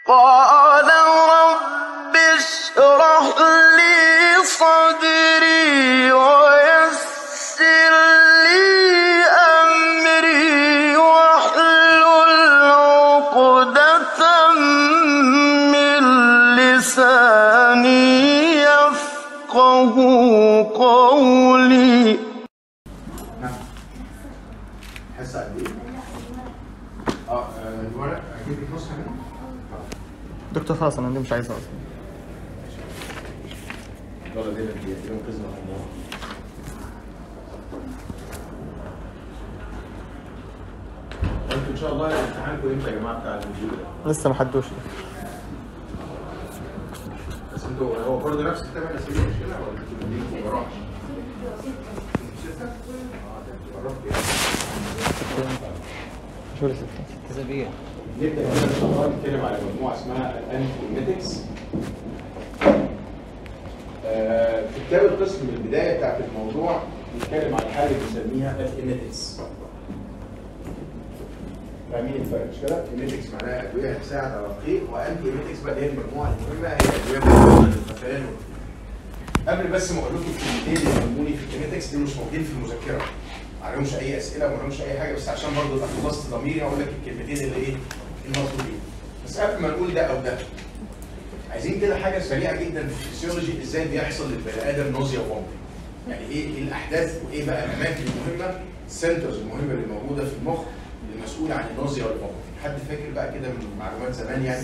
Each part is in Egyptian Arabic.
قال رب اشرح لي صدري ويسر لي أمري واحلل عقدة من لساني يفقه قولي حصه قد ايه؟ اه آه، الورق اجيب لك نسخه منه؟ دكتور خلاص انا دي مش عايزها اصلا الورقه دي اللي هي قسم الله انتوا ان شاء الله امتحانكم امتى يا جماعه بتاع المديول ده؟ لسه ما حدوش بس انتوا هو برضه نفس الثمان اسئله مش كده ولا انتوا ليكوا وراح؟ ستة؟ اه ده انتوا قربتوا يعني. شو لسه تسابيع نبدا كده ان شاء الله نتكلم على مجموعه اسمها الانفورماتكس في كتاب القسم من البدايه بتاعت الموضوع بيتكلم على حاجه بنسميها الانيتكس فاهمين الفرق مش كده؟ انيتكس معناها ادويه هتساعد على الرقيق وانتي انيتكس بقى اللي هي المجموعه المهمه هي ادويه بتساعد للغثيان قبل بس ما اقول لكم الكلمتين اللي يهموني في الكينيتكس دي مش موجودين في المذكره ما عليهمش اي اسئله وما عليهمش اي حاجه بس عشان برضه ابقى خلصت ضميري اقول لك الكلمتين اللي ايه المطلوبين بس قبل ما نقول ده او ده عايزين كده حاجه سريعه جدا في الفسيولوجي ازاي بيحصل للبني ادم نوزيا وومتنج يعني ايه ايه الاحداث وايه بقى الاماكن المهمه السنترز المهمه اللي موجوده في المخ اللي مسؤوله عن النوزيا والوومتنج حد فاكر بقى كده من معلومات زمان يعني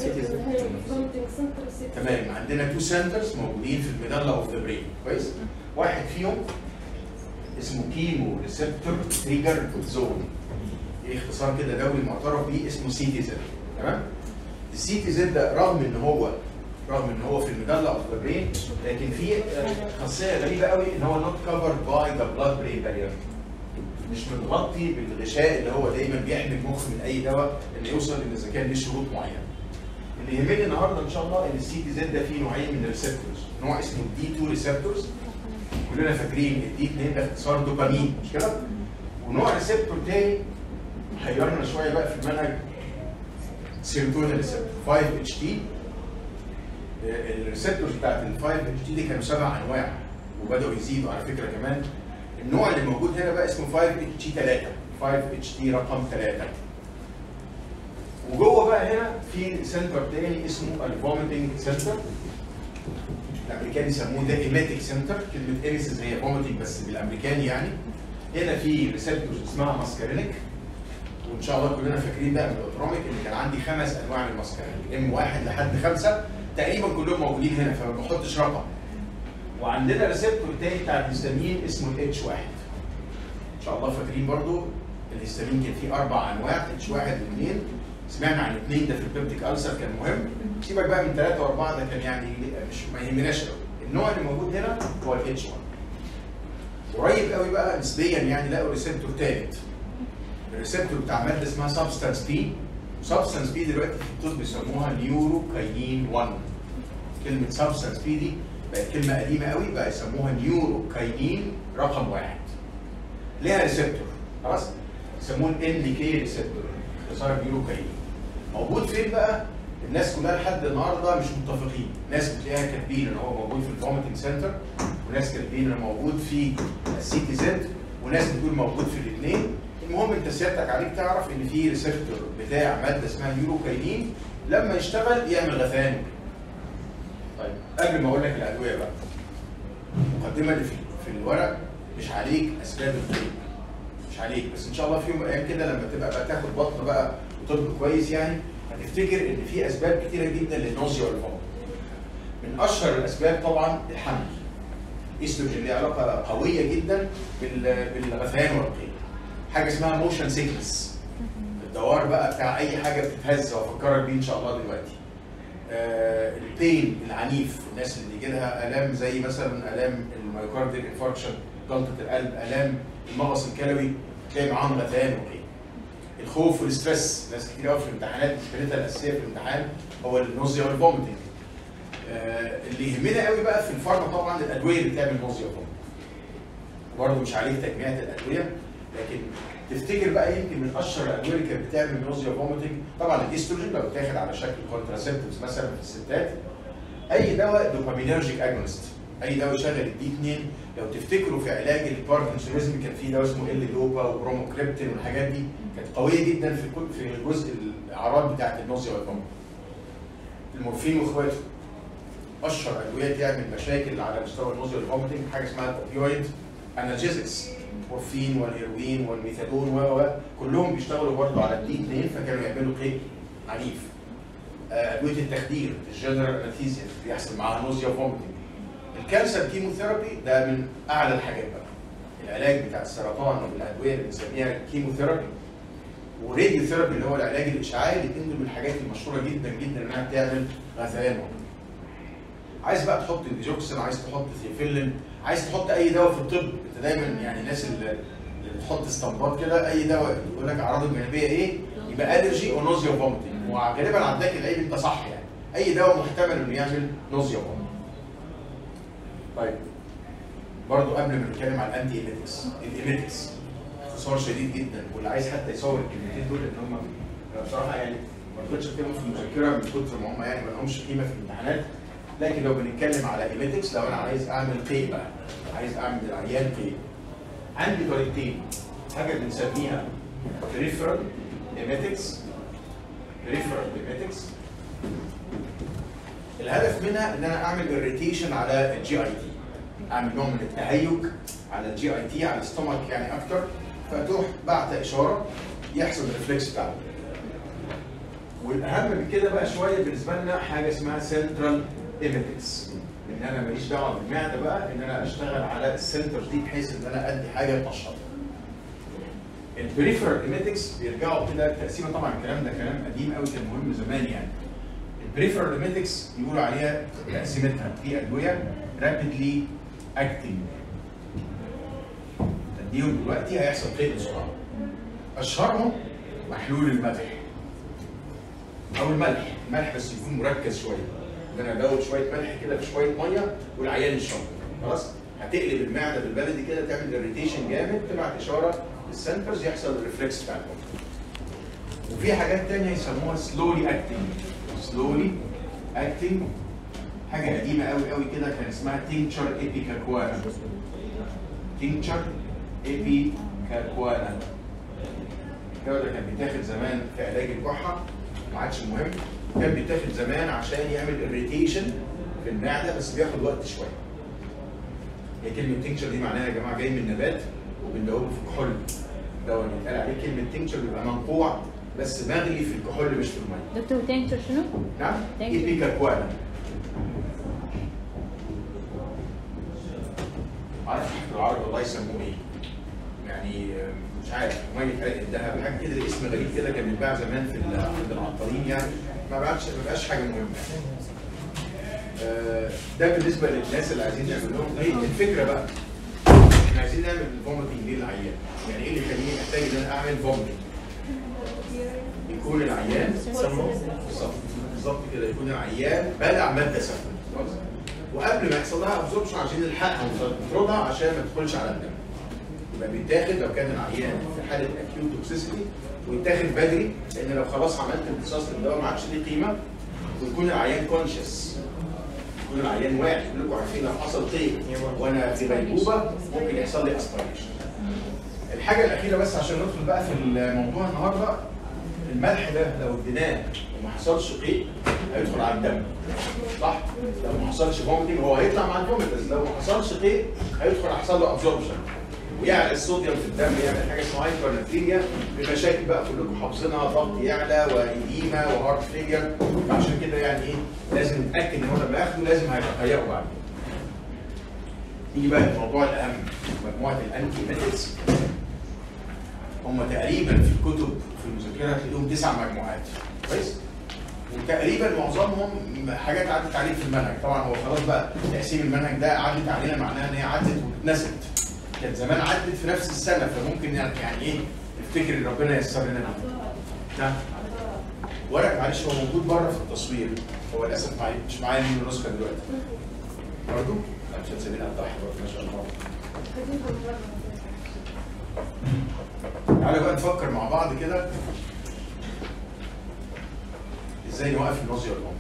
تمام عندنا تو سنترز موجودين في الميدالا اوف ذا برين كويس واحد فيهم اسمه كيمو ريسبتور تريجر زون ايه اختصار كده دولي معترف بيه اسمه سي تي زد تمام السي تي زد ده رغم ان هو رغم ان هو في الميدالا اوف ذا برين لكن في آه، خاصيه غريبه قوي ان هو نوت كفرد باي ذا بلاد برين بارير مش متغطي بالغشاء اللي هو دايما بيحمي المخ من اي دواء اللي يوصل ان اذا كان ليه شروط معينه اللي يهمني النهارده ان شاء الله ان السي تي زد ده فيه نوعين من الريسبتورز نوع اسمه دي 2 ريسبتورز كلنا فاكرين الدي 2 ده اختصار دوبامين مش كده؟ ونوع ريسبتور تاني حيرنا شويه بقى في المنهج سيروتونين ريسبتور 5 اتش تي الريسبتورز بتاعت ال 5 اتش تي دي كانوا سبع انواع وبداوا يزيدوا على فكره كمان النوع اللي موجود هنا بقى اسمه 5 اتش تي 3 5 اتش تي رقم 3 وجوه بقى هنا في سنتر تاني اسمه الفوميتنج سنتر الامريكان يسموه ده ايميتيك سنتر كلمه ايميسيس هي فوميتنج بس بالامريكاني يعني هنا في ريسبتورز اسمها ماسكارينيك وان شاء الله كلنا فاكرين بقى من الاوتروميك ان كان عندي خمس انواع من الماسكارينيك ام واحد لحد خمسه تقريبا كلهم موجودين هنا فما بحطش رقم وعندنا ريسبتور تاني بتاع الهستامين اسمه الاتش واحد ان شاء الله فاكرين برضو الهستامين كان فيه اربع انواع اتش واحد واثنين سمعنا عن اثنين ده في البيبتيك ألسر كان مهم سيبك بقى من ثلاثه واربعه ده كان يعني مش ما يهمناش قوي النوع اللي موجود هنا هو الاتش 1 قريب قوي بقى نسبيا يعني لقوا ريسبتور ثالث الريسبتور بتاع ماده اسمها سبستانس بي سبستانس بي دلوقتي في الطب بيسموها نيوروكاينين 1 كلمه سبستانس بي دي بقت كلمه قديمه قوي بقى يسموها نيوروكاينين رقم واحد ليها ريسبتور خلاص يسموه الان دي كي ريسبتور اختصار نيوروكاينين موجود فين بقى؟ الناس كلها لحد النهارده مش متفقين، ناس بتلاقيها كاتبين ان هو موجود في الفوميتنج سنتر وناس كاتبين انه موجود في السي تي زد وناس بتقول موجود في الاثنين، المهم انت سيادتك عليك تعرف ان في ريسبتور بتاع ماده اسمها نيوروكاينين لما يشتغل يعمل غثيان طيب قبل ما اقول لك الادويه بقى المقدمه اللي في في الورق مش عليك اسباب الطب مش عليك بس ان شاء الله في يوم من الايام كده لما تبقى بقى تاخد بطن بقى وطب كويس يعني هتفتكر ان في اسباب كتيره جدا للنوزيا والفوم من اشهر الاسباب طبعا الحمل ايستروجين ليه علاقه قويه جدا بال- بالغثيان والرقيق حاجه اسمها موشن سيكنس الدوار بقى بتاع اي حاجه بتتهز وافكرك بيه ان شاء الله دلوقتي آه البين العنيف الناس اللي بيجي لها الام زي مثلا الام الميوكارديال انفاركشن جلطه القلب الام المغص الكلوي تلاقي معاهم غثيان وقيء الخوف والستريس ناس كتير قوي في الامتحانات مشكلتها الاساسيه في الامتحان هو النوزيا والفوميتنج آه اللي يهمنا قوي بقى في الفارما طبعا الادويه اللي بتعمل نوزيا وفوميتنج برضه مش عليه تجميعة الادويه لكن تفتكر بقى يمكن من اشهر الادويه اللي كانت بتعمل نوزيا فوميتنج طبعا الاستروجين لو اتاخد على شكل كونتراسيبتيفز مثلا في الستات اي دواء دوبامينرجيك اجونست اي دواء يشغل الدي 2 لو تفتكروا في علاج الباركنسونيزم كان في دواء اسمه ال دوبا وبروموكريبتين والحاجات دي كانت قويه جدا في كل في الجزء الاعراض بتاعت النوزيا والفوميتنج المورفين واخواته اشهر ادويه تعمل مشاكل على مستوى النوزيا والفوميتنج حاجه اسمها الاوبيويد انالجيزكس المورفين والهيروين والميثادون و و كلهم بيشتغلوا برضه على الدي 2 فكانوا يعملوا قيء عنيف آه، ادويه التخدير الجنرال انستيزيا بيحصل معاها نوزيا وفوميتنج الكانسر كيموثيرابي ده من اعلى الحاجات بقى العلاج بتاع السرطان والادويه اللي بنسميها كيموثيرابي وراديو ثيرابي اللي هو العلاج الاشعاعي الاثنين دول من الحاجات المشهوره جدا جدا انها بتعمل غثيان عايز بقى تحط ديجوكسين عايز تحط ثيفيلين عايز تحط اي دواء في الطب انت دايما يعني الناس اللي اللي بتحط استنباط كده اي دواء يقول لك اعراضه الجانبيه ايه يبقى الرجي ونوزيا وفومتنج وغالبا عداك العيب انت صح يعني اي دواء محتمل انه يعمل نوزيا وفومتنج طيب برضو قبل ما نتكلم عن الانتي ايميتكس الايميتكس اختصار شديد جدا واللي عايز حتى يصور الكلمتين دول ان هم أنا بصراحه يعني ما رضيتش اكتبهم في المذكره من كتر ما هم يعني ما لهمش قيمه في الامتحانات لكن لو بنتكلم على ايميتكس لو انا عايز اعمل قيء بقى عايز اعمل العيان قيء عندي طريقتين حاجه بنسميها peripheral ايميتكس peripheral ايميتكس الهدف منها ان انا اعمل اريتيشن على الجي اي تي اعمل نوع من التهيج على الجي اي تي على الستومك يعني اكتر فتروح بعت اشاره يحصل الريفلكس بتاعه والاهم من كده بقى شويه بالنسبه لنا حاجه اسمها سنترال ايميتكس ان انا ماليش دعوه بالمعده بقى ان انا اشتغل على السنتر دي بحيث ان انا ادي حاجه تنشط البريفرال ايميتكس بيرجعوا كده تقسيمه طبعا الكلام ده كلام قديم قوي كان مهم زمان يعني البريفرال ايميتكس بيقولوا عليها تقسيمتها في ادويه رابيدلي اكتنج تديهم دلوقتي هيحصل قيء بسرعه اشهرهم محلول الملح او الملح الملح بس يكون مركز شويه ان انا ادوب شويه ملح كده في شويه ميه والعيان يشرب خلاص هتقلب المعده بالبلدي كده تعمل اريتيشن جامد تبعت اشاره للسنترز يحصل الريفلكس بتاع المخ وفي حاجات تانية يسموها سلولي اكتنج سلولي اكتنج حاجه قديمه قوي قوي كده كان اسمها تينكشر ايبيكاكوانا تينكشر ايبيكاكوانا الدواء ده كان بيتاخد زمان في علاج الكحه ما عادش مهم كان بيتاخد زمان عشان يعمل اريتيشن في المعده بس بياخد وقت شويه هي كلمه تينكشر دي معناها يا جماعه جاي من نبات وبندوبه في كحول الدواء اللي اتقال عليه كلمه تينكشر بيبقى منقوع بس مغلي في الكحول مش في الميه دكتور تانكتر شنو؟ نعم Thank you. ايبيكاكوانا عارف في العربي والله يسموه ايه؟ يعني آه، مش عارف ميه حرق الذهب حاجه كده اسم غريب كده كان بيتباع زمان في ال- عند العطارين يعني ما بقاش ما بقاش حاجه مهمه آه، ده بالنسبه للناس اللي عايزين نعمل لهم ايه الفكره بقى احنا عايزين نعمل فوميتنج ليه للعيان يعني ايه اللي يخليني احتاج ان انا اعمل فوميتنج يكون العيان بالظبط بالظبط كده يكون العيان بلع ماده سامه خلاص؟ وقبل ما يحصل لها ابزوربشن عشان نلحقها ونطردها عشان ما تدخلش على الدم يبقى بيتاخد لو كان العيان في حاله اكيوت توكسيسيتي ويتاخد بدري لان لو خلاص عملت امتصاص للدواء ما عادش ليه قيمه ويكون العيان كونشس يكون العيان واعي كلكم عارفين لو حصل قيء وانا في غيبوبه ممكن يحصل لي اسبيريشن الحاجه الاخيره بس عشان ندخل بقى في الموضوع النهارده الملح ده لو اديناه وما حصلش قيء هيدخل على الدم صح؟ لو ما حصلش فوميتنج هو هيطلع مع الفوميت بس لو ما حصلش قيء هيدخل هيحصل له ابزوربشن ويعلى الصوديوم في الدم يعمل حاجه اسمها هايبرناتريميا بمشاكل بقى كلكم حافظينها ضغط يعلى وايديما وهارت فيلير عشان كده يعني ايه لازم نتاكد ان هو لما ياخده لازم هيتهيئوا بعد نيجي بقى للموضوع الاهم مجموعه الانتي ميتكس هم تقريبا في الكتب في المذكره هتلاقيهم تسع مجموعات كويس وتقريبا معظمهم حاجات عدت عليك في المنهج طبعا هو خلاص بقى تقسيم المنهج ده عدت علينا معناها ان هي عدت واتنست كانت زمان عدت في نفس السنه فممكن يعني يعني ايه نفتكر ان ربنا ييسر لنا ده. نعم ورق معلش هو موجود بره في التصوير هو للاسف معي مش معايا منه نسخه دلوقتي برضه؟ لا مش هتسيبيني افتح برضه ما شاء الله تعالوا بقى نفكر مع بعض كده ازاي نوقف النوزيا والبوم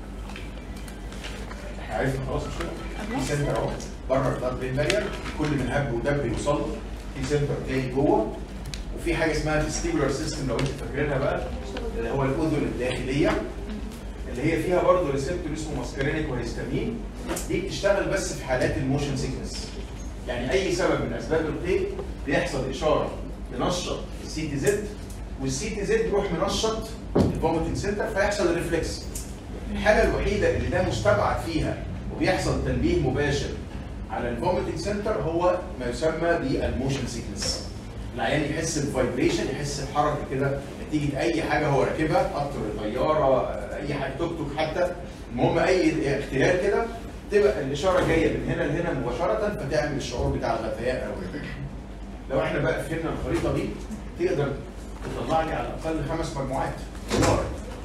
احنا عرفنا خلاص مش كده في سنتر اهو بره البلاد برين بارير كل من هب ودب يوصل له في سنتر تاني جوه وفي حاجه اسمها فيستيبولار سيستم لو انتوا فاكرينها بقى اللي هو الاذن الداخليه اللي هي فيها برضه ريسبتور اسمه ماسكارينيك وهيستامين دي بتشتغل بس في حالات الموشن سيكنس يعني اي سبب من اسباب القيء بيحصل اشاره تنشط السي تي زد والسي تي زد يروح منشط الفوميتنج سنتر فيحصل الريفلكس الحاله الوحيده اللي ده مستبعد فيها وبيحصل تنبيه مباشر على الفوميتنج سنتر هو ما يسمى بالموشن سيكنس العيان يحس بفايبريشن يحس بحركه كده نتيجه اي حاجه هو راكبها قطر طياره اي حاجه توك توك حتى المهم اي اختلال كده تبقى الاشاره جايه من هنا لهنا مباشره فتعمل الشعور بتاع الغثيان او الرجل. لو احنا بقى فهمنا الخريطه دي تقدر تطلع لي على الاقل خمس مجموعات كبار.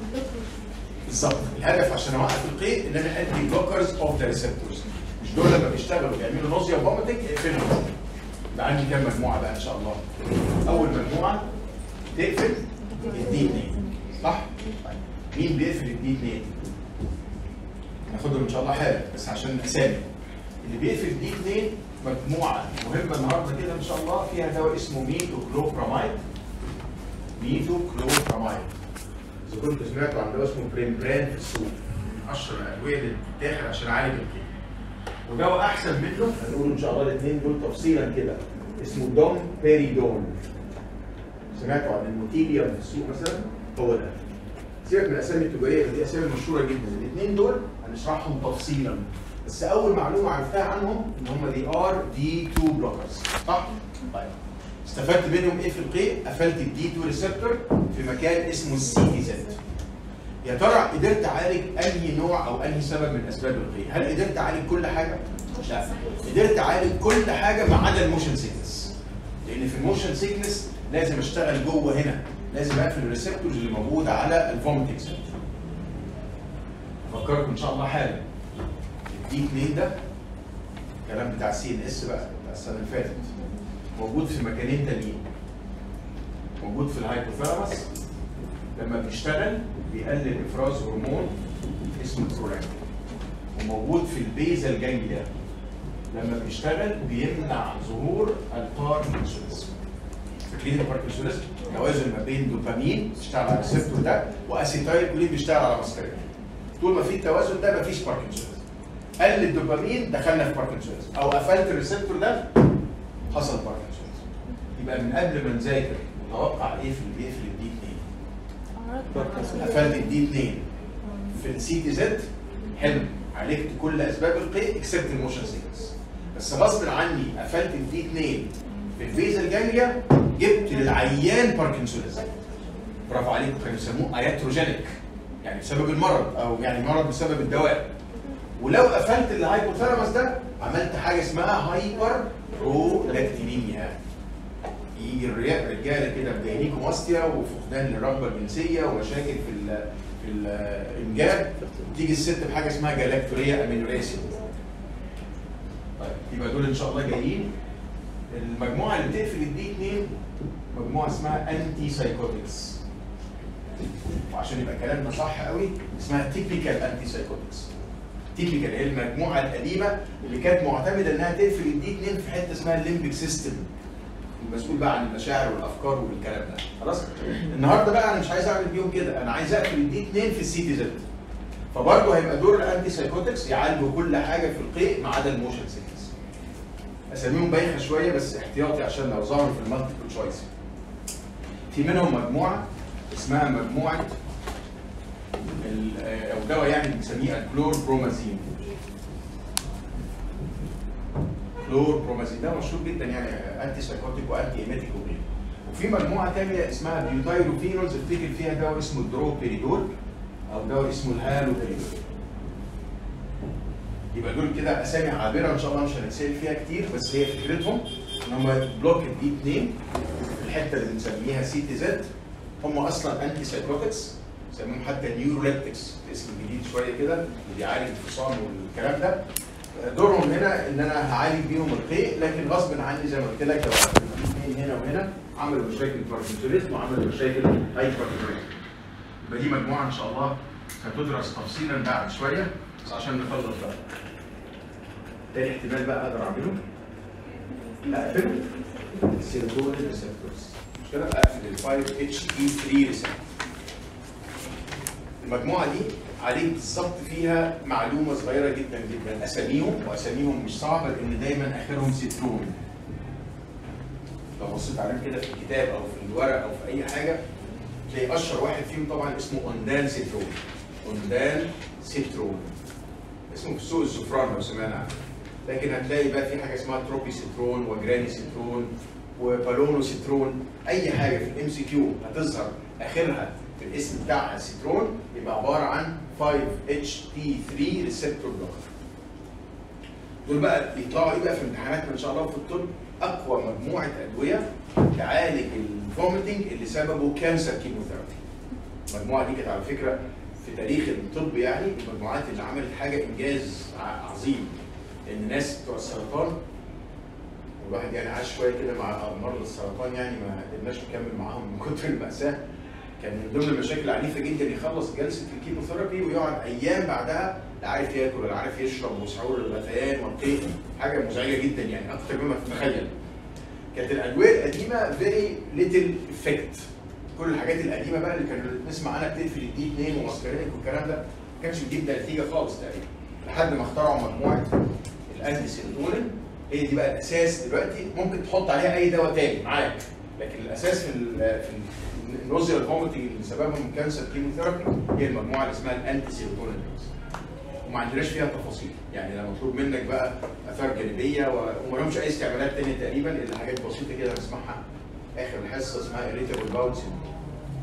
بالظبط الهدف عشان اوقف القيء ان انا ادي بلوكرز اوف ذا ريسبتورز مش دول لما بيشتغلوا بيعملوا نوزيا وفوميتنج اقفلهم يبقى عندي كام مجموعه بقى ان شاء الله اول مجموعه تقفل الدي 2 صح؟ طيب. مين بيقفل الدي 2 ناخدهم ان شاء الله حالا بس عشان اسامي اللي بيقفل دي 2 مجموعه مهمه النهارده كده ان شاء الله فيها دواء اسمه ميتو كلوبرامايد ميتو كلوبرامايد اذا كنتوا سمعتوا عن دواء اسمه بريمبران في السوق من اشهر الادويه اللي بتتاخد عشان اعالج الكلى ودواء احسن منه هنقول ان شاء الله الاثنين دول تفصيلا كده اسمه دوم بيريدون سمعتوا عن الموتيليوم في السوق مثلا هو ده سيبك من الاسامي التجاريه دي اسامي مشهوره جدا الاثنين دول هنشرحهم تفصيلا بس اول معلومه عرفتها عنهم ان هم دي ار دي 2 بلوكرز صح؟ طيب استفدت منهم ايه في القيء؟ قفلت الدي 2 ريسبتور في مكان اسمه السي تي زد يا ترى قدرت اعالج انهي نوع او انهي سبب من اسباب القيء؟ هل قدرت اعالج كل حاجه؟ لا قدرت اعالج كل حاجه ما عدا الموشن سيكنس لان في الموشن سيكنس لازم اشتغل جوه هنا لازم اقفل الريسبتورز اللي موجوده على الفوميتنج سنتر افكركم ان شاء الله حالا الدي 2 ده الكلام بتاع السي ان اس بقى بتاع السنه اللي فاتت موجود في مكانين تانيين موجود في الهايبوثالاموس لما بيشتغل بيقلل افراز هرمون اسمه البرولاكتين وموجود في البيزل جانجليا لما بيشتغل بيمنع ظهور الباركنسونيزم فاكرين الباركنسونيزم؟ توازن ما بين دوبامين بيشتغل على الريسبتور ده واسيتايل كولين بيشتغل على ماسكارين طول ما في التوازن ده مفيش باركنسونيزم قل الدوبامين دخلنا في باركنسونيزم او قفلت الريسبتور ده حصل باركنسونيزم يبقى من قبل ما نذاكر متوقع ايه في اللي بيقفل الدي 2 قفلت الدي 2 في السي تي زد حلو عالجت كل اسباب القيء اكسبت الموشن سيكنس بس غصب عني قفلت الدي 2 في الفيزل جانجليا جبت للعيان باركنسونيزم برافو عليكم كانوا يسموه اياتروجينيك يعني بسبب المرض او يعني مرض بسبب الدواء ولو قفلت الهايبوثالاموس ده عملت حاجه اسمها هايبر برولاكتينيميا يجي الرجال رجاله كده بجينيكوماستيا وفقدان للرغبه الجنسيه ومشاكل في ال في الانجاب تيجي الست بحاجه اسمها جلاكتوريا امينوريسيا طيب يبقى دول ان شاء الله جايين المجموعه اللي بتقفل الدي 2 مجموعه اسمها انتي سايكوتكس وعشان يبقى كلامنا صح قوي اسمها تيبيكال انتي سايكوتكس تيبيكال هي المجموعه القديمه اللي كانت معتمده انها تقفل الدي 2 في حته اسمها الليمبيك سيستم المسؤول بقى عن المشاعر والافكار والكلام ده خلاص النهارده بقى انا مش عايز اعمل بيهم كده انا عايز اقفل الدي 2 في السي تي زد فبرضه هيبقى دور الانتي سايكوتكس يعالجوا كل حاجه في القيء ما عدا الموشن سيكنس اساميهم بايخه شويه بس احتياطي عشان لو ظهروا في المالتيبل تشويس في منهم مجموعه اسمها مجموعه ال- او دواء يعني بنسميه الكلور برومازين كلور برومازين ده مشهور جدا يعني انتي سايكوتيك وانتي ايميتيك وغيره وفي مجموعه ثانيه اسمها بيوتايروفينولز افتكر فيها دواء اسمه الدروبيريدول او دواء اسمه الهالوبيريدول يبقى دول كده اسامي عابره ان شاء الله مش هنتسال فيها كتير بس هي فكرتهم ان هم بلوك الدي 2 في الحته اللي بنسميها سي تي زد هم اصلا انتي سايكوتكس بيسموهم حتى نيوروليبتكس اسم جديد شويه كده اللي بيعالج الفصام والكلام ده دورهم هنا ان انا هعالج بيهم القيء لكن غصب عني زي ما قلت لك لو الاثنين هنا وهنا عملوا مشاكل باركنسونيزم وعملوا مشاكل هايبرتونيزم يبقى دي مجموعه ان شاء الله هتدرس تفصيلا بعد شويه بس عشان نخلص بقى تاني احتمال بقى اقدر اعمله اقفل السيروتونين ريسبتورز مش كده اقفل ال 5 اتش اي 3 ريسبتور المجموعه دي عليك بالظبط فيها معلومه صغيره جدا جدا اساميهم واساميهم مش صعبه لان دايما اخرهم سترون لو بصيت عليهم كده في الكتاب او في الورق او في اي حاجه تلاقي اشهر واحد فيهم طبعا اسمه اوندان سيترون اوندان سيترون اسمه في سوق الزفران لو سمعنا عنه لكن هتلاقي بقى في حاجه اسمها تروبي سيترون وجراني سيترون وبالونو سيترون اي حاجه في الام سي كيو هتظهر اخرها في الاسم بتاعها سيترون يبقى عباره عن 5 اتش تي 3 ريسبتور بلوكر دول بقى بيطلعوا ايه بقى في امتحاناتنا ان شاء الله في الطب اقوى مجموعه ادويه تعالج الفوميتنج اللي سببه كانسر كيموثيرابي المجموعه دي كانت على فكره في تاريخ الطب يعني المجموعات اللي عملت حاجه انجاز ع- عظيم لان الناس بتوع السرطان والواحد يعني عاش شويه كده مع مرضى السرطان يعني ما قدرناش نكمل معاهم من كتر المأساة كان من ضمن المشاكل العنيفه جدا يخلص جلسه الكيموثيرابي ويقعد ايام بعدها لا عارف ياكل ولا عارف يشرب وسعور الغثيان والقيء حاجه مزعجه جدا يعني اكتر مما تتخيل كانت الادويه القديمه فيري ليتل افكت كل الحاجات القديمه بقى اللي كنا بنسمع عنها بتقفل الدي 2 وماسكارينيك والكلام ده ما كانش بيجيب ده نتيجه خالص تقريبا لحد ما اخترعوا مجموعه الانتي سيروتونين هي دي بقى الاساس دلوقتي ممكن تحط عليها اي دواء تاني معاك لكن الاساس في ال في النوزيا الفوميتنج اللي سببهم كانسر كيموثيرابي هي المجموعه اللي اسمها الانتي سيروتونين وما عندناش فيها تفاصيل يعني لما مطلوب منك بقى اثار جانبيه و- وما لهمش اي استعمالات تانية تقريبا الا حاجات بسيطه كده بنسمعها اخر الحصه اسمها irritable bowel syndrome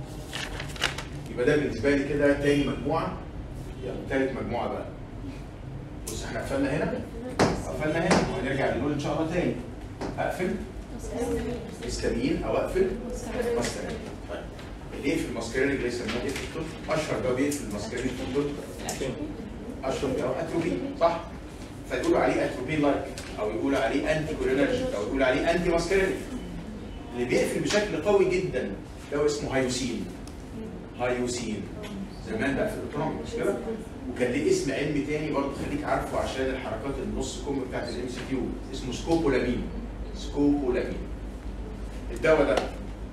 يبقى ده بالنسبه لي كده تاني مجموعه يلا تالت مجموعه بقى بص احنا قفلنا هنا قفلنا هنا وهنرجع نقول ان شاء الله تاني اقفل هيستامين او اقفل ماسكارينيك طيب اللي يقفل الماسكارينيك اللي يسموه ايه في الطب اشهر دواء بيقفل الماسكارينيك في الطب اشرب او اتروبين صح فيقولوا عليه اتروبين لايك او يقولوا عليه انتي كولينرجيك او يقولوا عليه انتي ماسكارينيك اللي بيقفل بشكل قوي جدا دواء اسمه هايوسين هايوسين زمان بقى في الاوتونومي مش كده وكان ليه اسم علمي تاني برضه خليك عارفه عشان الحركات النص كم بتاعت الام سي كيو اسمه سكوبولامين سكوبولامين الدواء ده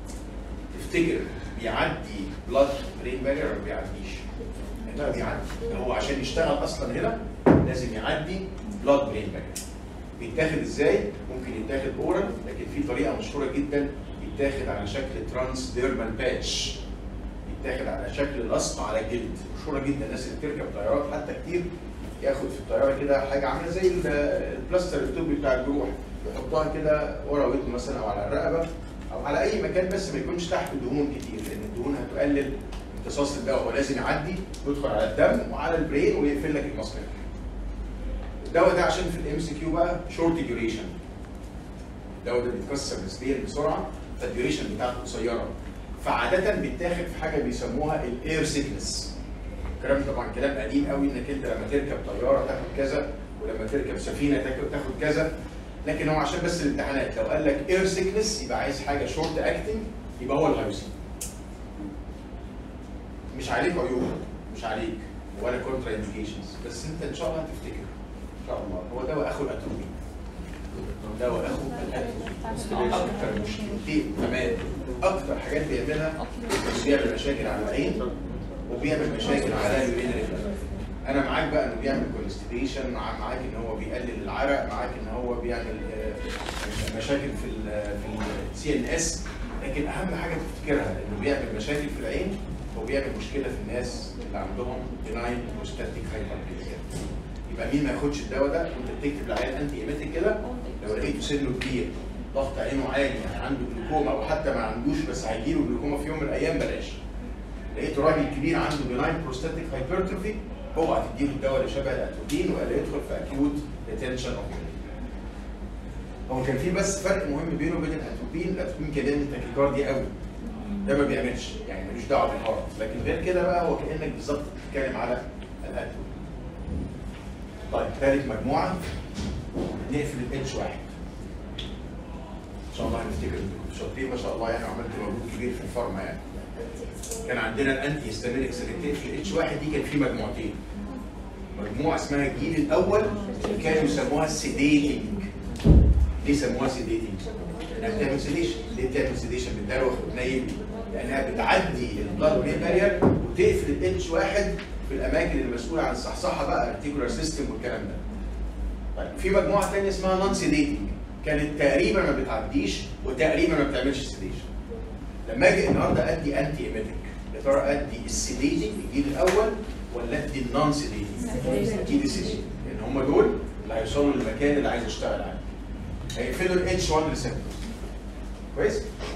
تفتكر بيعدي بلاد برين بارير ولا ما بيعديش؟ لا بيعدي هو عشان يشتغل اصلا هنا لازم يعدي بلاد برين بارير بيتاخد ازاي؟ ممكن يتاخد اورال لكن في طريقه مشهوره جدا بيتاخد على شكل ترانس ديرمال باتش بيتاخد على شكل لصق على الجلد مشهوره جدا الناس اللي بتركب طيارات حتى كتير ياخد في الطياره كده حاجه عامله زي ال- البلاستر الطبي بتاع الجروح يحطها كده ورا ودنه مثلا او على الرقبه او على اي مكان بس ما يكونش تحت دهون كتير لان الدهون هتقلل امتصاص الدواء هو لازم يعدي يدخل على الدم وعلى البرين ويقفل لك المسكر الدواء ده عشان في الام سي كيو بقى شورت ديوريشن الدواء ده بيتكسر نسبيا بسرعه فالديوريشن بتاعته قصيره فعاده بيتاخد في حاجه بيسموها الاير سيكنس الكلام طبعا كلام قديم قوي انك انت لما تركب طياره تاخد كذا ولما تركب سفينه تاخد تاخد كذا لكن هو عشان بس الامتحانات لو قال لك اير سيكنس يبقى عايز حاجه شورت اكتنج يبقى هو الهيوسين مش عليك عيوب مش عليك ولا كونترا انديكيشنز بس انت ان شاء الله هتفتكر ان شاء الله هو دواء اخو الاتروبين دواء اخو الاتروبين اكتر مشكلتين كمان اكتر حاجات بيعملها بيعمل مشاكل على العين وبيعمل مشاكل على اليورينري انا معاك بقى انه بيعمل كونستيبيشن معاك ان هو بيقلل العرق معاك ان هو بيعمل آه، مشاكل في ال في السي ان اس لكن اهم حاجه تفتكرها انه بيعمل مشاكل في العين وبيعمل مشكله في الناس اللي عندهم بناين بروستاتيك هايبربليزيا يبقى مين ما ياخدش الدواء ده وانت بتكتب العيان انتي ايميتيك كده لو لقيته سنه كبير ضغط عينه عالي يعني عنده جلوكوما او حتى ما عندوش بس هيجيله جلوكوما في يوم من الايام بلاش لقيته راجل كبير عنده بناين بروستاتيك هايبرتروفي اوعى تديله الدواء اللي شبه الاتروبين والا يدخل في اكيوت ريتنشن اوف هو كان في بس فرق مهم بينه وبين الاتروبين الاتروبين كان بيعمل تاكيكارديا قوي ده ما بيعملش يعني ملوش دعوه بالهارت لكن غير كده بقى هو كانك بالظبط بتتكلم على الاتروبين طيب ثالث مجموعه نقفل الاتش واحد ان شاء الله هنفتكر انكم شاطرين ما شاء الله يعني وعملت مجهود كبير في الفارما يعني كان عندنا الانتي هيستامينكس اللي بتقفل الاتش واحد دي كان في مجموعتين مجموعه اسمها الجيل الاول اللي كانوا يسموها السيديتنج ليه سموها سيديتنج؟ لانها بتعمل سيديشن ليه بتعمل سيديشن بتدروخ وتنيم لانها بتعدي البلاد برين بارير وتقفل الاتش واحد في الاماكن المسؤوله عن الصحصحه بقى الارتيكولار سيستم والكلام ده طيب في مجموعه ثانيه اسمها نون سيديتنج كانت تقريبا ما بتعديش وتقريبا ما بتعملش سيديشن لما اجي النهارده ادي انتي ايميتك يا ترى ادي السيديتنج الجيل الاول ولا ادي النون سيديتنج؟ اكيد السيديتنج لان هم دول اللي هيوصلوا للمكان اللي عايز اشتغل عليه هيقفلوا الاتش 1 ريسبتور كويس؟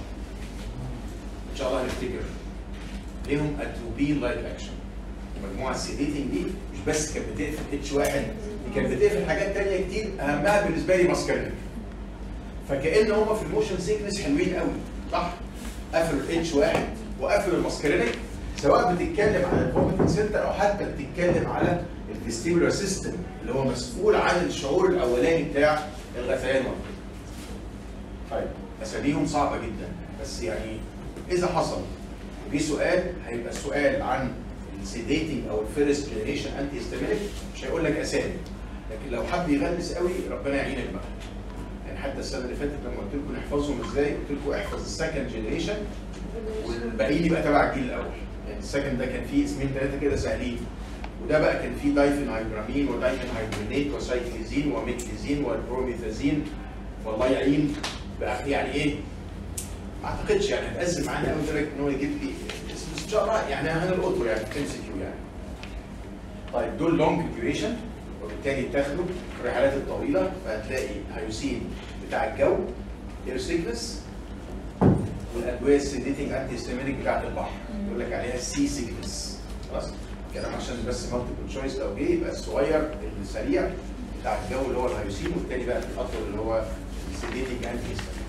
ان شاء الله هنفتكر ليهم اتروبين لايك اكشن المجموعه السيديتنج دي مش بس كانت بتقفل اتش واحد دي كانت بتقفل حاجات تانية كتير اهمها بالنسبه لي ماسكارينيك فكأن هما في الموشن سيكنس حلوين قوي صح؟ قفلوا الاتش واحد وقفلوا الماسكارينيك سواء بتتكلم على الفوميتنج سنتر او حتى بتتكلم على الفيستيبولار سيستم اللي هو مسؤول عن الشعور الاولاني بتاع الغثيان والقيء. طيب اساميهم صعبه جدا بس يعني اذا حصل في سؤال هيبقى السؤال عن السيديتنج او الفيرست جنريشن انتي هيستامينيك مش هيقول لك اسامي لكن لو حد يغلس قوي ربنا يعينك بقى يعني حتى السنه اللي فاتت لما قلت لكم نحفظهم ازاي قلت لكم احفظ السكند جنريشن والباقيين يبقى تبع الجيل الاول يعني السكند ده كان فيه اسمين ثلاثه كده سهلين وده بقى كان فيه دايفين هيدرامين ودايفين هيدرونيت وسايكليزين وميكليزين والبروميثازين والله يعين بقى يعني ايه ما اعتقدش يعني هتأزم معانا قوي لدرجه ان هو يجيب لي اسم ان شاء الله يعني هنلقطه يعني في ام سي كيو يعني. طيب دول لونج ديوريشن وبالتالي بتاخده في الرحلات الطويله فهتلاقي هيوسين بتاع الجو اير سيكنس والادويه السيديتنج انتي هيستامينيك بتاعت البحر يقول لك عليها سي سيكنس خلاص كلام عشان بس مالتيبل تشويس لو جه يبقى الصغير السريع بتاع الجو اللي هو الهيوسين والتاني بقى الاطول اللي هو السيديتنج انتي هيستامينيك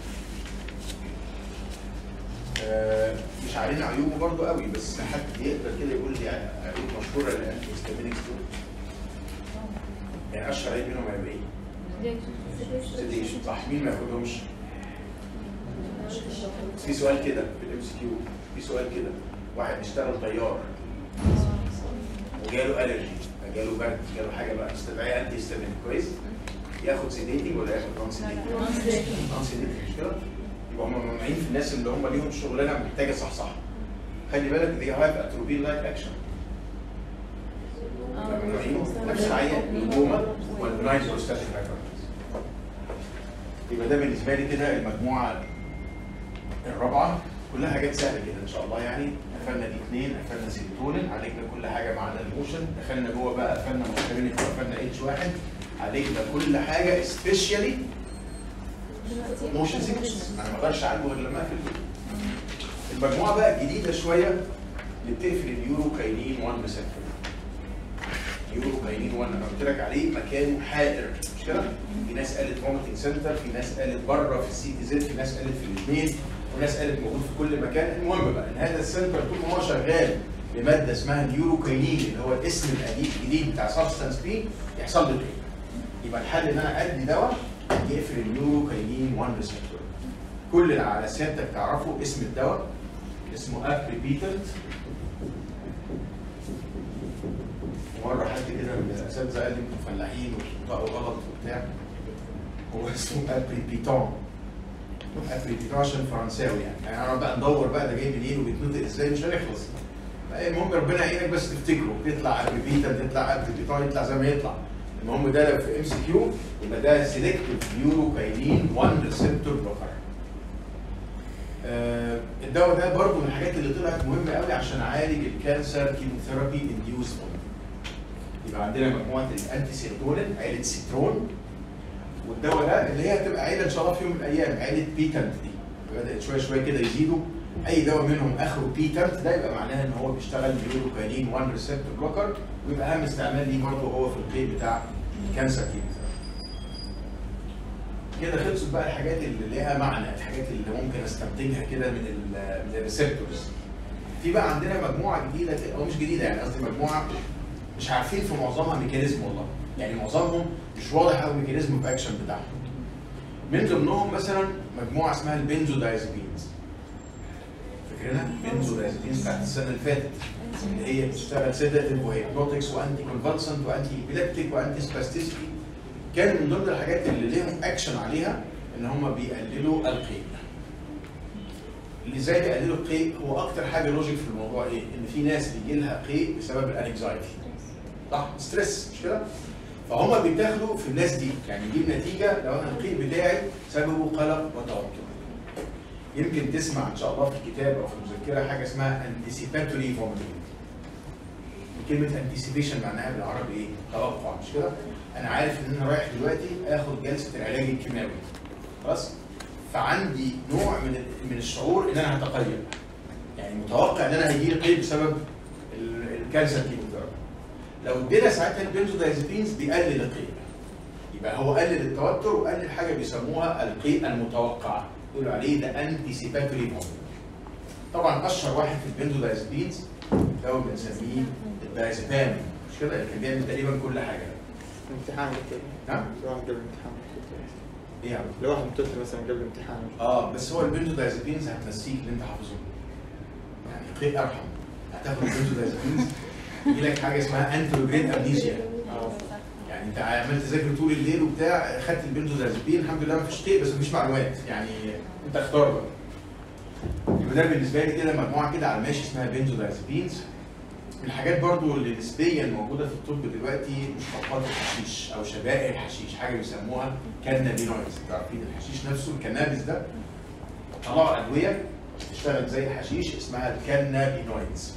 آه، مش علينا عيوبه برضو قوي بس حد يقدر كده يقول لي عيوب مشهوره للانتي هيستامينيكس دول يعني اشهر عيب منهم هيبقى ايه؟ سيديشن صح مين ما ياخدهمش؟ بس في سؤال كده في الام سي كيو في سؤال كده واحد بيشتغل طيار وجاله الرجي جاله برد جاله حاجه بقى مستدعيه انتي هيستامينيك كويس؟ ياخد سيديتنج ولا ياخد نون سيديتنج؟ نون سيديتنج مش كده؟ يبقى هم ممنوعين في الناس اللي هم ليهم شغلانه محتاجه صحصحه خلي بالك دي هايف اتروبين لايك اكشن ممنوعين نفس العيان الجوما والبناين بروستاتيك هايبرتنس يبقى ده بالنسبه لي كده المجموعه الرابعه كلها حاجات سهله كده ان شاء الله يعني قفلنا الاثنين قفلنا سيروتونين عالجنا كل حاجه معانا الموشن دخلنا جوه بقى قفلنا ماسكارينيك وقفلنا اتش واحد عالجنا كل حاجه سبيشالي موشن سيكنس انا ما اقدرش اعالجه غير لما اقفل المجموعه بقى الجديده شويه اللي بتقفل اليوروكاينين 1 ريسبتور يوروكاينين 1 انا قلت لك عليه مكانه حائر مش كده؟ في ناس قالت فوميتنج سنتر في ناس قالت بره في السي تي زد في ناس قالت في الاثنين وناس قالت موجود في كل مكان المهم بقى ان هذا السنتر طول ما هو شغال بماده اسمها اليوروكاينين اللي هو الاسم القديم الجديد بتاع سبستانس بي يحصل له ايه؟ يبقى الحل ان انا ادي دواء يقفل اليوروكاينين 1 ريسبتور كل اللي على سيادتك تعرفه اسم الدواء اسمه ابريبيتنت مره حد كده من الاساتذه قال لي انتوا فلاحين وبتنطقوا غلط وبتاع هو اسمه ابريبيتون ابريبيتون عشان فرنساوي يعني يعني انا بقى ندور بقى ده جاي منين وبيتنطق ازاي مش هنخلص المهم ربنا يعينك بس تفتكره يطلع ابريبيتنت يطلع ابريبيتون يطلع زي ما يطلع المهم ده لو في ام سي كيو يبقى ده سيلكتيف يوروكاينين 1 ريسبتور بلوكر آه الدواء ده برضو من الحاجات اللي طلعت مهمه قوي عشان اعالج الكانسر كيموثيرابي انديوس يبقى عندنا مجموعه الانتي سيرتونين عيله سيترون والدواء ده اللي هي هتبقى عيله ان شاء الله في يوم من الايام عيله بيتنت دي بدات شويه شويه كده يزيدوا اي دواء منهم اخره بيتنت ده يبقى معناها ان هو بيشتغل بيوروكاينين 1 ريسبتور بلوكر ويبقى اهم استعمال ليه برضه هو في القيد بتاع الكانسر كيموثيرابي كده خلصت بقى الحاجات اللي ليها معنى الحاجات اللي ممكن استنتجها كده من ال من الريسبتورز في بقى عندنا مجموعه جديده كده او مش جديده يعني قصدي مجموعه مش عارفين في معظمها ميكانيزم والله يعني معظمهم مش واضح قوي الميكانيزم اوف اكشن بتاعهم من ضمنهم مثلا مجموعه اسمها البنزودايزابينز فاكرينها؟ البنزودايزابينز بتاعت السنه اللي فاتت اللي هي بتشتغل سيداتيف وهيبنوتكس وانتي كونفالسنت وانتي ايبيليبتيك وانتي سباستيسيتي كان من ضمن الحاجات اللي ليهم اكشن عليها ان هم بيقللوا القيء اللي ازاي بيقللوا القيء هو اكتر حاجه لوجيك في الموضوع ايه؟ ان في ناس بيجي لها قيء بسبب الانكزايتي صح؟ ستريس مش كده؟ فهم بيتاخدوا في الناس دي يعني يجيب نتيجه لو انا القيء بتاعي سببه قلق وتوتر يمكن تسمع ان شاء الله في الكتاب او في المذكره حاجه اسمها anticipatory vomiting كلمه anticipation معناها بالعربي ايه؟ توقع مش كده؟ انا عارف ان انا رايح دلوقتي اخد جلسه العلاج الكيماوي خلاص؟ فعندي نوع من من الشعور ان انا هتقيأ يعني متوقع ان انا هيجي لي قيء بسبب ال- الكانسر كيموثيرابي لو ادينا ساعتها البنزودايزابينز بيقلل القيء يبقى هو قلل التوتر وقلل حاجه بيسموها القيء المتوقع يقولوا عليه ده انتيسيباتوري مومنت طبعا اشهر واحد في البنزودايزابينز ده بنسميه الدايزابام مش كده اللي كان بيعمل تقريبا كل حاجه امتحان قلت نعم لو واحد قبل الامتحان ايه يا عم لو واحد متوتر مثلا قبل الامتحان اه بس هو البنزودايزابينز هتنسيك اللي انت حافظه يعني قيء ارحم هتاخد البنزودايزابينز يجي لك حاجه اسمها انتروجريد امنيزيا يعني انت عمال تذاكر طول الليل وبتاع خدت البنزودايزابين الحمد لله ما فيش قيء بس مفيش معلومات يعني انت اختار بقى يبقى ده بالنسبه لي كده مجموعه كده على الماشي اسمها بنزودايزابينز من الحاجات برضو اللي نسبيا موجوده في الطب دلوقتي مشتقات الحشيش او شبائح الحشيش حاجه بيسموها كانابينويدز انتوا عارفين الحشيش نفسه الكنابis ده طلعوا ادويه تشتغل زي الحشيش اسمها الكانابينويدز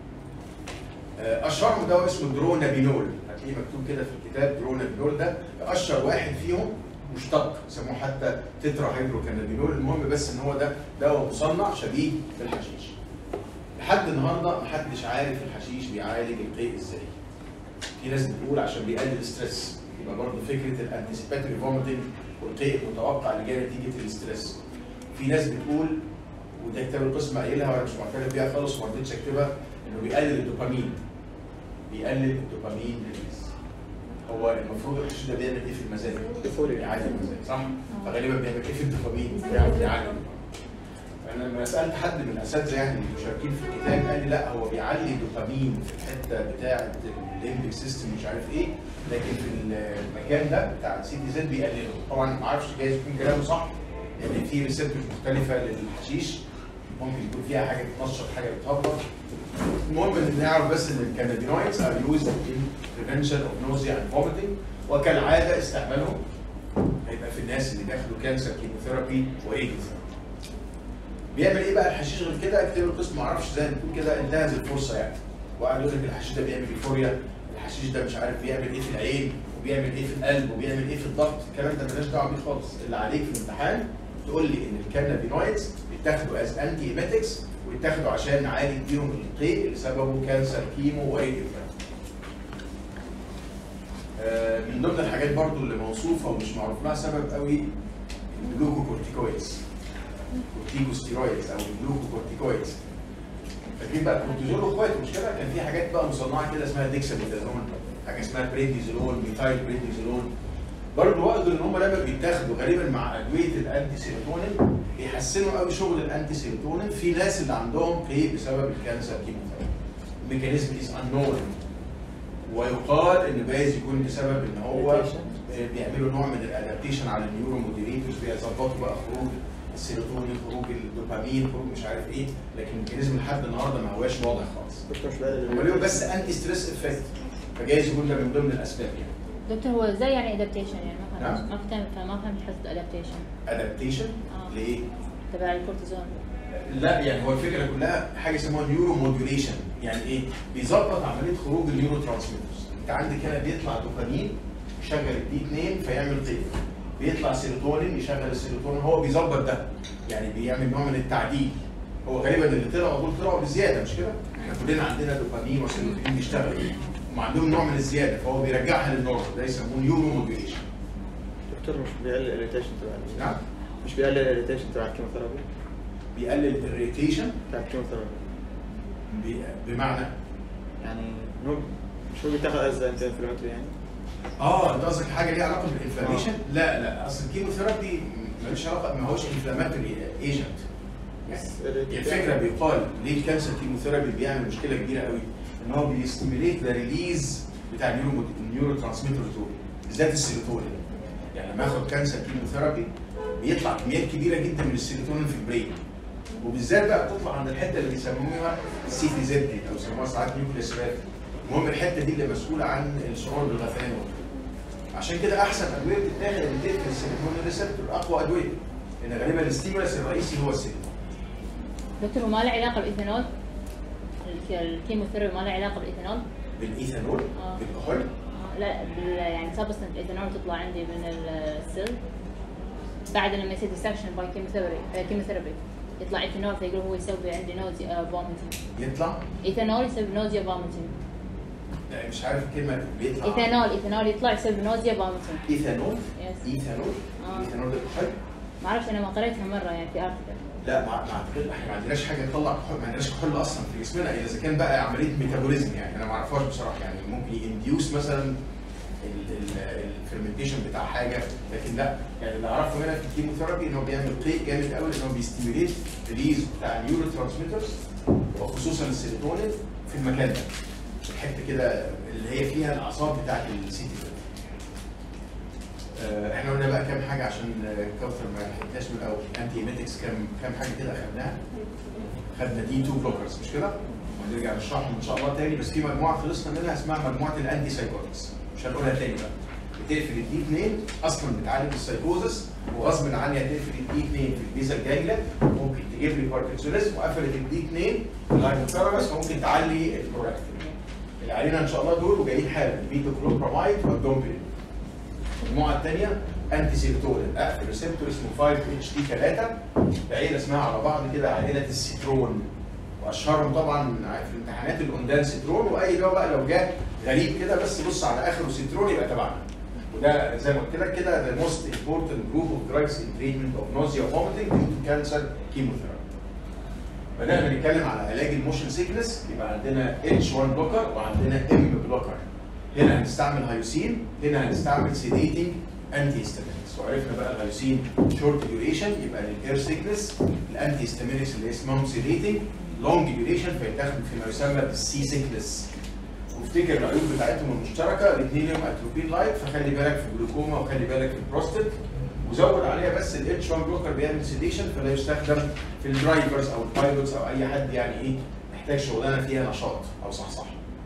آه، اشهرهم دواء اسمه درونابينول هتلاقيه مكتوب كده في الكتاب درونابينول ده اشهر واحد فيهم مشتق يسموه حتى تترا هيدروكانابينول المهم بس ان هو ده دواء مصنع شبيه بالحشيش لحد النهارده محدش عارف الحشيش بيعالج القيء ازاي في ناس بتقول عشان بيقلل الستريس يبقى برضه فكره الانتيسيباتوري فوميتنج والقيء المتوقع اللي جاي نتيجه الاستريس في ناس بتقول وده كتاب القسم قايلها وانا مش معترف بيها خالص وما رضيتش اكتبها انه بيقلل الدوبامين بيقلل الدوبامين ريليز هو المفروض الحشيش ده بيعمل ايه في المزاج؟ Euphoria. بيعالج المزاج صح؟ فغالبا بيعمل ايه في الدوبامين؟ بيعالج بيعالج انا لما سالت حد من الاساتذه يعني المشاركين في الكتاب قال لي لا هو بيعلي الدوبامين في الحته بتاعه الليمبيك سيستم مش عارف ايه لكن في المكان ده بتاع السي دي زد بيقلله طبعا ما اعرفش جايز يكون كلامه صح لان في ريسبتورز مختلفه للحشيش ممكن يكون فيها حاجه بتنشط حاجه بتهبط المهم ان نعرف بس ان الكانابينويدز ار يوزد ان بريفنشن اوف نوزيا اند فوميتنج وكالعاده استعمالهم هيبقى في الناس اللي بياخدوا كانسر كيموثيرابي وراديوثيرابي بيعمل ايه بقى الحشيش غير كده كتاب القسم ما اعرفش زي ما تقول كده انتهز الفرصه يعني وقعد يقول لك الحشيش ده بيعمل ايفوريا الحشيش ده مش عارف بيعمل ايه في العين وبيعمل ايه في القلب وبيعمل ايه في الضغط الكلام ده مالناش دعوه بيه خالص اللي عليك في الامتحان تقول لي ان الكانابينويدز بيتاخدوا از انتي ايميتكس ويتاخدوا عشان نعالج بيهم القيء اللي سببه كانسر كيمو وراديو آه، من ضمن الحاجات برضو اللي موصوفه ومش معروف لها سبب قوي الجلوكوكورتيكويدز كورتيكوستيرويدز او الجلوكوكورتيكويدز فاكرين بقى الكورتيزول واخواته مش كده كان في حاجات بقى مصنعه كده اسمها ديكساميثازون حاجه اسمها بريدنيزولون ميثايل بريدنيزولون برضه وقدروا ان هم لما بيتاخدوا غالبا مع ادويه الانتي سيروتونين بيحسنوا قوي شغل الانتي سيروتونين في ناس اللي عندهم قيء بسبب الكانسر كيموثيرابي الميكانيزم از انون ويقال ان جايز يكون بسبب ان هو بيعملوا نوع من الادابتيشن على النيورو موديليتورز بيظبطوا بقى خروج السيروتونين خروج الدوبامين خروج مش عارف ايه لكن الميكانيزم لحد النهارده ما هواش واضح خالص دكتور مش بقى هم ليهم بس انتي ستريس افكت فجايز يكون ده من ضمن الاسباب يعني دكتور هو ازاي يعني ادابتيشن يعني ما نعم. فهمت ما فهمت ما فهمت حسب ادابتيشن ادابتيشن آه. ليه؟ تبع الكورتيزون لا يعني هو الفكره كلها حاجه اسمها نيورو موديوليشن يعني ايه؟ بيظبط عمليه خروج النيورو ترانسميترز انت عندك هنا بيطلع دوبامين يشغل الدي 2 فيعمل قيء بيطلع سيروتونين يشغل السيروتونين هو بيظبط ده يعني بيعمل نوع من التعديل هو غالبا اللي طلعوا دول طلعوا بزياده مش كده؟ احنا كلنا عندنا دوبامين وسيروتونين بيشتغل هم عندهم نوع من الزياده فهو بيرجعها للنورمال ده يسموه نيورو موديوليشن دكتور مش بيقلل الاريتيشن تبع نعم مش بيقلل الاريتيشن تبع الكيموثيرابي بيقلل الريتيشن تبع الكيموثيرابي بمعنى يعني هو مش هو بيتاخد از انتي انفلاماتوري يعني اه انت قصدك حاجه ليها علاقه بالانفلاميشن؟ لا لا اصل الكيموثيرابي ملوش علاقه ما هوش انفلاماتوري ايجنت يعني هي الفكره بيقال ليه الكانسر كيموثيرابي بيعمل مشكله كبيره قوي ان هو بيستيميليت ذا ريليز بتاع النيورو النيورو ترانسميتر دول بالذات السيروتونين يعني لما اخد كانسر كيموثيرابي بيطلع كميات كبيره جدا من السيروتونين في البرين وبالذات بقى بتطلع عند الحته اللي بيسموها السي تي زد دي او بيسموها ساعات نيوكليس رات المهم الحته دي اللي مسؤوله عن الشعور بالغثيان عشان كده احسن ادويه بتتاخد اللي تقفل السيروتونين ريسبتور اقوى ادويه لان غالبا الاستيمولس الرئيسي هو السيروتونين دكتور وما له علاقه بالايثانول؟ الك- الكيموثيرابي ما له علاقه بالايثانول؟ بالايثانول آه. بالكحول آه، لا بال يعني سبستنت الايثانول تطلع عندي من السيل بعد لما يصير ديسكشن باي كيموثيرابي كيموثيرابي يطلع ايثانول فيقول هو يسوي عندي نوزيا فوميتنج يطلع ايثانول يسبب نوزيا فوميتنج لا مش عارف الكلمه بيطلع ايثانول ايثانول يطلع يسبب نوزيا فوميتنج ايثانول Yes. ايثانول آه. ايثانول ده كحول ما اعرفش انا ما قريتها مره يعني في ارتكل لا ما ما اعتقد احنا ما عندناش حاجه تطلع كحول ما عندناش كحول اصلا في جسمنا الا اذا كان بقى عمليه ميتابوليزم يعني انا ما اعرفهاش بصراحه يعني ممكن ينديوس مثلا الفرمنتيشن بتاع حاجه لكن لا يعني اللي اعرفه هنا في الكيموثيرابي ان هو بيعمل قيء جامد قوي لان هو بيستيميليت ريليز بتاع النيورو ترانسميترز وخصوصا السيروتونين في المكان ده الحته كده اللي هي فيها الاعصاب بتاعت السي تي آه، احنا قلنا بقى كام حاجه عشان آه، كوثر ما لحقتهاش من الاول انتي ايميتكس كام كام حاجه كده اخدناها خدنا دي 2 بلوكرز مش كده؟ وهنرجع نشرحهم ان شاء الله تاني بس في مجموعه خلصنا منها اسمها مجموعه الانتي سايكوتكس مش هنقولها تاني بقى بتقفل الدي 2 اصلا بتعالج السايكوزس وغصب عنها تقفل الدي 2 في البيزا الجايله ممكن تجيب لي باركنسونيزم وقفلت الدي 2 في الهايبوثالاموس فممكن تعلي البرولاكتين اللي علينا ان شاء الله دول وجايين حالا البيتوكلوبرامايد والدومبين المجموعه الثانيه انتي سيروتونين اقفل ريسبتور اسمه 5 اتش تي 3 بعيله اسمها على بعض كده عائله السيترون واشهرهم طبعا في الامتحانات الاوندان سيترون واي دواء بقى لو جه غريب كده بس بص على اخره سيترون يبقى تبعنا وده زي ما قلت لك كده the most important group of drugs in treatment of nausea and vomiting due to cancer chemotherapy. بدأنا نتكلم على علاج الموشن سيكنس يبقى عندنا اتش 1 بلوكر وعندنا ام بلوكر. هنا هنستعمل هيوسين هنا هنستعمل سيديتنج انتي هيستامينكس وعرفنا بقى الهيوسين شورت ديوريشن يبقى للاير سيكنس الانتي هيستامينكس اللي اسمهم سيديتنج لونج ديوريشن فيتاخد فيما يسمى بالسي سيكنس وافتكر العيوب بتاعتهم المشتركه الاثنين لهم اتروبين لايت فخلي بالك في الجلوكوما وخلي بالك في البروستات وزود عليها بس الاتش 1 بلوكر بيعمل سيديشن فلا يستخدم في الدرايفرز او البايلوتس او اي حد يعني ايه محتاج شغلانه فيها نشاط او صحصحه.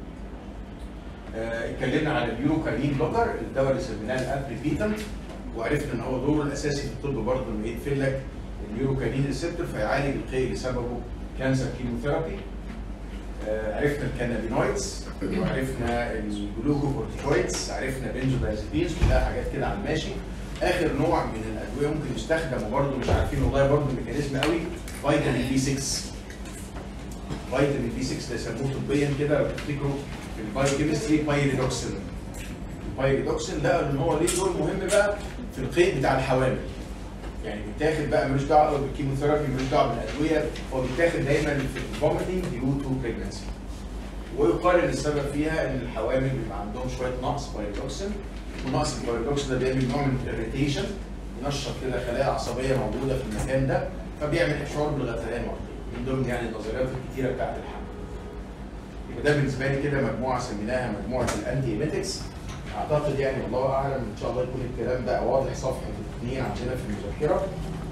آه، اتكلمنا على اليوروكارين بلوكر الدواء اللي سميناه الابريبيتنت وعرفنا ان هو دوره الاساسي في الطب برضه انه يقفل لك اليوروكارين ريسبتور فيعالج القيء اللي سببه كانسر كيموثيرابي آه، عرفنا الكانابينويدز وعرفنا الجلوكوكورتيكويدز عرفنا بنزودايزيبينز كلها حاجات كده على الماشي اخر نوع من الادويه ممكن يستخدم وبرضه مش عارفين والله برضه الميكانيزم قوي فيتامين بي 6 فيتامين بي 6 ده يسموه طبيا كده لو تفتكروا في البايوكيمستري بايريدوكسين البايريدوكسين لقوا ان هو ليه دور مهم بقى في القيء بتاع الحوامل يعني بيتاخد بقى ملوش دعوه قوي بالكيموثيرابي ملوش دعوه بالادويه هو بيتاخد دايما في الفوميتنج ديو تو بريجنسي ويقال ان السبب فيها ان الحوامل بيبقى عندهم شويه نقص بايريدوكسين ونقص البايريدوكسين ده بيعمل نوع من الاريتيشن ينشط كده خلايا عصبيه موجوده في المكان ده فبيعمل اشعار بالغثيان والقيء من ضمن يعني النظريات الكتيره بتاعت الحمل يبقى ده بالنسبه لي كده مجموعه سميناها مجموعه الانتي ايميتكس اعتقد يعني والله اعلم ان شاء الله يكون الكلام ده واضح صفحه اثنين عندنا في المذكره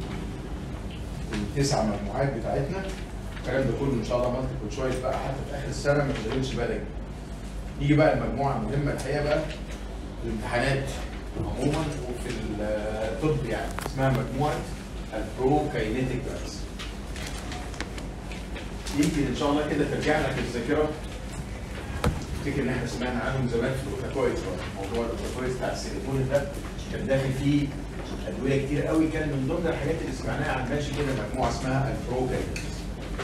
التسع مجموعات بتاعتنا الكلام ده كله ان شاء الله مالتيبل تشويس بقى حتى في اخر السنه ما تشغلش بالك نيجي بقى المجموعه المهمه الحقيقه بقى الامتحانات عموما وفي الطب يعني اسمها مجموعه البرو كاينيتيك دراجز يمكن ان شاء الله كده ترجع لك الذاكره افتكر ان احنا سمعنا عنهم زمان في الاوتاكويز موضوع الاوتاكويز بتاع السيروتونين ده كان داخل فيه ادويه كتير قوي كان من ضمن الحاجات اللي سمعناها عن ماشي كده مجموعه اسمها البروكاينيتكس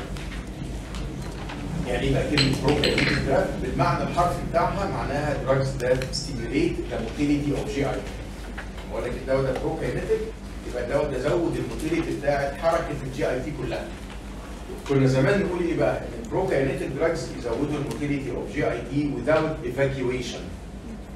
يعني ايه بقى كلمه بروكاينيتكس ده بالمعنى الحرفي بتاعها معناها drugs that stimulate the motility of GI بقول لك الدواء ده بروكاينيتك يبقى الدواء ده زود الموتيليتي بتاعت حركه الجي اي تي كلها كنا زمان نقول ايه بقى؟ ان البروكاينيتك دراجز يزودوا الموتيليتي اوف جي اي تي without evacuation.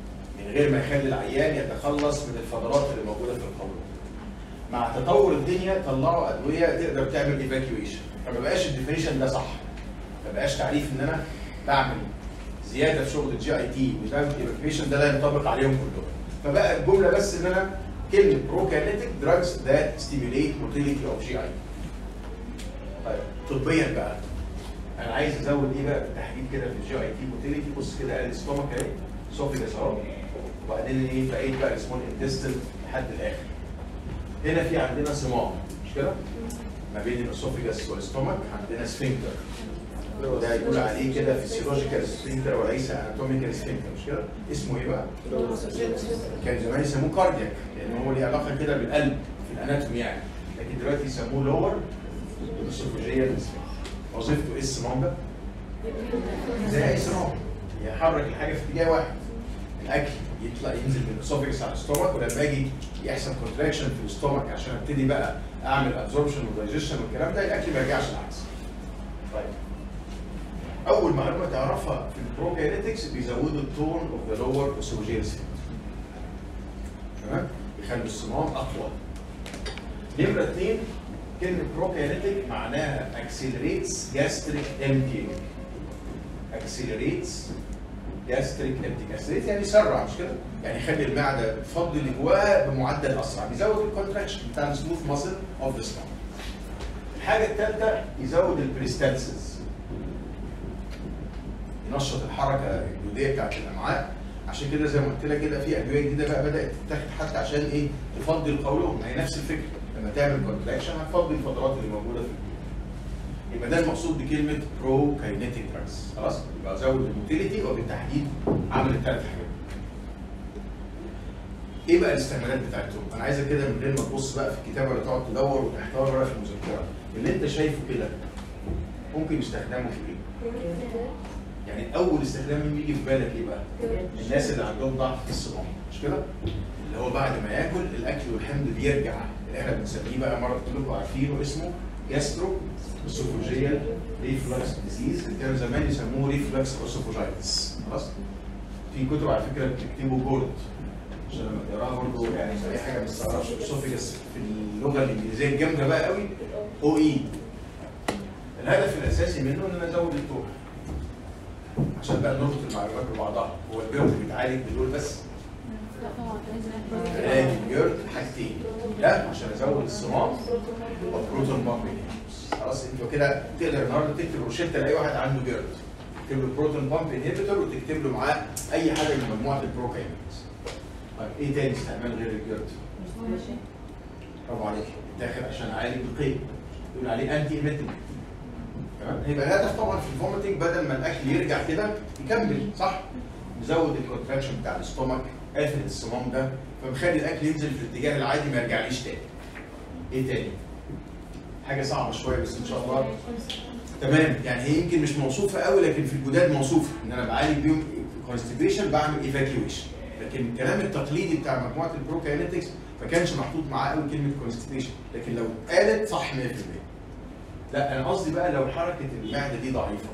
من غير ما يخلي العيان يتخلص من الفضلات اللي موجوده في القولون مع تطور الدنيا طلعوا ادويه تقدر تعمل ايفاكيويشن فما بقاش الديفينيشن ده صح ما بقاش تعريف ان انا بعمل زياده في شغل الجي اي تي وزود ايفاكيويشن ده لا ينطبق عليهم كلهم فبقى الجمله بس ان انا كلمه بروكاينيتك دراجز ذات ستيميليت موتيليتي اوف جي اي طيب طبيا بقى انا عايز ازود ايه بقى بالتحديد كده في الجي اي تي موتيليتي بص كده قال ستومك اهي سوفيجاس اهو وبعدين ايه بقيت بقى سمول انتستل لحد الاخر هنا في عندنا صمام مش كده؟ ما بين الاسوفيجاس والاستومك عندنا سفنكتر وده يقول عليه كده فيسيولوجيكال سفنكتر وليس اناتوميكال سفنكتر مش كده؟ اسمه ايه بقى؟ كان زمان يسموه كاردياك لان هو ليه علاقه كده بالقلب في الاناتومي يعني لكن دلوقتي يسموه لور اسوفيجيال سفنكتر وظيفته ايه الصمام ده؟ زي اي صمام يحرك الحاجه في اتجاه واحد الاكل يطلع ينزل من الاسوفيجس على الاستومك ولما اجي يحصل كونتراكشن في الاستومك عشان ابتدي بقى اعمل ابزوربشن ودايجيشن والكلام ده الاكل ما يرجعش العكس. طيب اول معلومه تعرفها في البروكاينيتكس بيزودوا التون اوف ذا لور اسوفيجيال تمام؟ يخلوا الصمام اقوى. نمره اثنين كلمه بروكاينيتك معناها accelerates gastric emptying. accelerates gastric emptying. accelerates يعني يسرع مش كده؟ يعني يخلي المعده تفضي اللي جواها بمعدل اسرع بيزود الكونتراكشن بتاع السموث ماسل اوف ذا ستومك. الحاجه الثالثه يزود البريستالسيس ينشط الحركه الجلوديه بتاعت الامعاء عشان كده زي ما قلت لك كده في ادويه جديده بقى بدات تتاخد حتى عشان ايه تفضي القولون ما هي نفس الفكره لما تعمل كونتراكشن هتفضي الفترات اللي موجوده في الجلد يبقى ده المقصود بكلمه برو كاينيتيك دراجز خلاص يبقى ازود الموتيليتي وبالتحديد اعمل الثلاث حاجات ايه بقى الاستعمالات بتاعتهم؟ انا عايزك كده من غير ما تبص بقى في الكتاب ولا تقعد تدور وتحتار بقى في المذكره اللي انت شايفه كده ممكن يستخدموا في ايه؟ يعني اول استخدام مين يجي في بالك ايه بقى؟ الناس اللي عندهم ضعف في الصمام مش كده؟ اللي هو بعد ما ياكل الاكل والحمض بيرجع اللي احنا بنسميه بقى مرض كلكم عارفينه اسمه جاسترو اسوفوجيال ريفلكس ديزيز اللي كانوا زمان يسموه ريفلكس اسوفوجايتس خلاص؟ في كتب على فكره بتكتبوا جولد عشان لما تقراها برضه يعني اي حاجه ما تستغربش اسوفيجس في اللغه الانجليزيه الجامده بقى قوي او اي الهدف الاساسي منه ان انا ازود التوح عشان بقى نربط المعلومات ببعضها هو الجرد بيتعالج بدول بس علاج الجرد حاجتين لا عشان ازود الصمام والبروتون بامب خلاص انت كده تقدر النهارده تكتب روشته لاي واحد عنده جرد تكتب له بروتون بامب انهبيتور وتكتب له معاه اي حاجه من مجموعه البروكاينات طيب ايه تاني استعمال غير الجرد؟ برافو عليك داخل عشان اعالج القيء يقول عليه انتي ايميتنج تمام يبقى الهدف طبعا في الفوميتنج بدل ما الاكل يرجع كده يكمل صح؟ مزود الكونتراكشن بتاع الاستومك قافل الصمام ده فمخلي الاكل ينزل في الاتجاه العادي ما يرجعليش تاني. ايه تاني؟ حاجه صعبه شويه بس ان شاء الله تمام يعني هي يمكن مش موصوفه قوي لكن في الجداد موصوفه ان انا بعالج بيهم كونستيبيشن بعمل ايفاكيويشن لكن الكلام التقليدي بتاع مجموعه البروكاينetics ما كانش محطوط معاه قوي كلمه كونستيبيشن لكن لو اتقالت صح 100% لا انا قصدي بقى لو حركه المعده دي ضعيفه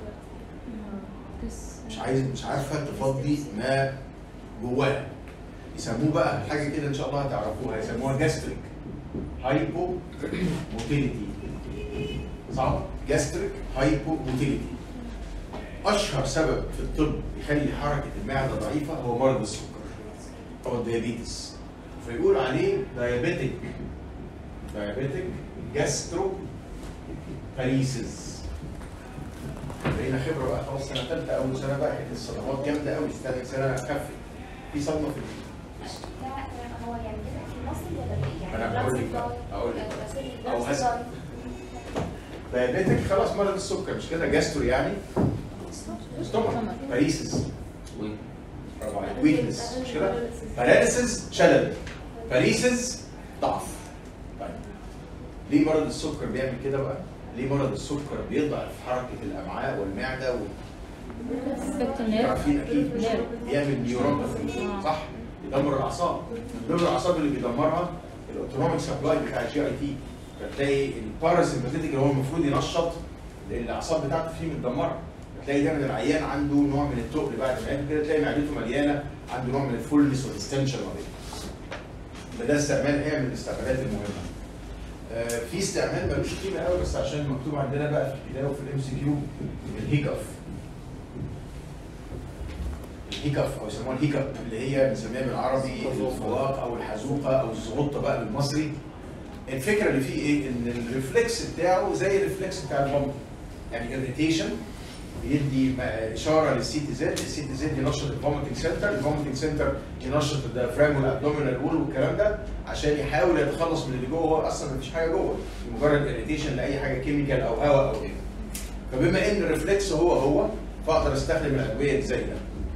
مش عايز مش عارفه تفضي ما جواها يسموه بقى حاجه كده ان شاء الله هتعرفوها يسموها جاستريك هايبو موتيليتي صعب جاستريك هايبو موتيليتي اشهر سبب في الطب يخلي حركه المعده ضعيفه هو مرض السكر او الديابيتس فيقول عليه دايابيتك دايابيتك جاسترو باريسز بقينا خبره بقى خلاص سنه ثالثه اول سنه بقى كانت الصدمات جامده قوي ثالث سنه خفت في صدمه في هو يعني كده في مصر ولا ايه؟ أنا يعني هقول لك بقى، هقول لك بقى. أو هسأل. دايابيتك خلاص مرض السكر مش كده جاسترو يعني ستومك باريسز برافو عليك ويكنس مش كده باراليسز شلل باريسز ضعف طيب ليه مرض السكر بيعمل كده بقى؟ ليه مرض السكر بيضعف حركه الامعاء والمعده و... عارفين اكيد مش كده؟ بيعمل نيورونباثي صح؟ يدمر الاعصاب من ضمن الاعصاب اللي بيدمرها الاوتونوميك سبلاي بتاع الجي اي تي فتلاقي الباراسمباتيك اللي هو المفروض ينشط لان الاعصاب بتاعته فيه متدمره تلاقي دايما العيان عنده نوع من التقل بعد ما ياكل كده تلاقي معدته مليانه عنده نوع من الفولنس والديستنشن مريض فده استعمال هي من الاستعمالات المهمه آه، في استعمال ملوش قيمه قوي بس عشان مكتوب عندنا بقى في الكتاب وفي الام سي كيو الهيكف الهيكف او يسموها الهيكف اللي هي بنسميها بالعربي الفواق او الحزوقه او الزغطه بقى بالمصري الفكره اللي فيه ايه؟ ان الريفلكس بتاعه زي الريفلكس بتاع البامب يعني اريتيشن بيدي م- اشاره للسي تي زد السي تي زد ينشط الفوميتنج سنتر الفوميتنج سنتر ينشط الديافراجم والابدومينال وول والكلام ده عشان يحاول يتخلص من اللي جوه هو اصلا مفيش حاجه جوه مجرد اريتيشن لاي حاجه كيميكال او هواء او كده فبما ان الريفلكس هو هو فاقدر استخدم الادويه اللي زي ده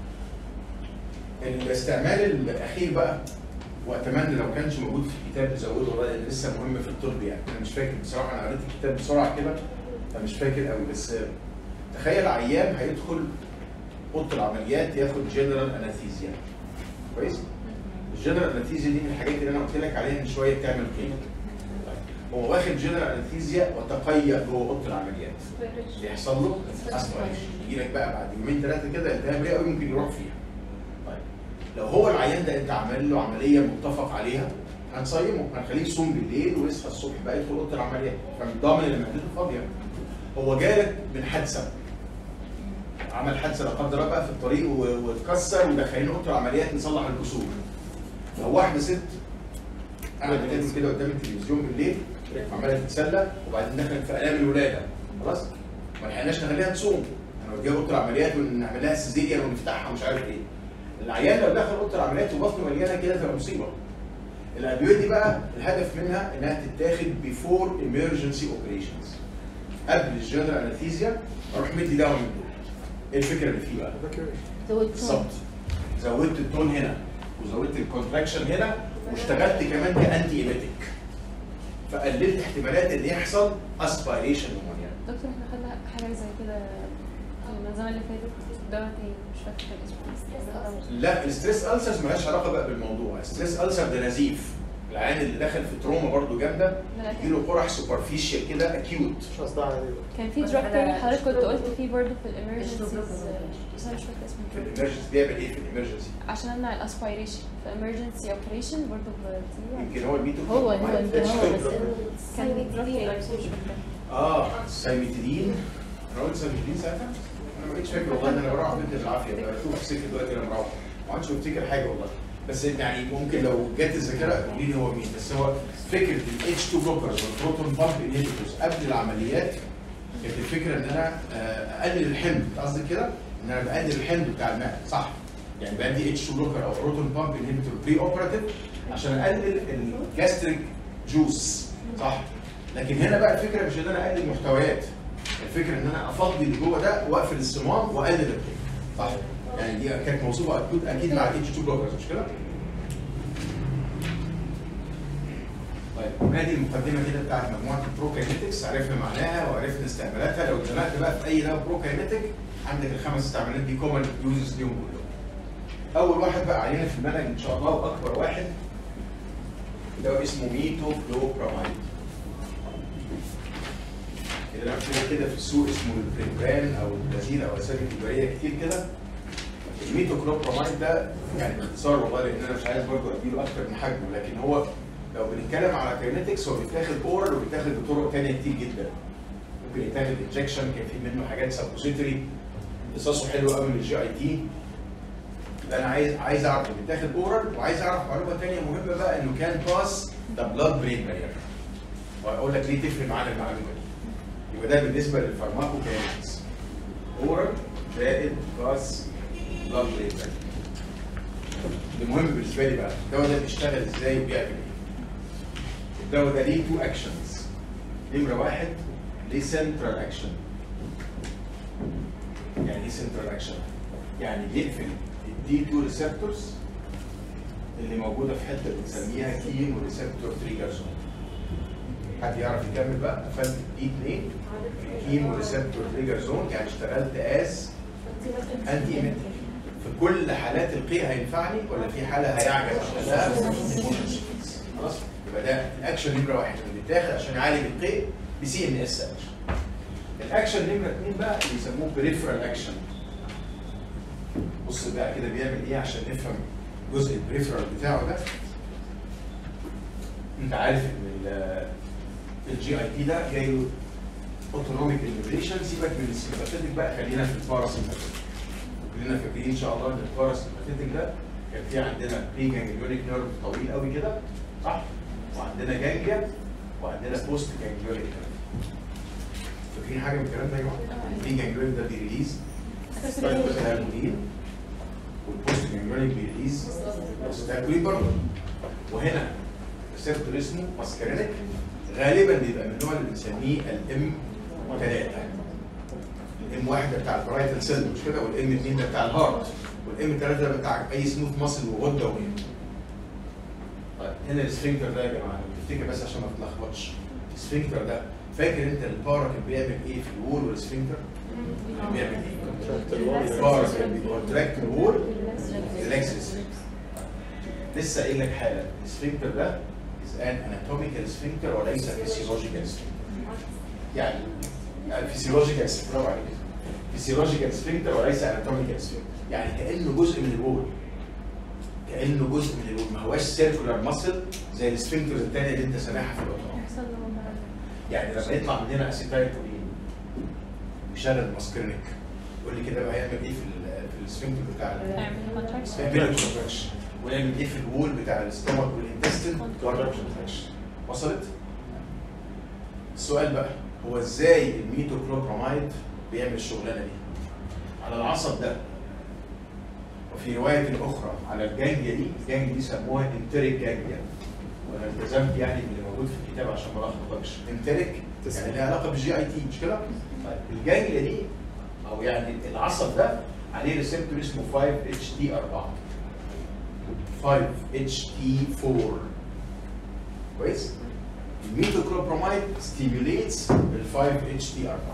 الاستعمال الاخير بقى واتمنى لو كانش موجود في الكتاب تزوده والله لان لسه مهم في الطب يعني انا مش فاكر بصراحه انا قريت الكتاب بسرعه كده فمش فاكر قوي بس تخيل عيان هيدخل اوضه العمليات ياخد جنرال انستيزيا كويس؟ الجنرال انستيزيا دي من الحاجات اللي انا قلت لك عليها من شويه بتعمل قيمه هو واخد جنرال انستيزيا وتقيأ جوه اوضه العمليات يحصل له اسبريشن يجي لك بقى بعد يومين ثلاثه كده التهاب رئوي ممكن يروح فيها طيب لو هو العيان ده انت عامل له عمليه متفق عليها هنصيمه هنخليه يصوم بالليل ويصحى الصبح بقى يدخل اوضه العمليات فضامن ان معدته فاضيه هو جالك من حادثه عمل حادثه لا قدر الله بقى في الطريق و- واتكسر ودخلين اوضه العمليات نصلح الكسور لو واحده ست قاعده تعمل كده قدام التلفزيون بالليل عماله تتسلى وبعدين دخلت في الام الولاده خلاص ما لحقناش نخليها تصوم هنوديها اوضه العمليات ونعمل لها سيزيريان ونفتحها ومش عارف ايه العيان لو دخل اوضه العمليات وبطنه مليانه كده تبقى مصيبه الادويه دي بقى الهدف منها انها تتاخد بيفور ايمرجنسي اوبريشنز قبل الجنرال انستيزيا اروح مدي دواء من دول ايه الفكره اللي فيه بقى؟ زود بالظبط زودت التون هنا وزودت الكونتراكشن هنا واشتغلت كمان كانتي ايميتيك فقللت احتمالات ان يحصل اسبيريشن نمونيا دكتور احنا خدنا حاجة زي كده في المنظمة اللي فاتت دواء تاني مش فاكرة كان اسمه لا الستريس السرز مالهاش علاقه بقى بالموضوع الستريس السر ده نزيف العيان اللي دخل في تروما برضو جامده يجيله قرح سوبرفيشال كده اكيوت مش قصدها على دي بقى. كان في دراج تاني حضرتك كنت قلت فيه برضه في الامرجنسيز بس انا مش فاكرة اسمه في الدراج. الامرجنسي بيعمل ايه في الامرجنسي؟ عشان امنع الاسبيريشن في امرجنسي اوبريشن برضه بدي يمكن هو الميتو هو هو يمكن هو بس كان دراج تاني بس مش فاكرة اه سايمترين انا قلت سايمترين ساعتها انا ما بقتش فاكر والله ان انا بروح بنت بالعافيه بقى اشوف السكه دلوقتي انا مروح ما عادش بفتكر حاجه والله بس يعني ممكن لو جت الذاكره قولي لي هو مين بس هو فكره الاتش 2 بلوكرز والبروتون بامب انهبيتورز قبل العمليات كانت الفكره ان انا آه، اقلل الحمل قصدي كده ان انا بقلل الحمل بتاع المعده صح يعني بدي اتش 2 بلوكر او بروتون بامب انهبيتور بري اوبراتيف عشان اقلل الجاستريك جوس صح لكن هنا بقى الفكره مش ان انا اقلل محتويات الفكره ان انا افضي اللي جوه ده واقفل الصمام واقلل القيم صح يعني دي كانت موصوفه اكيد اكيد مع الاتش 2 بلوكرز مش كده؟ طيب ادي المقدمه كده بتاعت مجموعه البروكاينيتكس عرفنا معناها وعرفنا استعمالاتها لو اتزنقت بقى في اي دواء بروكاينيتك عندك الخمس استعمالات دي كومن يوزز ليهم كلهم. اول واحد بقى علينا في المنهج ان شاء الله واكبر واحد دواء اسمه ميتو فلوبراميد. اللي انا عارفينه كده في السوق اسمه البريمبران او البرازيل او اسامي تجاريه كتير كده الميتوكلوبراميد ده يعني باختصار والله لان انا مش عايز برضه اديله اكتر من حجمه لكن هو لو بنتكلم على كاينetics هو بيتاخد اورال وبيتاخد بطرق ثانيه كتير جدا ممكن يتاخد انجكشن كان في منه حاجات سبوزيتوري امتصاصه حلو قوي من الجي اي تي انا عايز عايز اعرف بيتاخد اورال وعايز اعرف معلومه ثانيه مهمه بقى انه كان باس ذا بلاد برين بارير واقول لك ليه تفرق معانا المعلومه دي يبقى ده بالنسبه للفارماكو كاينetics اورال زائد باس بلاد برين بارير المهم بالنسبه لي بقى الدواء ده بيشتغل ازاي وبيعمل ايه الدواء ده ليه تو اكشنز نمره واحد ليه سنترال اكشن يعني ايه سنترال اكشن يعني بيقفل الدي 2 ريسبتورز اللي موجوده في حته بنسميها كيمو ريسبتور تريجر زون حد يعرف يكمل بقى قفلت الدي 2 كيمو ريسبتور تريجر زون يعني اشتغلت از انتي ايميتيك في كل حالات القيء هينفعني ولا في حاله هيعجز لا خلاص يبقى ده الاكشن نمره واحد اللي بيتاخد عشان يعالج القيء بسي ان اس اكشن الاكشن نمره اثنين بقى اللي يسموه بريفرال اكشن بص بقى كده بيعمل ايه عشان نفهم جزء البريفرال بتاعه ده انت عارف ان الجي اي تي ده جاي له اوتونوميك انيبريشن سيبك من السيمباثيتك بقى خلينا في الباراسيمباثيتك كلنا فاكرين ان شاء الله ان الباراسيمباثيتك ده كان في عندنا بري جانجليونيك نيرف طويل قوي كده صح وعندنا جانجليا وعندنا بوست جانجليونيك نيرف فاكرين حاجه من الكلام ده يا جماعه؟ البري جانجليونيك ده بيريليز هرمونين والبوست جانجليونيك بيريليز ستاكولين برضه وهنا ريسبتور اسمه ماسكارينيك غالبا بيبقى من النوع اللي بنسميه الام 3 الام 1 ده بتاع البرايتال سيل مش كده والام 2 ده بتاع الهارت والام 3 ده بتاع اي سموث ماسل وغده وهي طيب هنا السفنكتر ده يا جماعه تفتكر بس عشان ما تتلخبطش السفنكتر ده فاكر انت البارا كان بيعمل ايه في الوول والسفنكتر؟ كان بيعمل ايه؟ البارا كان بيكونتراكت الوول ريلاكس لسه قايل لك حالا السفنكتر ده is an anatomical sphincter وليس physiological sphincter. يعني physiological sphincter برافو عليك physiological sphincter وليس anatomical sphincter. يعني كأنه جزء من الوول كأنه جزء من الوول ما هواش سيركولار ماسل زي السفنكترز الثانيه اللي انت سامعها في الاوتومات يحصل له مرض. يعني لما يطلع مننا اسيتايل كولين ويشغل ماسكرينيك قول لي كده بقى هيعمل ايه في ال- في السفنكتر بتاع ال- اعمل contraction. بيعمل كونتراكشن ويعمل ايه في الوول بتاع الاستومك والانتستين كونتراكشن وصلت؟ السؤال بقى هو ازاي الميتوكلوبراميد بيعمل الشغلانه دي؟ على العصب ده وفي روايه اخرى على الجانجيا دي الجانجيا دي سموها انتريك جانجيا وانا التزمت يعني باللي موجود في الكتاب عشان ما الخبطكش انتريك يعني لها علاقه بالجي اي تي مش كده؟ طيب الجانجيا دي او يعني العصب ده عليه ريسبتور اسمه 5 اتش تي 4 5 اتش تي 4 كويس؟ الميتوكلوبراميد ستيميوليتس ال 5 اتش تي 4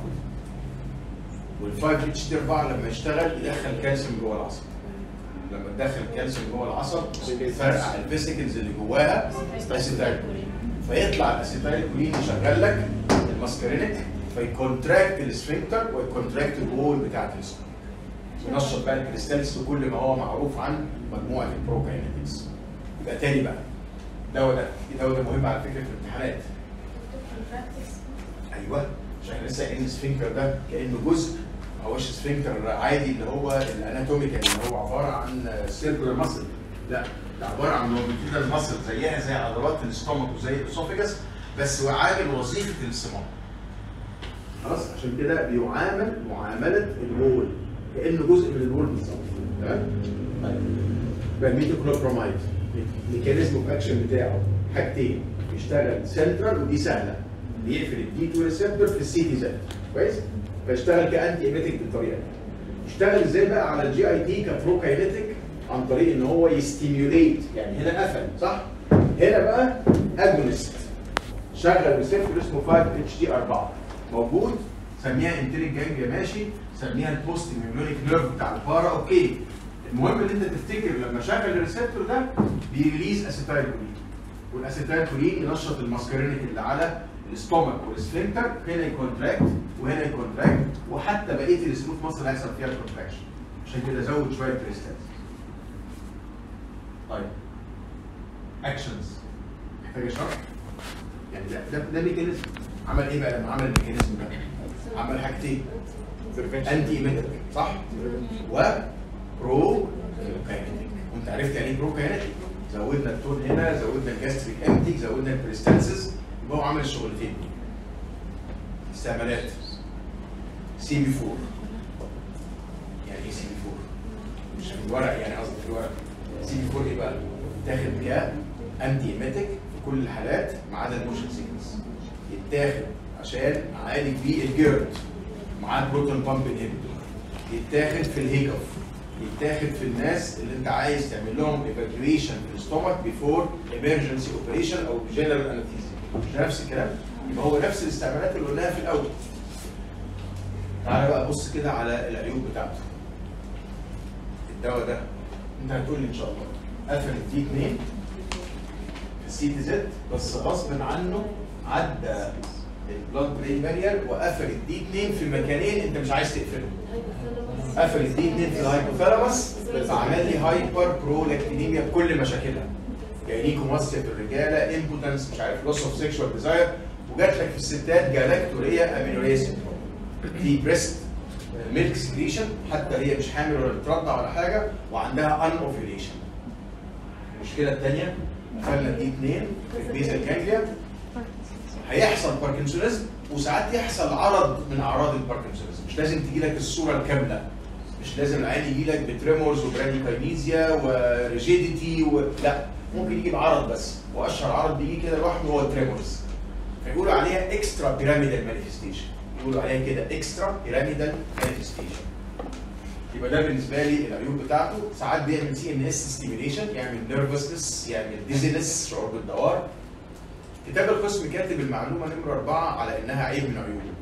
وال 5 اتش تي 4 لما يشتغل يدخل كالسيوم جوه العصب لما تدخل كالسيوم جوه العصب يفرقع الفيسيكلز اللي جواها اسيتايل كولين فيطلع الاسيتايل كولين يشغل لك الماسكارينيك فيكونتراكت السفنكتر ويكونتراكت الوول بتاعت السفنكتر ينشط بقى الكريستالز وكل ما هو معروف عن مجموعه البروكاينيتكس يبقى تاني بقى الدواء ده الدواء ده مهم على فكره في الامتحانات ايوه مش احنا لسه قايلين السفنكتر ده كانه جزء ما هوش سفنكتر عادي اللي هو الاناتوميكال اللي هو عباره عن سيركولار ماسل لا ده عباره عن لونجيتودينال ماسل زيها زي عضلات الاستومك وزي الاسوفيجاس بس هو عامل وظيفه الصمام خلاص عشان كده بيعامل معامله الوول كانه جزء من الوول بالظبط تمام طيب يبقى الميتوكلوبراميد ميكانيزم اوف اكشن بتاعه حاجتين يشتغل سنترال ودي سهله بيقفل الدي 2 ريسبتور في السي تي زد كويس فيشتغل كانتي ايميتيك بالطريقه دي يشتغل ازاي بقى على الجي اي تي كبروكاينيتيك عن طريق ان هو يستيميوليت يعني هنا قفل صح هنا بقى اجونست شغل ريسبتور اسمه 5 اتش تي 4 موجود سميها انتريك جانجيا ماشي سميها البوست ميمونيك نيرف بتاع البارا اوكي المهم ان انت تفتكر لما شغل الريسبتور ده بيريليز اسيتايل كولين والاسيتايل كولين ينشط الماسكارينيك اللي على الاستومك والسفنكتر هنا يكونتراكت وهنا يكونتراكت وحتى بقيه السموث ماسل هيحصل فيها كونتراكشن عشان كده زود شويه كريستالز طيب اكشنز محتاج شرح يعني ده ده, ده ميكانيزم عمل ايه بقى لما عمل الميكانيزم ده؟ عمل حاجتين انتي ايميتك صح؟ و برو كاينيتيك وانت عرفت يعني ايه برو كاينيتيك زودنا التون هنا زودنا الجاستريك امتيك زودنا الكريستالسيس يبقى هو عمل الشغلتين استعمالات سي بي 4 يعني ايه سي بي 4 مش في الورق يعني قصدي في الورق سي بي 4 ايه بقى تاخد ك انتي ايميتك في كل الحالات ما عدا الموشن سيكنس يتاخد عشان اعالج بيه الجيرد معاه البروتون بامب انهبيتور يتاخد في الهيكف يتاخد في الناس اللي انت عايز تعمل لهم ايفاكيويشن في الستومك بيفور ايمرجنسي اوبريشن او جنرال انستيزيا مش نفس الكلام يبقى هو نفس الاستعمالات اللي قلناها في الاول تعالى بقى بص كده على العيوب بتاعته الدواء ده انت هتقول لي ان شاء الله قفل الدي 2 في السي تي زد بس غصب عنه عدى البلاد برين بارير وقفل الدي 2 في مكانين انت مش عايز تقفلهم قفل الدي 2 في الهايبوثالاموس بس عمل لي هايبر برولاكتينيميا بكل مشاكلها جاينيكوماستيا في الرجاله امبوتنس مش عارف لوس اوف سيكشوال ديزاير وجات لك في الستات جالاكتوريا امينوريا سيندروم في بريست ميلك سكريشن حتى هي مش حامل ولا بترضع ولا حاجه وعندها ان اوفيليشن المشكله الثانيه قفلنا الدي 2 في البيزل جانجليا هيحصل باركنسونيزم وساعات يحصل عرض من اعراض الباركنسونيزم مش لازم تجي لك الصوره الكامله مش لازم العين يجي لك بتريمورز وبراديكاينيزيا وريجيديتي و... لا ممكن يجي بعرض بس واشهر عرض بيجي كده لوحده هو التريمورز فيقولوا عليها اكسترا بيراميدال مانيفستيشن يقولوا عليها كده اكسترا بيراميدال مانيفستيشن يبقى ده بالنسبه لي العيوب بتاعته ساعات بيعمل سي ان اس ستيميليشن يعمل نيرفسنس يعمل ديزينس شعور بالدوار كتاب القسم كاتب المعلومه نمره اربعه على انها عيب من عيوبه.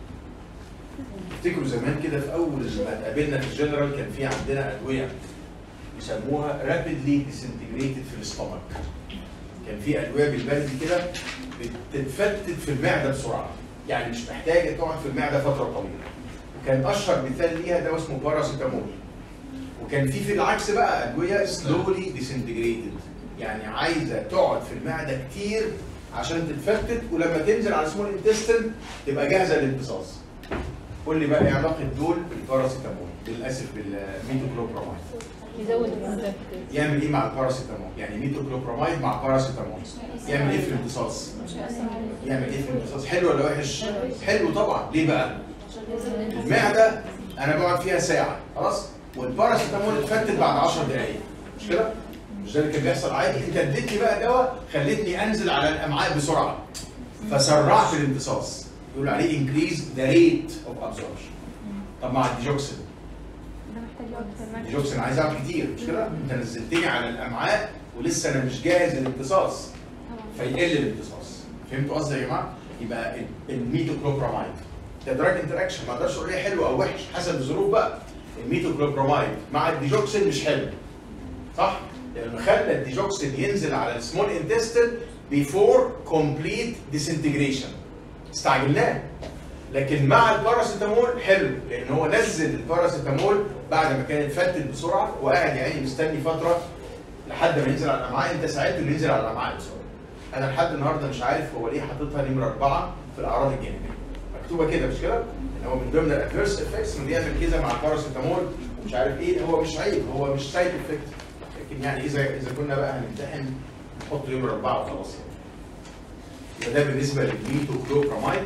افتكروا زمان كده في اول ما اتقابلنا في الجنرال كان في عندنا ادويه يسموها رابيدلي ديسنتجريتد في الاستمك. كان في ادويه بالبلدي كده بتتفتت في المعده بسرعه. يعني مش محتاجه تقعد في المعده فتره طويله. وكان اشهر مثال ليها دواء اسمه باراسيتامول. وكان في في العكس بقى ادويه سلولي ديسنتجريتد يعني عايزه تقعد في المعده كتير عشان تتفتت ولما تنزل على سمول انتستين تبقى جاهزه للامتصاص. قول لي بقى ايه علاقه دول بالباراسيتامول للاسف بالميتوكلوبراميد. يزود الكونتاكت يعمل ايه مع الباراسيتامول؟ يعني ميتوكلوبراميد مع باراسيتامول. يعمل ايه في الامتصاص؟ يعمل ايه في الامتصاص؟ حلو ولا وحش؟ حلو طبعا، ليه بقى؟ المعده انا بقعد فيها ساعه خلاص؟ والباراسيتامول اتفتت بعد 10 دقائق مش كده؟ مش ده اللي كان بيحصل عادي انت اديتني بقى دواء خلتني انزل على الامعاء بسرعه فسرعت الامتصاص يقول عليه increase the rate of absorption طب مع الديجوكسين ده محتاج يقعد في المكتب الديجوكسين عايز اقعد كتير مش كده؟ انت نزلتني على الامعاء ولسه انا مش جاهز للامتصاص فيقل الامتصاص فهمتوا قصدي يا جماعه؟ يبقى ال- الميتوكلوبراميد ده دراج انتراكشن ما اقدرش اقول عليه حلو او وحش حسب الظروف بقى الميتوكلوبراميد مع الديجوكسين مش حلو صح؟ لانه خلى الديجوكسين ينزل على السمول انتستين بيفور كومبليت ديسنتجريشن استعجلناه لكن مع الباراسيتامول حلو لان هو نزل الباراسيتامول بعد ما كان اتفتت بسرعه وقاعد يعني مستني فتره لحد ما ينزل على الامعاء انت ساعدته انه ينزل على الامعاء بسرعه انا لحد النهارده مش عارف هو ليه حاططها نمره اربعه في الاعراض الجانبيه مكتوبه كده مش كده؟ ان هو من ضمن الادفيرس افكتس انه بيعمل كده مع الباراسيتامول ومش عارف ايه هو مش عيب هو مش سايد افكت لكن يعني اذا اذا كنا بقى هنمتحن نحط نمره اربعه وخلاص يعني. يبقى ده بالنسبه للميتوكلوبراميد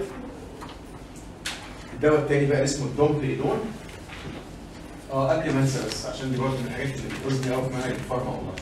الدواء التاني بقى اسمه الدومبليدون اه قبل ما انسى بس عشان دي برضه من الحاجات اللي بتوزني قوي في منهج الفارما والله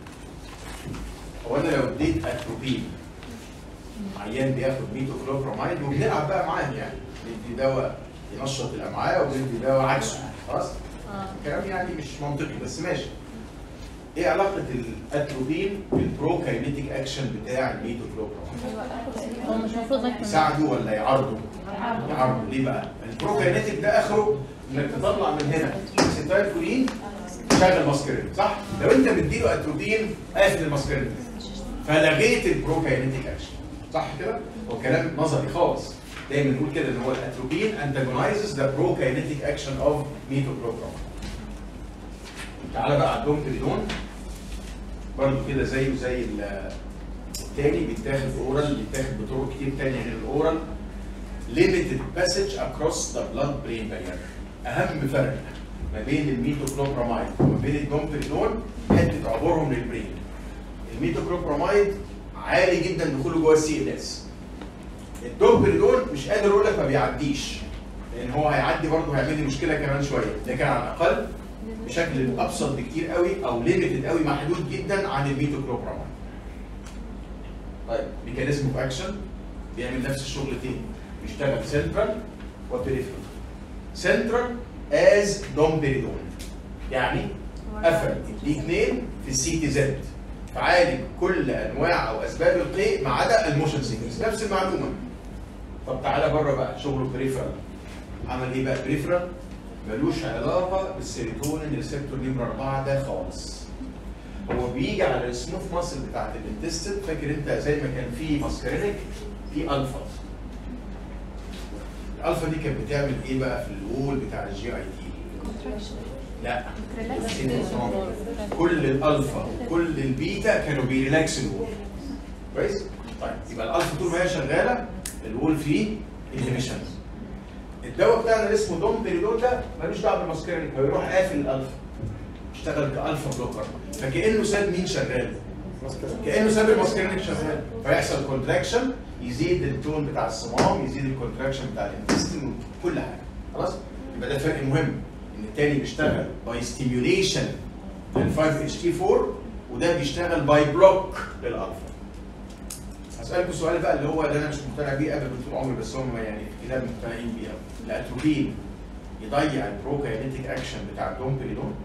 هو انا لو اديت اتروبين عيان بياخد ميتوكلوبراميد وبنلعب بقى معاه يعني ندي دواء ينشط الامعاء وندي دواء عكسه خلاص اه كلام يعني مش منطقي بس ماشي ايه علاقه الاتروبين بالبروكاينيتيك اكشن بتاع الميتوكلوبراميد هو مش المفروض ما يكون يساعدوا ولا يعارضوا؟ يعارضوا ليه بقى؟ البروكاينيتيك ده اخره انك تطلع من هنا اسيتايل كولين تشغل ماسكرين صح؟ لو انت مديله اتروبين قافل الماسكرين فلغيت البروكاينيتيك اكشن صح كده؟ هو كلام نظري خالص دايما نقول كده ان هو الاتروبين انتاجونايزز ذا بروكاينيتيك اكشن اوف ميتوكلوبراميد تعالى بقى على الدومبريدون برضه كده زيه زي ال- التاني بيتاخد اورال بيتاخد بطرق كتير تانية غير الاورال limited passage across the blood brain barrier اهم فرق ما بين الميتوكلوبراميد وما بين الدومبريدون حته عبورهم للبرين الميتوكلوبراميد عالي جدا دخوله جوه السي ال اس الدومبريدون مش قادر اقول لك ما بيعديش لان هو هيعدي برضه هيعمل لي مشكله كمان شويه لكن على الاقل بشكل ابسط بكتير قوي او ليميتد قوي محدود جدا عن الميتوكلوبراميد طيب ميكانيزم اوف اكشن بيعمل نفس الشغل تاني بيشتغل سنترال وبريفرال سنترال از دومبريدون يعني قفل دي اثنين في السي تي زد فعالج كل انواع او اسباب القيء ما عدا الموشن سيكنس نفس المعلومه طب تعالى بره بقى شغله بريفرال عمل ايه بقى بريفرال ملوش علاقه بالسيروتونين ريسبتور نمره 4 ده خالص هو بيجي على السموث ماسل بتاعت الانتستين فاكر انت زي ما كان في ماسكرينيك في الفا الالفا دي كانت بتعمل ايه بقى في الوول بتاع الجي اي تي لا كل الالفا وكل البيتا كانوا بيريلاكس الوول كويس طيب يبقى الالفا طول ما هي شغاله الوول فيه انهبيشن الدواء بتاعنا اللي اسمه دومبريدون ده ملوش دعوه بالماسكرينيك هو يروح قافل الالفا يشتغل كالفا بلوكر فكانه ساب مين شغال كانه ساب الماسكرينيك شغال فيحصل كونتراكشن يزيد التون بتاع الصمام يزيد الكونتراكشن بتاع الانتستين كل حاجه خلاص يبقى ده فرق مهم ان التاني بيشتغل باي ستيميوليشن لل 5 اتش تي 4 وده بيشتغل باي بلوك للالفا هسألكوا سؤال بقى اللي هو اللي انا مش مقتنع بيه ابدا طول عمري بس هم يعني في الكتاب مقتنعين بيه أوي. الاتروبين يضيع البروكاينيتيك اكشن بتاع الدومبريدون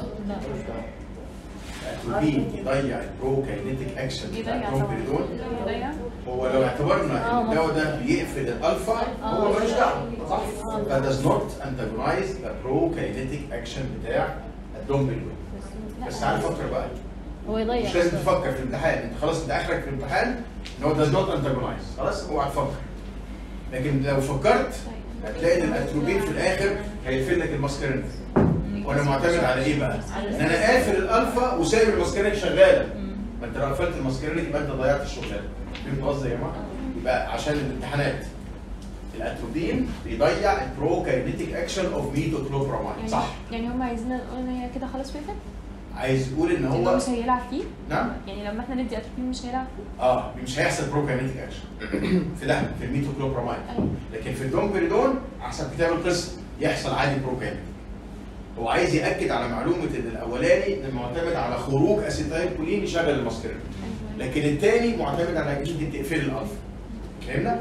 الاتروبين يضيع البروكاينيتيك اكشن بتاع بيضيع طبعا الدومبريدون بيضيع هو لو اعتبرنا ان الدواء ده بيقفل الالفا هو ملوش دعوه صح؟ ف does not antagonize the prokinetic action بتاع الدومبريدون بس تعال فكر بقى هو يضيع مش لازم تفكر في الامتحان انت خلاص انت اخرك في الامتحان ان هو does not antagonize خلاص اوعى تفكر لكن لو فكرت هتلاقي ان الاتروبين في الاخر هيقفل لك الماسكارينيك وانا معتمد على ايه بقى؟ ان انا قافل الالفا وسايب الماسكارينيك شغاله ما انت لو قفلت الماسكارينيك يبقى انت ضيعت الشغلانه فهمت قصدي يا جماعه؟ يبقى عشان الامتحانات الاتروبين بيضيع البروكاينيتيك اكشن اوف ميتوكلوبرامايد صح يعني هم عايزين نقول ان هي كده خلاص وقفت؟ عايز يقول ان هو هو مش هيلعب فيه؟ نعم يعني لما احنا ندي اتروبين مش هيلعب فيه؟ اه مش هيحصل بروكاينيتيك اكشن في ده في الميتوكلوبرامايد ايوه لكن في الدومبريدون احسن كتاب القسم يحصل عادي بروكاينيتيك هو عايز ياكد على معلومه ان الاولاني إن معتمد على خروج اسيتايل كولين يشغل الماسكرين ايوه لكن الثاني معتمد على انك انت تقفل الالفا فهمنا؟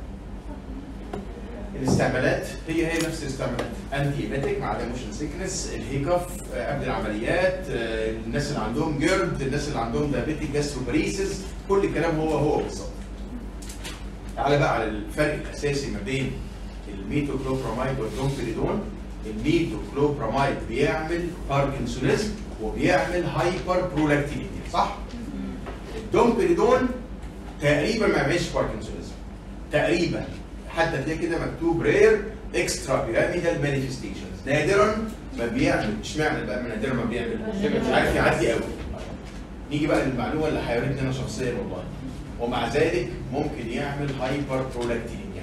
الاستعمالات هي هي نفس الاستعمالات انتي ايميتيك مع موشن سيكنس الهيكف آه، قبل العمليات آه، الناس اللي عندهم جيرد الناس اللي عندهم دايابيتيك جاستروباريسيس كل الكلام هو هو بالظبط تعالى بقى على الفرق الاساسي ما بين الميتوكلوبراميد والدومبريدون الميتوكلوبراميد بيعمل باركنسونيزم وبيعمل هايبر برولكتينيميا صح؟ الدومبريدون تقريبا ما يعملش باركنسونيزم تقريبا حتى تلاقي كده مكتوب رير اكسترا بيراميدال مانيفستيشنز نادرا ما بيعمل اشمعنى بقى نادرا ما بيعمل مش عارف يعدي قوي نيجي بقى للمعلومه اللي حيرتني انا شخصيا والله ومع ذلك ممكن يعمل هايبر برولكتينيميا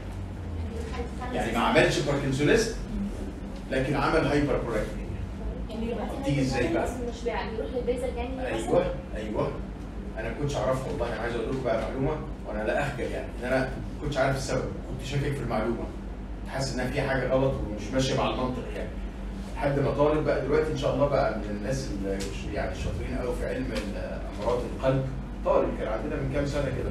يعني ما عملش باركنسونيزم لكن عمل هايبر برولكتينيميا يعني دلوقتي تيجي ازاي بقى؟ أصلاً مش بيع- بيروح للبيزل يعني ايوه ايوه انا ما كنتش اعرفها والله انا عايز اقول لكم بقى معلومه وانا لا اخجل يعني ان انا ما كنتش عارف السبب كنت شاكك في المعلومه كنت حاسس انها في حاجه غلط ومش ماشيه مع المنطق يعني لحد ما طالب بقى دلوقتي ان شاء الله بقى من الناس اللي مش- يعني الشاطرين قوي في علم ال- امراض القلب طالب كان عندنا من كام سنه كده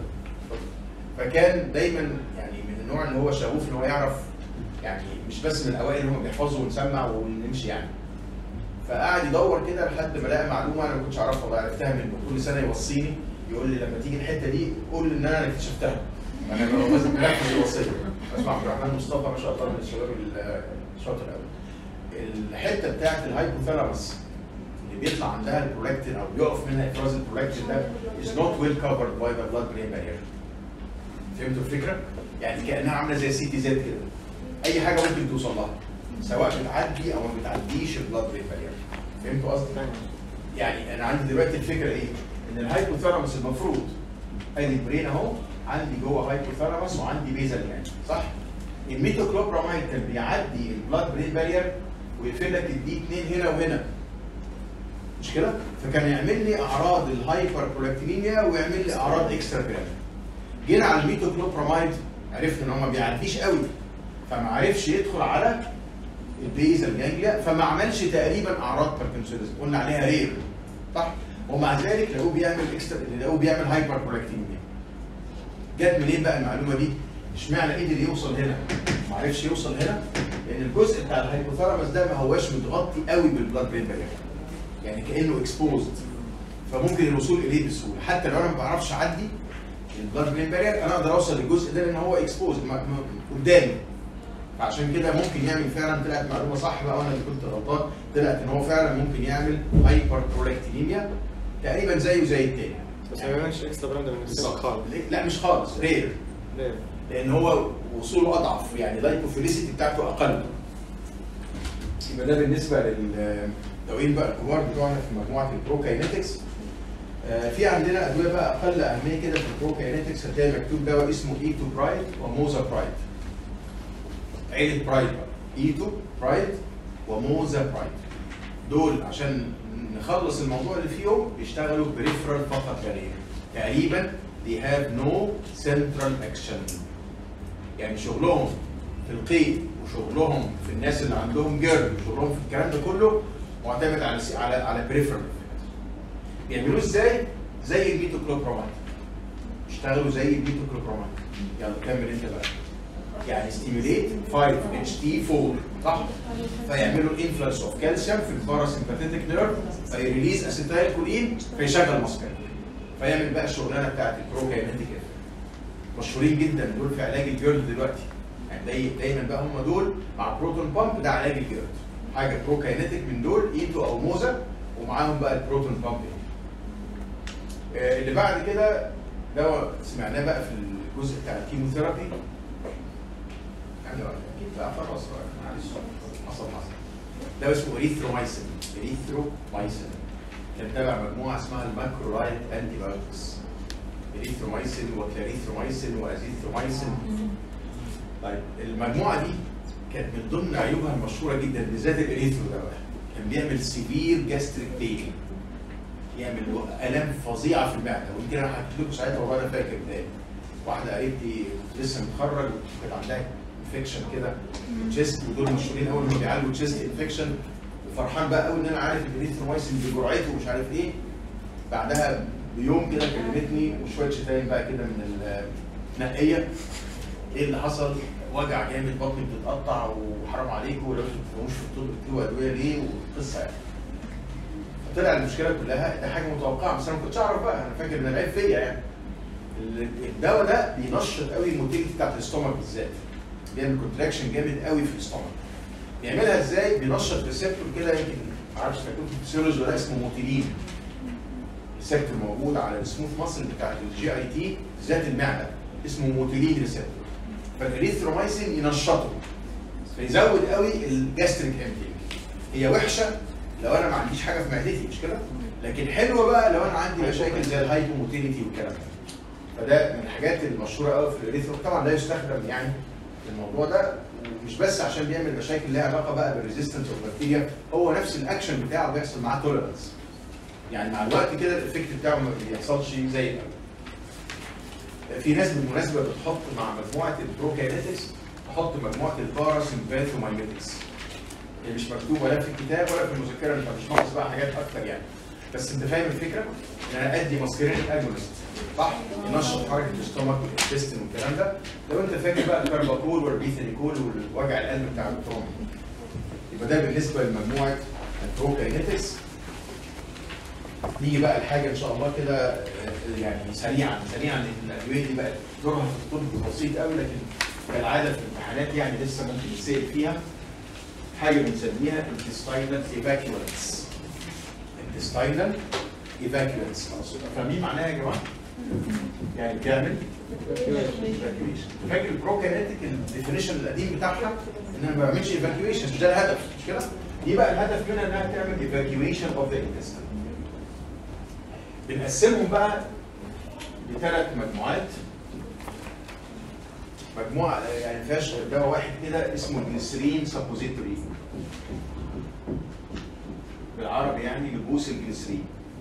فكان دايما يعني من النوع اللي هو شغوف ان هو يعرف يعني مش بس من الاوائل اللي هم بيحفظوا ونسمع ونمشي يعني فقعد يدور كده لحد ما لقى معلومه انا ما كنتش اعرفها والله عرفتها منه كل سنه يوصيني يقول لي لما تيجي الحته دي قول ان انا اللي اكتشفتها انا ببقى لازم بنفذ الوصيه اسمع عبد الرحمن مصطفى ما شاء الله من الشباب الشاطر قوي الحته بتاعت الهايبوثالاموس اللي بيطلع عندها البرولاكتين او بيقف منها افراز البرولاكتين ده is not well covered by the blood brain barrier فهمتوا الفكره؟ يعني كانها عامله زي سي تي زد كده اي حاجه ممكن توصل لها سواء بتعدي او ما بتعديش البلاد برين بارير فهمتوا قصدي؟ يعني انا عندي دلوقتي الفكره ايه؟ ان الهايبوثالاموس المفروض ادي البرين اهو عندي جوه هايبوثالاموس وعندي بيزل يعني صح؟ الميتوكلوبراميد كان بيعدي البلاد برين بارير ويقفل لك الدي 2 هنا وهنا مش كده؟ فكان يعمل لي اعراض الهايبر برولاكتينيميا ويعمل لي اعراض اكسترا بيراميد جينا على الميتوكلوبراميد عرفنا ان هو ما بيعديش قوي فما عرفش يدخل على البيزل جانجليا فما عملش تقريبا اعراض باركنسونيزم قلنا عليها رير صح ومع ذلك لقوه بيعمل اكسترا لقوه بيعمل هايبر برولاكتينيميا جت منين بقى المعلومه دي؟ اشمعنى قدر يوصل هنا؟ ما عرفش يوصل هنا لان الجزء بتاع الهايبوثالاموس ده ما هواش متغطي قوي بالبلاد برين بارير يعني كانه اكسبوزد فممكن الوصول اليه بسهوله حتى لو انا ما بعرفش اعدي البلاد برين بارير انا اقدر اوصل للجزء ده لان هو اكسبوزد قدامي فعشان كده ممكن يعمل فعلا طلعت معلومه صح بقى وانا اللي كنت غلطان طلعت ان هو فعلا ممكن يعمل هايبر برولكتينيميا تقريبا زيه زي التاني بس ما بيعملش اكسترا براند من السن خالص ليه؟ لا مش خالص رير ليه؟ لان هو وصوله اضعف يعني اللايكوفيليسيتي بتاعته اقل يبقى ده بالنسبه للدوايين بقى الكبار بتوعنا في مجموعه البروكاينetics آه، في عندنا ادويه بقى اقل اهميه كده في البروكاينetics هتلاقي مكتوب دواء اسمه ايتو برايد وموزا برايد عيله برايد بقى ايتو برايد وموزا برايد دول عشان نخلص الموضوع اللي فيهم بيشتغلوا بريفرال فقط لا غير تقريبا they have no central action يعني شغلهم في القيء وشغلهم في الناس اللي عندهم جرد وشغلهم في الكلام ده كله معتمد على سي- على على بريفرال بيعملوه ازاي؟ زي الميتوكلوبرامات اشتغلوا زي الميتوكلوبرامات يلا كمل انت بقى يعني ستيموليت 5 اتش تي 4 صح؟ فيعملوا انفلكس اوف كالسيوم في الباراسمباثيتك نيرف فيريليز اسيتايل كولين فيشغل ماسكارين فيعمل بقى الشغلانه بتاعت البروكاينيتيك مشهورين جدا دول في علاج الجلد دلوقتي يعني داي- دايما بقى هم دول مع بروتون بامب ده علاج الجلد حاجه بروكاينيتيك من دول ايتو او موزا ومعاهم بقى البروتون بامب آه، اللي بعد كده دواء سمعناه بقى في الجزء بتاع الكيموثيرابي يعني اكيد بقى خلاص بقى، معلش حصل حصل ده اسمه اريثرومايسين اريثرومايسين كان تابع مجموعه اسمها الماكرولايت انتي بايوتكس اريثرومايسين وكلاريثرومايسين وازيثرومايسين طيب المجموعه دي كانت من ضمن عيوبها المشهوره جدا بالذات الاريثرو ده بقى كان بيعمل سيفير جاستريك بين يعمل الام فظيعه في المعده ويمكن انا حكيت لكم ساعتها والله انا فاكر ده واحده قريبتي لسه متخرج وكانت عندها انفكشن كده تشيست ودول مشهورين قوي انهم بيعالجوا تشيست انفكشن وفرحان بقى قوي ان انا عارف الاريثرومايسين بجرعته ومش عارف ايه بعدها بيوم كده كلمتني وشويه شتايم بقى كده من النقيه ايه اللي حصل؟ وجع جامد بطني بتتقطع وحرام عليكم ولو انتوا ما بتفهموش في الطب بتكتبوا ادويه ليه وقصه يعني. طلع المشكله كلها ده حاجه متوقعه بس انا ما كنتش اعرف بقى انا فاكر ان العيب فيا يعني. ال- الدواء ده بينشط قوي الموتيليتي بتاعت الاستومك بالذات. بيعمل كونتراكشن جامد قوي في الاستومك. بيعملها ازاي؟ بينشط ريسبتور كده يمكن ما اعرفش مكتوب في الفسيولوجي ولا اسمه موتيلين. ريسبتور موجود على السموث ماسل بتاعت الجي اي تي ذات المعده اسمه موتيلين ريسبتور. فالاريثرومايسين ينشطه فيزود قوي الجاستريك امتيك هي وحشه لو انا ما عنديش حاجه في معدتي مش كده لكن حلوه بقى لو انا عندي مشاكل زي الهايبوموتيليتي والكلام ده فده من الحاجات المشهوره قوي في الاريثرو طبعا لا يستخدم يعني في الموضوع ده ومش بس عشان بيعمل مشاكل ليها علاقه بقى بالريزيستنس اوف بكتيريا هو نفس الاكشن بتاعه بيحصل معاه توليرنس يعني مع الوقت كده الايفكت بتاعه ما بيحصلش زي الاول في ناس بالمناسبه بتحط مع مجموعه البروكاينetics تحط مجموعه الباراسمباثومايميتكس هي مش مكتوبه لا في الكتاب ولا في المذكره انت مش ناقص بقى حاجات اكتر يعني بس انت فاهم الفكره؟ ان انا ادي ماسكرين اجونست صح؟ ينشط حركه الاستومك والانتستين والكلام ده لو انت فاكر بقى الكارباكول والبيثينيكول والوجع القلب بتاع التروما يبقى ده بالنسبه لمجموعه البروكاينetics نيجي بقى لحاجه ان شاء الله كده آه، يعني سريعا سريعا لان الادويه دي بقت دورها في الطب بسيط قوي لكن كالعاده في الامتحانات يعني لسه ممكن يتسال فيها حاجه بنسميها intestinal evacuants intestinal evacuants فاهمين معناها يا جماعه؟ يعني بتعمل evacuation فاكر البروكينيتيك الديفينيشن القديم بتاعها ان انا ما بعملش evacuation مش ده الهدف مش كده؟ دي بقى الهدف منها انها تعمل evacuation of the intestine بنقسمهم بقى لثلاث مجموعات مجموعه يعني فيهاش غير دواء واحد كده اسمه جليسرين سابوزيتوري بالعربي يعني لبوس الجليسرين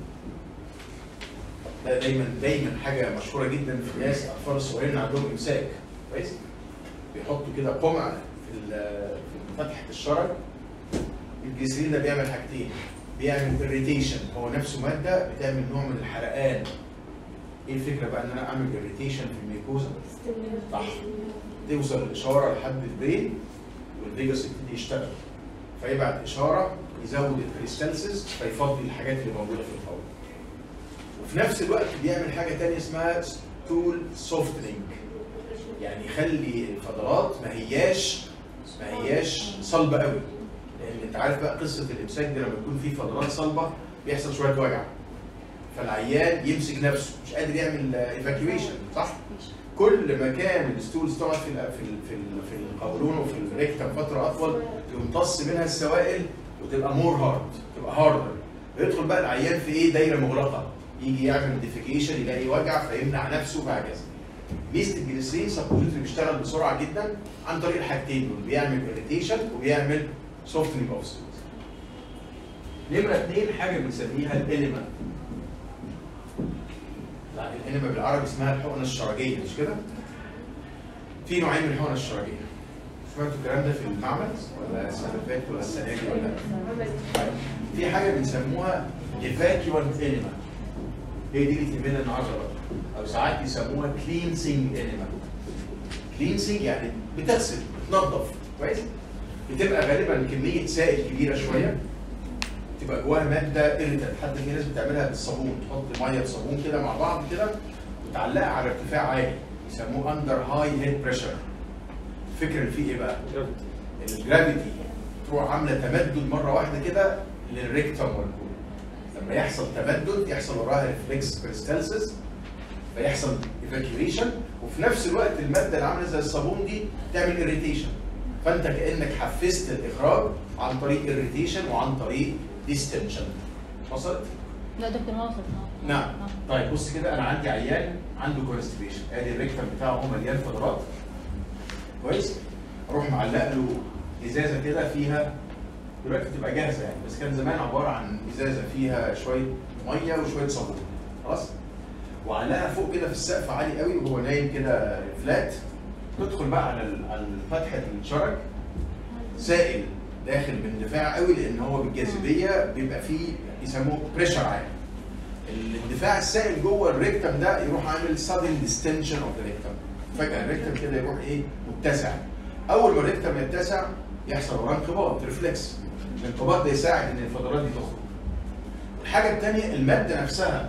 ده دايما دايما حاجه مشهوره جدا في الناس الاطفال الصغيرين اللي عندهم امساك كويس بيحطوا كده قمع في ال- في فتحه الشرج الجليسرين ده بيعمل حاجتين بيعمل irritation هو نفسه ماده بتعمل نوع من الحرقان ايه الفكره بقى ان انا اعمل irritation في الميكوزا صح توصل الاشاره لحد البرين والفيجاس يبتدي يشتغل فيبعت اشاره يزود الكريستالسيس فيفضي الحاجات اللي موجوده في الفور وفي نفس الوقت بيعمل حاجه تانية اسمها ستول سوفتنينج يعني يخلي الفضلات ما هياش ما هياش صلبه قوي لان انت عارف بقى قصه الامساك دي لما يكون في فضلات صلبه بيحصل شويه وجع فالعيان يمسك نفسه مش قادر يعمل ايفاكيويشن صح؟ كل ما كان الستولز تقعد في ال- في ال- في ال- في القولون وفي الريكتم فتره اطول يمتص منها السوائل وتبقى مور هارد تبقى هاردر يدخل بقى العيان في ايه دايره مغلقه يجي يعمل ديفيكيشن يلاقي وجع فيمنع نفسه وهكذا ميزه الجليسرين سبوزيتوري بيشتغل بسرعه جدا عن طريق الحاجتين دول بيعمل اريتيشن وبيعمل سوفتنج اوف ستولز نمرة اثنين حاجة بنسميها الانيما. لا الانيما بالعربي اسمها الحقنة الشرجية مش كده؟ في نوعين من الحقنة الشرجية. سمعتوا الكلام ده في المعمل ولا السنة اللي فاتت ولا السنة دي ولا؟ طيب. في حاجة بنسموها evacuant انيما. هي دي اللي تهمنا النهارده بقى. أو ساعات يسموها cleansing انيما. cleansing يعني بتغسل بتنظف كويس؟ بتبقى غالبا كمية سائل كبيرة شوية تبقى جواها ماده اريتنت حتى في ناس بتعملها بالصابون تحط ميه بصابون كده مع بعض كده وتعلقها على ارتفاع عالي يسموه اندر هاي هيد بريشر الفكره اللي فيه ايه بقى؟ الجرافيتي تروح عامله تمدد مره واحده كده للريكتم والكول لما يحصل تمدد يحصل وراها ريفلكس كريستالسيس فيحصل ايفاكيويشن وفي نفس الوقت الماده اللي عامله زي الصابون دي تعمل اريتيشن فانت كانك حفزت الاخراج عن طريق اريتيشن وعن طريق ديستنشن وصلت؟ لا دكتور ما وصلت ما- نعم ما- طيب بص كده انا عندي عيان عنده كونستيبيشن ادي الريكتم بتاعه هو مليان فضلات كويس اروح معلق له ازازه كده فيها دلوقتي بتبقى جاهزه يعني بس كان زمان عباره عن ازازه فيها شويه ميه وشويه صابون خلاص وعلقها فوق كده في السقف عالي قوي وهو نايم كده فلات تدخل بقى على ال- على فتحه الشرج سائل داخل باندفاع قوي لان هو بالجاذبيه بيبقى فيه يسموه بريشر عالي الاندفاع السائل جوه الريكتم ده يروح عامل sudden distension of the rectum فجاه الريكتم كده يروح ايه متسع اول ما الريكتم يتسع يحصل وراه انقباض ريفلكس الانقباض ده يساعد ان الفضلات دي تخرج الحاجه الثانيه الماده نفسها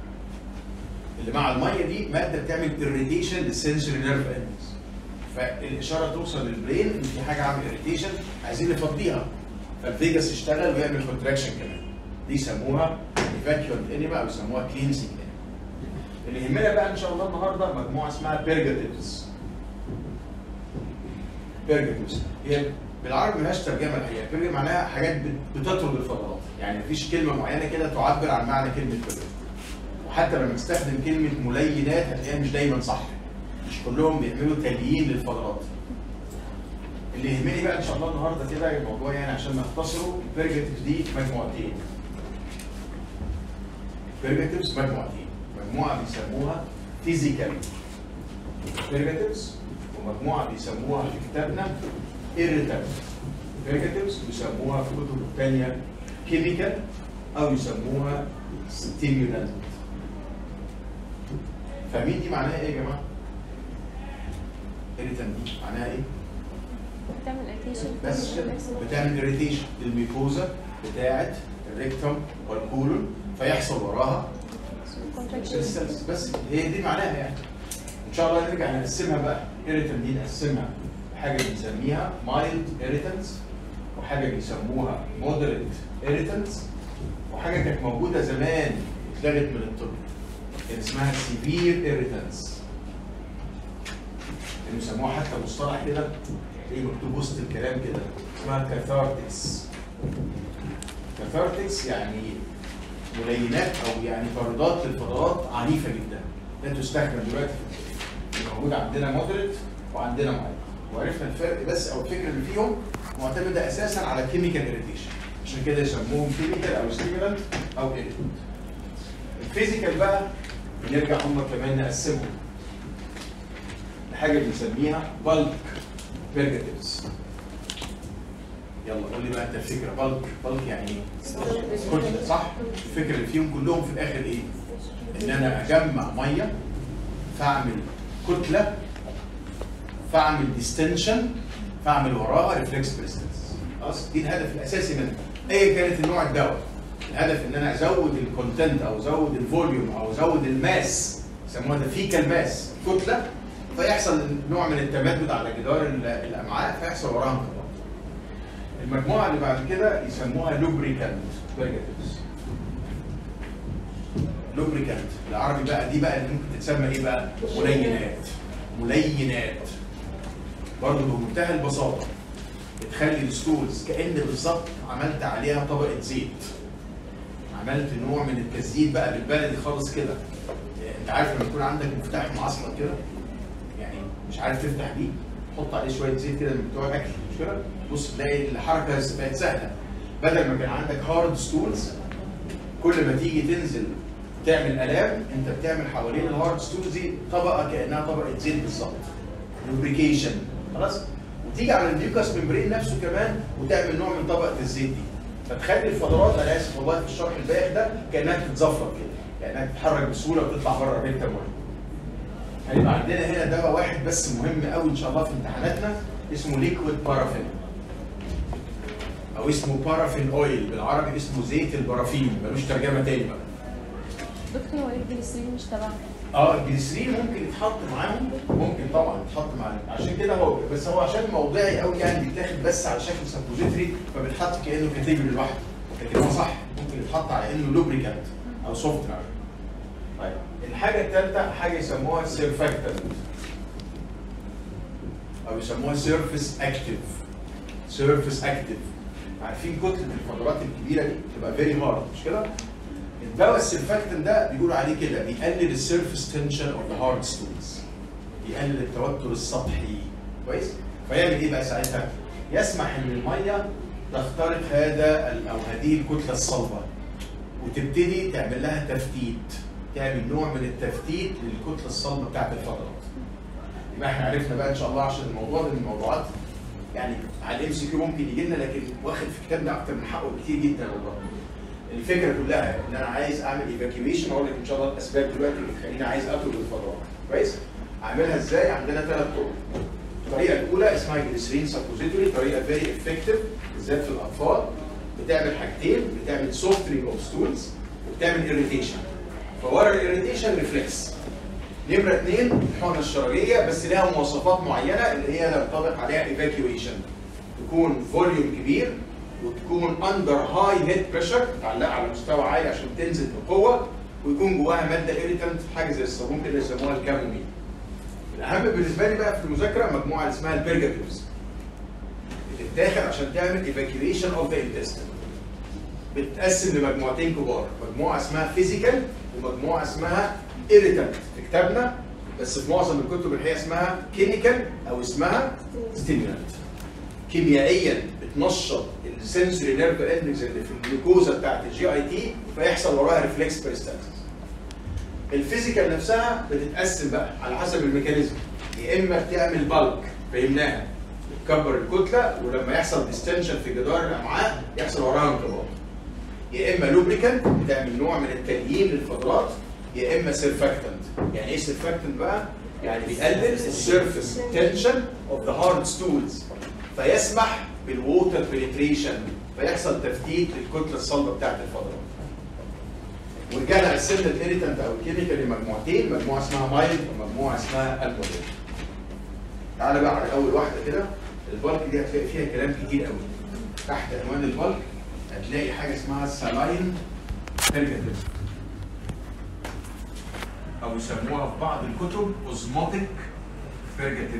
اللي مع الميه دي ماده بتعمل irritation للسنسوري نيرف اندز فالاشاره توصل للبرين ان في حاجه عامل irritation عايزين نفضيها فالفيجاس يشتغل ويعمل كونتراكشن كمان دي يسموها evacuant انيما او يسموها cleansing انيما اللي يهمنا بقى ان شاء الله النهارده مجموعه اسمها بيرجاتيفز بيرجاتيفز هي بالعربي ملهاش ترجمه الحقيقه بيرجا معناها حاجات بت- بتطرد الفضلات يعني مفيش كلمه معينه كده تعبر عن معنى كلمه بيرجا وحتى لما تستخدم كلمه ملينات هتلاقيها مش دايما صح مش كلهم بيعملوا تليين للفضلات اللي يهمني بقى ان شاء الله النهارده كده الموضوع يعني عشان نختصره البيرجاتيفز دي مجموعتين بيرجاتيفز مجموعتين مجموعه بيسموها فيزيكال بيرجاتيفز ومجموعه بيسموها في كتابنا irritable بيرجاتيفز بيسموها في كتب الثانيه كيميكال او يسموها ستيمولانت فاهمين دي معناها ايه يا جماعه؟ irritant دي معناها ايه؟ بتعمل اتيشن بس كده بتعمل اريتيشن للميكوزا بتاعه الريكتوم والكولون فيحصل وراها السلس بس هي دي معناها يعني ان شاء الله نرجع نقسمها بقى irritant دي نقسمها حاجه بنسميها mild irritants وحاجه بيسموها moderate irritants وحاجه كانت موجوده زمان اتلغت من الطب كان اسمها severe irritants كانوا يسموها حتى مصطلح كده ايه مكتوب وسط الكلام كده اسمها كاثارتكس كاثارتكس يعني ملينات او يعني طاردات للفضلات عنيفه جدا لا تستخدم دلوقتي في الطب. اللي موجود عندنا مودريت وعندنا مايل وعرفنا الفرق بس او الفكره اللي فيهم معتمده اساسا على كيميكال اريتيشن عشان كده يسموهم كيميكال او ستيمولانت او اريتنت الفيزيكال بقى بنرجع هم كمان نقسمهم لحاجه بنسميها بالك بيرجاتيفز يلا قول لي بقى انت الفكره بالك بالك يعني ايه؟ كتله صح؟ الفكره اللي فيهم كلهم في الاخر ايه؟ ان انا اجمع ميه فاعمل كتله فاعمل ديستنشن فاعمل وراها ريفلكس بريستنس خلاص دي الهدف الاساسي منها ايا كانت النوع الدواء الهدف ان انا ازود الكونتنت او ازود الفوليوم او ازود الماس يسموها ده فيكال ماس كتله فيحصل نوع من التمدد على جدار ال- الامعاء فيحصل وراها انقباض المجموعه اللي بعد كده يسموها لوبريكانت بيرجاتيفز لوبريكانت بالعربي بقى دي بقى اللي ممكن تتسمى ايه بقى؟ ملينات ملينات برضه بمنتهى البساطه بتخلي الستولز كان بالظبط عملت عليها طبقه زيت عملت نوع من التزييت بقى بالبلدي خالص كده يعني انت عارف لما يكون عندك مفتاح معصلك كده يعني مش عارف تفتح بيه حط عليه شويه زيت كده من بتوع الاكل مش كده بص تلاقي الحركه بقت سهله بدل ما كان عندك هارد ستولز كل ما تيجي تنزل تعمل الام انت بتعمل حوالين الهارد ستولز دي طبقه كانها طبقه زيت بالظبط لوبريكيشن خلاص وتيجي على الميوكاس ممبرين نفسه كمان وتعمل نوع من طبقه الزيت دي فتخلي الفضلات انا اسف والله في الشرح الباقي ده كانها بتتزفر كده كانها بتتحرك بسهوله وتطلع بره الريكتم هيبقى عندنا هنا دواء واحد بس مهم قوي ان شاء الله في امتحاناتنا اسمه ليكويد بارافين او اسمه بارافين اويل بالعربي اسمه زيت البرافين ملوش ترجمه تاني بقى دكتور هو ايه الجليسرين مش تبعنا اه الجليسرين ممكن يتحط معاهم ممكن طبعا يتحط معاهم عشان كده هو بس هو عشان موضعي قوي يعني بيتاخد بس على شكل سبوزيتري فبيتحط كانه كاتيجوري لوحده لكن هو صح ممكن يتحط على انه لوبريكانت او سوفتنر طيب الحاجه الثالثه حاجه يسموها سيرفاكتنت او يسموها سيرفيس اكتيف سيرفيس اكتيف عارفين كتله الفضلات الكبيره دي بتبقى فيري هارد مش كده؟ الدواء السيرفاكتن ده بيقولوا عليه كده بيقلل السيرفيس تنشن اوف ذا هارد ستولز بيقلل التوتر السطحي كويس فيعمل ايه بقى ساعتها يسمح ان الميه تخترق هذا ال- او هذه الكتله الصلبه وتبتدي تعمل لها تفتيت تعمل نوع من التفتيت للكتله الصلبه بتاعت الفضلات يبقى احنا عرفنا بقى ان شاء الله عشان الموضوع ده من الموضوعات يعني على الام سي كيو ممكن يجي لنا لكن واخد في كتابنا اكتر من حقه كتير جدا والله الفكره كلها ان انا عايز اعمل ايفاكيويشن اقول لك ان شاء الله الاسباب دلوقتي اللي تخليني عايز اطلب الفضاء كويس اعملها ازاي عندنا ثلاث طرق الطريقه الاولى اسمها جليسرين سبوزيتوري طريقه فيري افكتيف بالذات في الاطفال بتعمل حاجتين بتعمل سوفترينج اوف ستولز وبتعمل اريتيشن فورا الاريتيشن ريفلكس نمره اثنين الحقنه الشرجيه بس لها مواصفات معينه اللي هي ينطبق عليها ايفاكيويشن تكون فوليوم كبير وتكون اندر هاي هيد بريشر متعلقه على مستوى عالي عشان تنزل بقوه ويكون جواها ماده ايريتنت حاجه زي الصابون كده يسموها الكاموميل. الاهم بالنسبه لي بقى في المذاكره مجموعه اللي اسمها البرجاتيفز. بتتاخد عشان تعمل ايفاكيويشن اوف ذا انتستين. بتتقسم لمجموعتين كبار، مجموعه اسمها فيزيكال ومجموعه اسمها ايريتنت في كتابنا بس في معظم الكتب اللي هي اسمها كيميكال او اسمها ستيمولانت. كيميائيا بتنشط السنسوري نيرف اندكس اللي في الجلوكوزا بتاعت الجي اي تي فيحصل وراها ريفلكس بريستالسيس. الفيزيكال نفسها بتتقسم بقى على حسب الميكانيزم يا اما بتعمل بالك فهمناها بتكبر الكتله ولما يحصل ديستنشن في جدار الامعاء يحصل وراها انقباض. يا اما لوبريكانت بتعمل نوع من التليين للفضلات يا اما سيرفاكتنت يعني ايه سيرفاكتنت بقى؟ يعني بيقلل السيرفيس تنشن اوف ذا هارد ستولز فيسمح بالووتر بنتريشن فيحصل تفتيت للكتله الصلبه بتاعت الفضلات. ورجعنا قسمنا الاريتنت او الكيميكال لمجموعتين مجموعه اسمها مايلد ومجموعه اسمها الموديل. تعالى بقى على اول واحده كده البالك دي هتلاقي فيها كلام كتير قوي. تحت عنوان البالك هتلاقي حاجه اسمها سالاين بيرجاتيف او يسموها في بعض الكتب اوزموتيك بيرجاتيف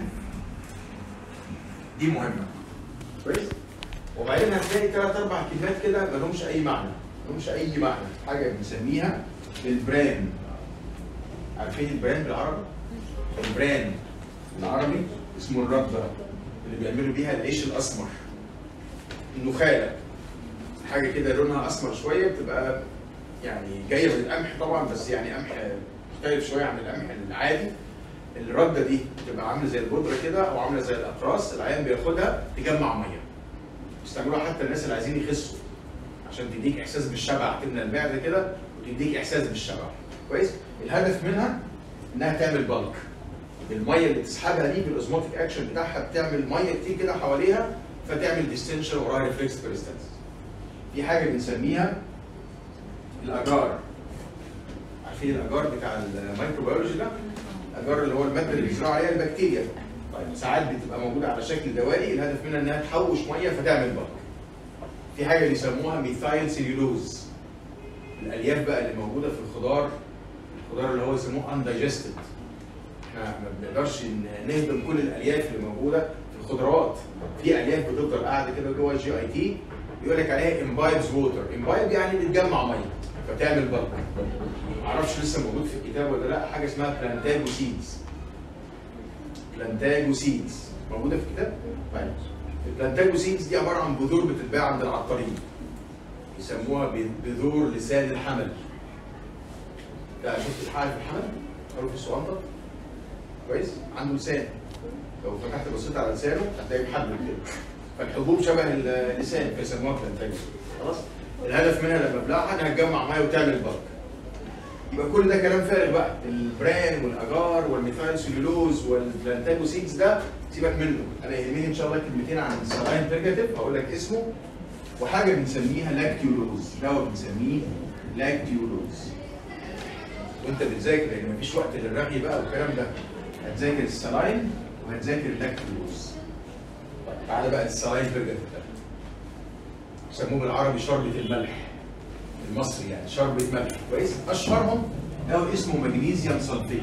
دي مهمه كويس وبعدين هتلاقي ثلاث اربع كلمات كده ما لهمش اي معنى ما لهمش اي معنى حاجه بنسميها البران عارفين البران بالعربي؟ البران بالعربي اسمه الرده اللي بيعملوا بيها العيش الاسمر النخاله حاجه كده لونها اسمر شويه بتبقى يعني جايه من القمح طبعا بس يعني قمح مختلف شويه عن القمح العادي الرده دي بتبقى عامله زي البودره كده او عامله زي الاقراص العيان بياخدها تجمع ميه بيستعملوها حتى الناس اللي عايزين يخسوا عشان تديك احساس بالشبع تملى المعده كده وتديك احساس بالشبع كويس الهدف منها انها تعمل بالك الميه اللي تسحبها دي بالاوزموتيك اكشن بتاعها بتعمل ميه كتير كده حواليها فتعمل ديستنشن وراها ريفلكس بريستنس في حاجه بنسميها الاجار عارفين الاجار بتاع الميكروبيولوجي ده الاجار اللي هو الماده اللي بيزرعوا عليها البكتيريا طيب ساعات بتبقى موجوده على شكل دوائي الهدف منها انها تحوش ميه فتعمل بالك في حاجه بيسموها ميثايل سيلولوز الالياف بقى اللي موجوده في الخضار الخضار اللي هو يسموه اندايجستد احنا ما بنقدرش ن- نهضم كل الالياف اللي موجوده في الخضروات في الياف بتفضل قاعده كده جوه الجي اي تي يقول لك عليها امبايبز ووتر امبايب يعني بتجمع ميه فتعمل بلك معرفش لسه موجود في الكتاب ولا لا حاجه اسمها بلانتاجو سيدز بلانتاجو سيدز موجوده في الكتاب؟ طيب البلانتاجو سيدز دي عباره عن بذور بتتباع عند العطارين يسموها ب- بذور لسان الحمل لا شفت الحمل في الحمل؟ عارف في الصوانطه كويس؟ عنده لسان لو فتحت بصيت على لسانه هتلاقي محلل كده فالحبوب شبه اللسان فيسموها بلانتاجو خلاص؟ الهدف منها لما ابلعها انها تجمع ميه وتعمل بلك يبقى كل ده كلام فارغ بقى البران والاجار والميثايل سيلولوز والبلانتاجو سيدز ده سيبك منه انا يهمني ان شاء الله كلمتين عن السلاين بيرجاتيف هقول لك اسمه وحاجه بنسميها لاكتيولوز دواء بنسميه لاكتيولوز وانت بتذاكر لان مفيش وقت للرغي بقى والكلام ده هتذاكر السلاين وهتذاكر اللاكتيولوز طيب تعالى بقى السلاين بيرجاتيف ده يسموه بالعربي شربة الملح المصري يعني شربة ملح كويس اشهرهم دواء اسمه مغنيسيوم سلفيت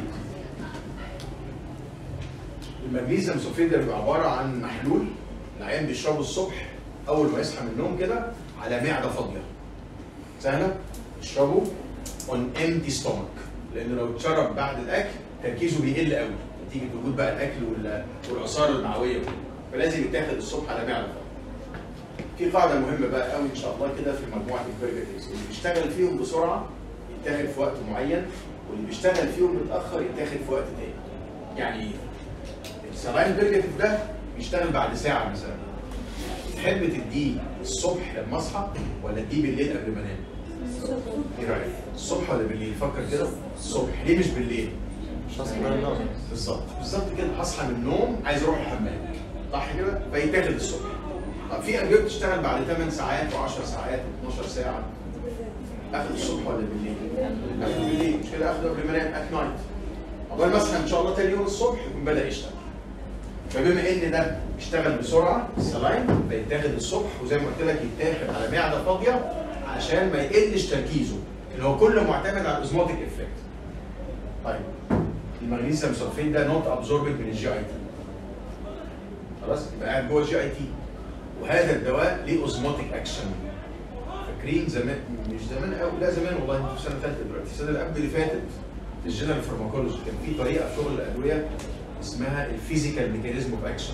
المغنيسيوم سلفيت ده بيبقى عباره عن محلول العيان بيشربه الصبح اول ما يصحى من النوم كده على معده فاضيه سهله اشربه اون امتي ستومك لانه لو اتشرب بعد الاكل تركيزه بيقل قوي نتيجه وجود بقى الاكل وال- والعصاره المعويه وكده فلازم يتاخد الصبح على معده فاضيه في قاعده مهمه بقى قوي ان شاء الله كده في مجموعه البرجاتيز اللي بيشتغل فيهم بسرعه يتاخد في وقت معين واللي بيشتغل فيهم متاخر يتاخد في وقت تاني يعني ايه؟ السلاين بيرجاتيف ده بيشتغل بعد ساعه مثلا تحب تديه الصبح لما اصحى ولا تديه بالليل قبل ما انام؟ ايه رايك؟ الصبح ولا بالليل؟ فكر كده الصبح ليه مش بالليل؟ مش هصحى من النوم بالظبط بالظبط كده هصحى من النوم عايز اروح الحمام صح كده؟ فيتاخد الصبح طب في ادويه بتشتغل بعد 8 ساعات و10 ساعات و12 ساعه اخد الصبح ولا بالليل؟ اخد بالليل مش كده اخده قبل ما انام ات نايت عقبال ما اصحى ان شاء الله تاني يوم الصبح يكون بدا يشتغل فبما ان ده بيشتغل بسرعه السلاين فيتاخد الصبح وزي ما قلت لك يتاخد على معده فاضيه عشان ما يقلش تركيزه اللي هو كله معتمد على الاوزموتيك افكت طيب المغنيسيوم سلفيت ده نوت ابزوربد من الجي اي تي خلاص يبقى قاعد جوه الجي اي تي وهذا الدواء ليه اوزموتيك اكشن فاكرين زمان مش زمان قوي لا زمان والله انتوا في سنه ثالثه دلوقتي السنه اللي قبل اللي فاتت في الجنرال فارماكولوجي كان في طريقه في شغل الادويه اسمها الفيزيكال ميكانيزم اوف اكشن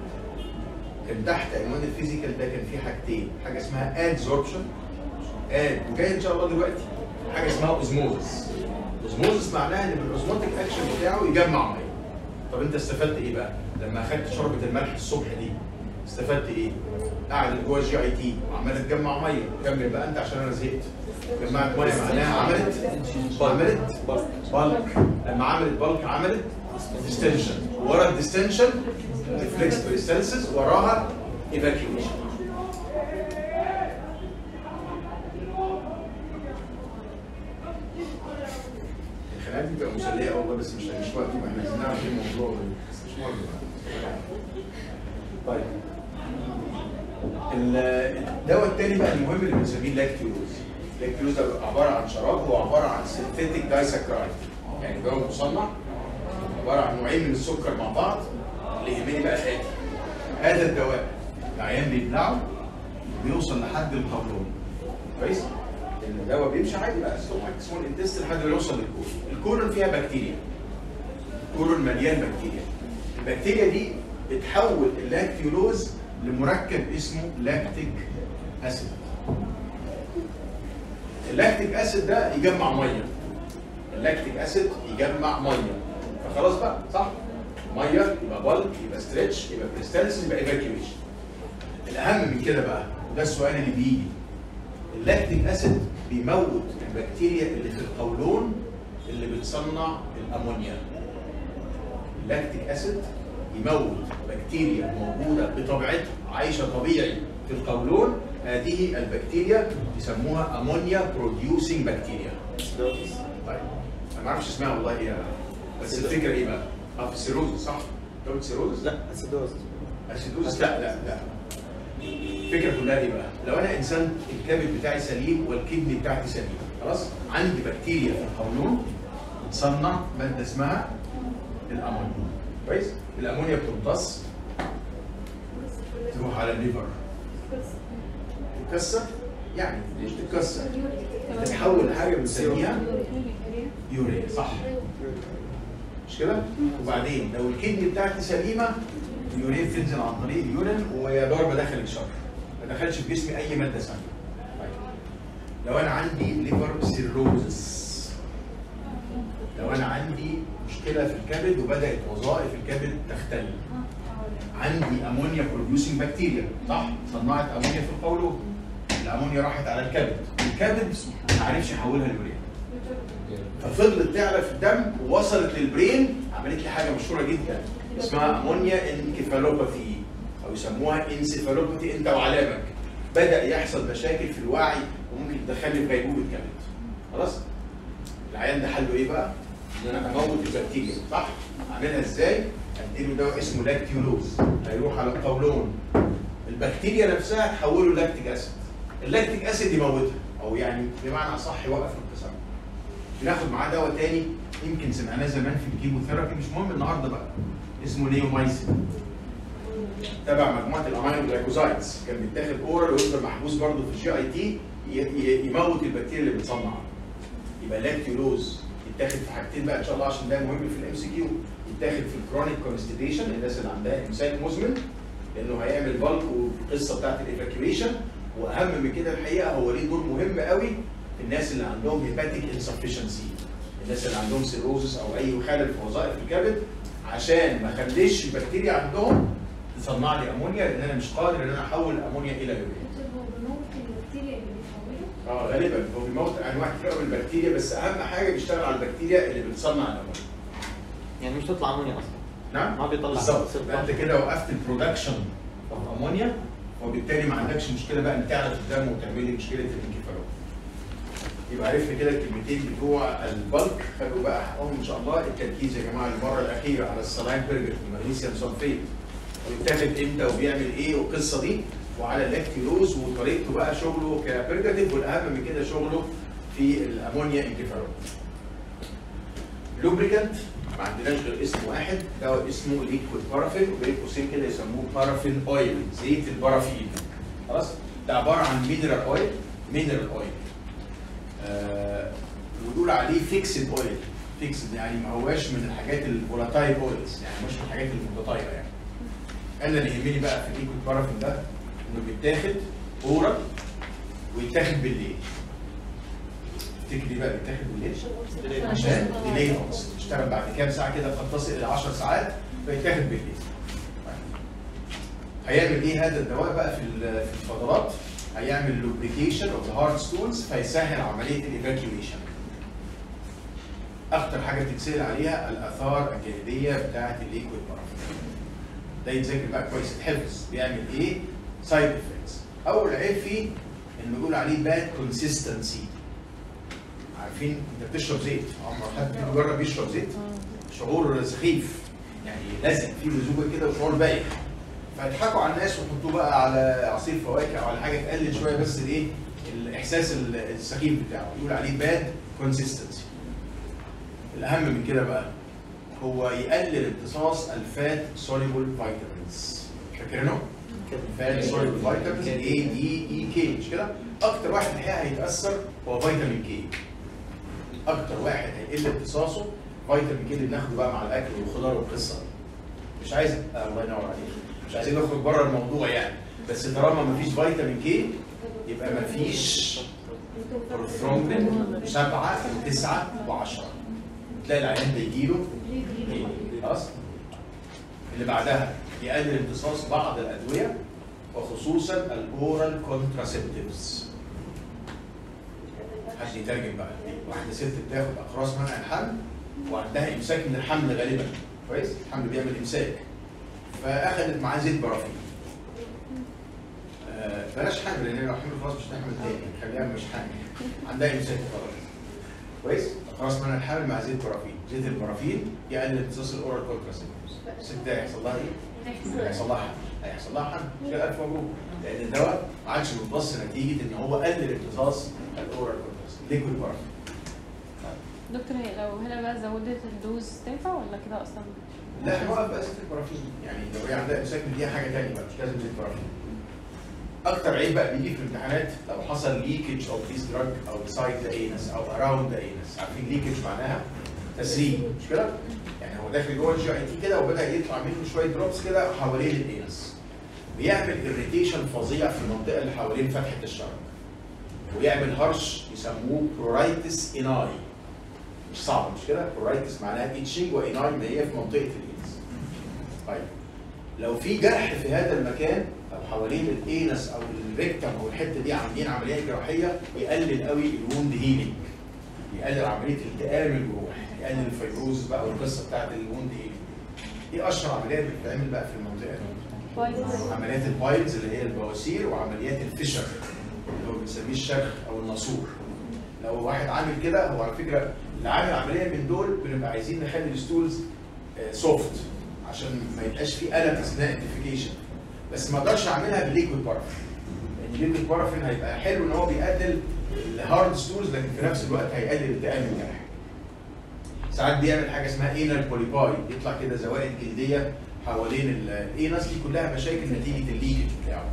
كان تحت عنوان الفيزيكال ده كان في حاجتين حاجه اسمها ادزوربشن اد وجاي ان شاء الله دلوقتي حاجه اسمها اوزموزس اوزموزس معناها ان بالاوزموتيك اكشن بتاعه يجمع ميه طب انت استفدت ايه بقى؟ لما اخدت شوربه الملح الصبح دي استفدت ايه؟ قاعد جوه الجي اي تي وعماله تجمع ميه كمل بقى انت عشان انا زهقت جمعت ميه معناها عملت عملت بالك لما عملت بالك عملت ديستنشن ورا الديستنشن ريفلكس بريستنسز وراها ايفاكيويشن الخناقات دي بتبقى مسليه أوي والله بس مش مش وقت ما احنا عايزين نعرف ايه الموضوع بس مش مهم طيب ال- الدواء التاني بقى المهم اللي بنسميه اللاكتيوز اللاكتيوز ده بيبقى عباره عن شراب هو عباره عن سينثيتيك دايسكرايد يعني دواء مصنع عباره عن نوعين من السكر مع بعض اللي يهمني بقى الاتي هذا الدواء العيان بيبلعه بيوصل لحد القولون كويس؟ لان الدواء بيمشي عادي بقى ستومك سمول انتست لحد ما يوصل للكولون الكولون فيها بكتيريا الكولون مليان بكتيريا البكتيريا دي بتحول اللاكتيولوز لمركب اسمه لاكتيك اسيد اللاكتيك اسيد ده يجمع ميه اللاكتيك اسيد يجمع ميه فخلاص بقى صح ميه يبقى بالك يبقى ستريتش يبقى بريستانس يبقى ايفاكيويشن الاهم من كده بقى وده السؤال اللي بيجي اللاكتيك اسيد بيموت البكتيريا اللي في القولون اللي بتصنع الامونيا اللاكتيك اسيد يموت بكتيريا موجوده بطبيعتها عايشه طبيعي في القولون هذه البكتيريا يسموها امونيا بروديوسينج بكتيريا طيب انا ما اعرفش اسمها والله ايه بس الفكره ايه بقى؟ اه في السيروزس صح؟ دكتور سيروزس؟ لا اسيدوز اسيدوز لا لا لا الفكره كلها ايه بقى؟ لو انا انسان الكبد بتاعي سليم والكدني بتاعتي سليمه خلاص؟ عندي بكتيريا في القولون بتصنع ماده اسمها الامونيا كويس الامونيا بتمتص تروح على الليفر تتكسر يعني مش تتكسر تتحول لحاجه بنسميها يوريا صح مش كده؟ وبعدين لو الكدني بتاعتي سليمه اليورين تنزل عن طريق اليورين ويا دار ما دخل الشر ما دخلش في جسمي اي ماده سامه طيب. لو انا عندي ليفر سيروزس لو انا عندي مشكله في الكبد وبدات وظائف الكبد تختل عندي امونيا بروديوسنج بكتيريا صح صنعت امونيا في القولون الامونيا راحت على الكبد الكبد ما عرفش يحولها ليوريا ففضلت تعلى في الدم ووصلت للبرين عملت لي حاجه مشهوره جدا اسمها امونيا انكفالوباثي او يسموها انسيفالوباثي انت وعلامك بدا يحصل مشاكل في الوعي وممكن تدخلني في غيبوبه كبد خلاص العيان ده حله ايه بقى؟ ان انا اموت البكتيريا صح؟ اعملها ازاي؟ اديله دواء اسمه لاكتيولوز هيروح على القولون البكتيريا نفسها تحوله لاكتيك اسيد اللاكتيك اسيد يموتها او يعني بمعنى اصح يوقف الانقسام بناخد معاه دواء تاني يمكن سمعناه زمان في الكيموثيرابي مش مهم النهارده بقى اسمه نيومايسين تبع مجموعه الامينو جلايكوزايدز كان بيتاخد اورال ويفضل محبوس برضه في الجي اي تي يموت البكتيريا اللي بتصنع يبقى لاكتيولوز يتاخد في حاجتين بقى ان شاء الله عشان ده مهم في الام سي كيو يتاخد في الكرونيك كونستيبيشن الناس اللي عندها امساك مزمن لانه هيعمل بالك والقصه بتاعت الايفاكيويشن واهم من كده الحقيقه هو ليه دور مهم قوي في الناس اللي عندهم هيباتيك انسفشنسي الناس اللي عندهم سيروزس او اي خلل في وظائف الكبد عشان ما اخليش البكتيريا عندهم تصنع لي امونيا لان انا مش قادر ان انا احول الامونيا الى يوريا اه غالبا هو بيموت انواع كتير قوي من البكتيريا بس اهم حاجه بيشتغل على البكتيريا اللي بتصنع الامونيا يعني مش تطلع امونيا اصلا نعم ما بيطلع بالظبط صرف يبقى انت كده وقفت البرودكشن اوف امونيا وبالتالي ما عندكش مشكله بقى ان تعلى في الدم وتعمل لي مشكله الانكفالوت يبقى عرفنا كده الكلمتين بتوع البلك خلوا بقى حقهم ان شاء الله التركيز يا جماعه المره الاخيره على السلاين بيرجر المغنيسيوم سلفيت ويتاخد امتى وبيعمل ايه والقصه دي وعلى اللاكتيلوز وطريقته بقى شغله كبرجاتيف والاهم من كده شغله في الامونيا انكفالوت لوبريكانت ما عندناش غير اسم واحد دواء اسمه ليكويد بارافين وبين قوسين كده يسموه بارافين اويل زيت البارافين خلاص ده عباره عن مينرال اويل مينرال اويل آه ونقول عليه فيكسد اويل فيكسد يعني ما هواش من الحاجات الفولاتايل اويلز يعني مش من الحاجات المتطايره يعني انا اللي يهمني بقى في الليكويد بارافين ده انه بيتاخد اورال ويتاخد بالليل تفتكري بقى بيتاخد بالليل عشان ديلي تشتغل بعد كام ساعه كده قد تصل الى 10 ساعات فيتاخد بالليل هيعمل ايه هذا الدواء بقى في ال- في الفضلات هيعمل لوبريكيشن اوف ذا هارت ستونز فيسهل عمليه الايفاكيويشن اكتر حاجه بتتسال عليها الاثار الجانبيه بتاعه الليكويد بارافين ده يتذاكر بقى كويس الحفظ بيعمل ايه سايد افكتس اول عيب فيه انه يقول عليه باد كونسيستنسي عارفين انت بتشرب زيت عمر حد فيكم جرب يشرب زيت شعور سخيف يعني لازق فيه لزوجه كده وشعور بايخ فيضحكوا على الناس ويحطوه بقى على عصير فواكه او على حاجه تقلل شويه بس الايه الاحساس ال- السخيف بتاعه يقول عليه باد كونسيستنسي الاهم من كده بقى هو يقلل امتصاص الفات سوليبل فيتامينز فاكرينه؟ فات سوليبل فيتامينز اي دي اي كي مش كده؟ اكتر واحد الحقيقه هيتاثر هو فيتامين كي اكتر واحد هيقل امتصاصه فيتامين كي اللي بناخده بقى مع الاكل والخضار والقصه دي مش عايز آه الله ينور عليك مش عايزين نخرج بره الموضوع يعني بس طالما مفيش فيتامين كي يبقى مفيش بروثرومبين سبعة وتسعة وعشرة تلاقي العيان ده يجيله إيه؟ خلاص اللي بعدها يقلل امتصاص بعض الأدوية وخصوصا الأورال كونتراسيبتيفز حد يترجم بقى واحدة ست بتاخد أقراص منع الحمل وعندها إمساك من الحمل غالبا كويس الحمل بيعمل إمساك فأخذت معاه زيت برافين آه، بلاش حمل لان لو حمل خلاص مش هتحمل تاني خليها مش حامل عندها امساك خلاص كويس خلاص منع الحمل مع زيت برافين زيت البرافين يقلل امتصاص الاورال كونتراسيبتيفز الست ده هيحصل لها ايه؟ هيحصل لها حمل هيحصل لها حمل شيء الف مبروك لان الدواء ما عادش بيمتص نتيجه ان هو قلل امتصاص الاورال كونتراسيبتيفز ليكويد برافين دكتور هي لو هنا بقى زودت الدوز تنفع ولا كده اصلا؟ لا هنوقف بقى زيت البرافين يعني لو هي عندها امساك دي حاجه ثانيه بقى مش لازم زيت البرافين اكتر عيب بقى بيجي في الامتحانات لو حصل ليكج اوف ذيس دراج او سايد ذا انس او اراوند ذا انس عارفين ليكج معناها تسريب مش كده؟ يعني هو داخل جوه الجي اي تي كده وبدا يطلع منه شويه دروبس كده حوالين الانس بيعمل اريتيشن فظيع في المنطقه اللي حوالين فتحه الشرج ويعمل هرش يسموه برورايتس اناي مش صعب مش كده؟ برورايتس معناها اتشنج واناي ما هي في منطقه الانس طيب لو في جرح في هذا المكان او حوالين الانس او الريكتم او الحته دي عاملين عمليه جراحيه يقلل قوي الوند هيلينج يقلل عمليه التئام الجروح يقلل الفيبروز بقى والقصه بتاعت الوند هيلينج دي اشهر عمليات بتتعمل بقى في المنطقه دي عمليات البايلز اللي هي البواسير وعمليات الفيشر اللي هو بنسميه الشرخ او الناسور لو واحد عامل كده هو على فكره اللي عامل عمليه من دول بنبقى عايزين نخلي الستولز سوفت عشان ما يبقاش في الم اثناء الديفيكيشن بس ما اقدرش اعملها بالليكويد بارافين لان الليكويد بارافين هيبقى حلو ان هو بيقلل الهارد ستولز لكن في نفس الوقت هيقلل التئام الجرح ساعات بيعمل حاجه اسمها انال بوليباي يطلع كده زوائد جلديه حوالين الانس دي كلها مشاكل نتيجه الليكج بتاعه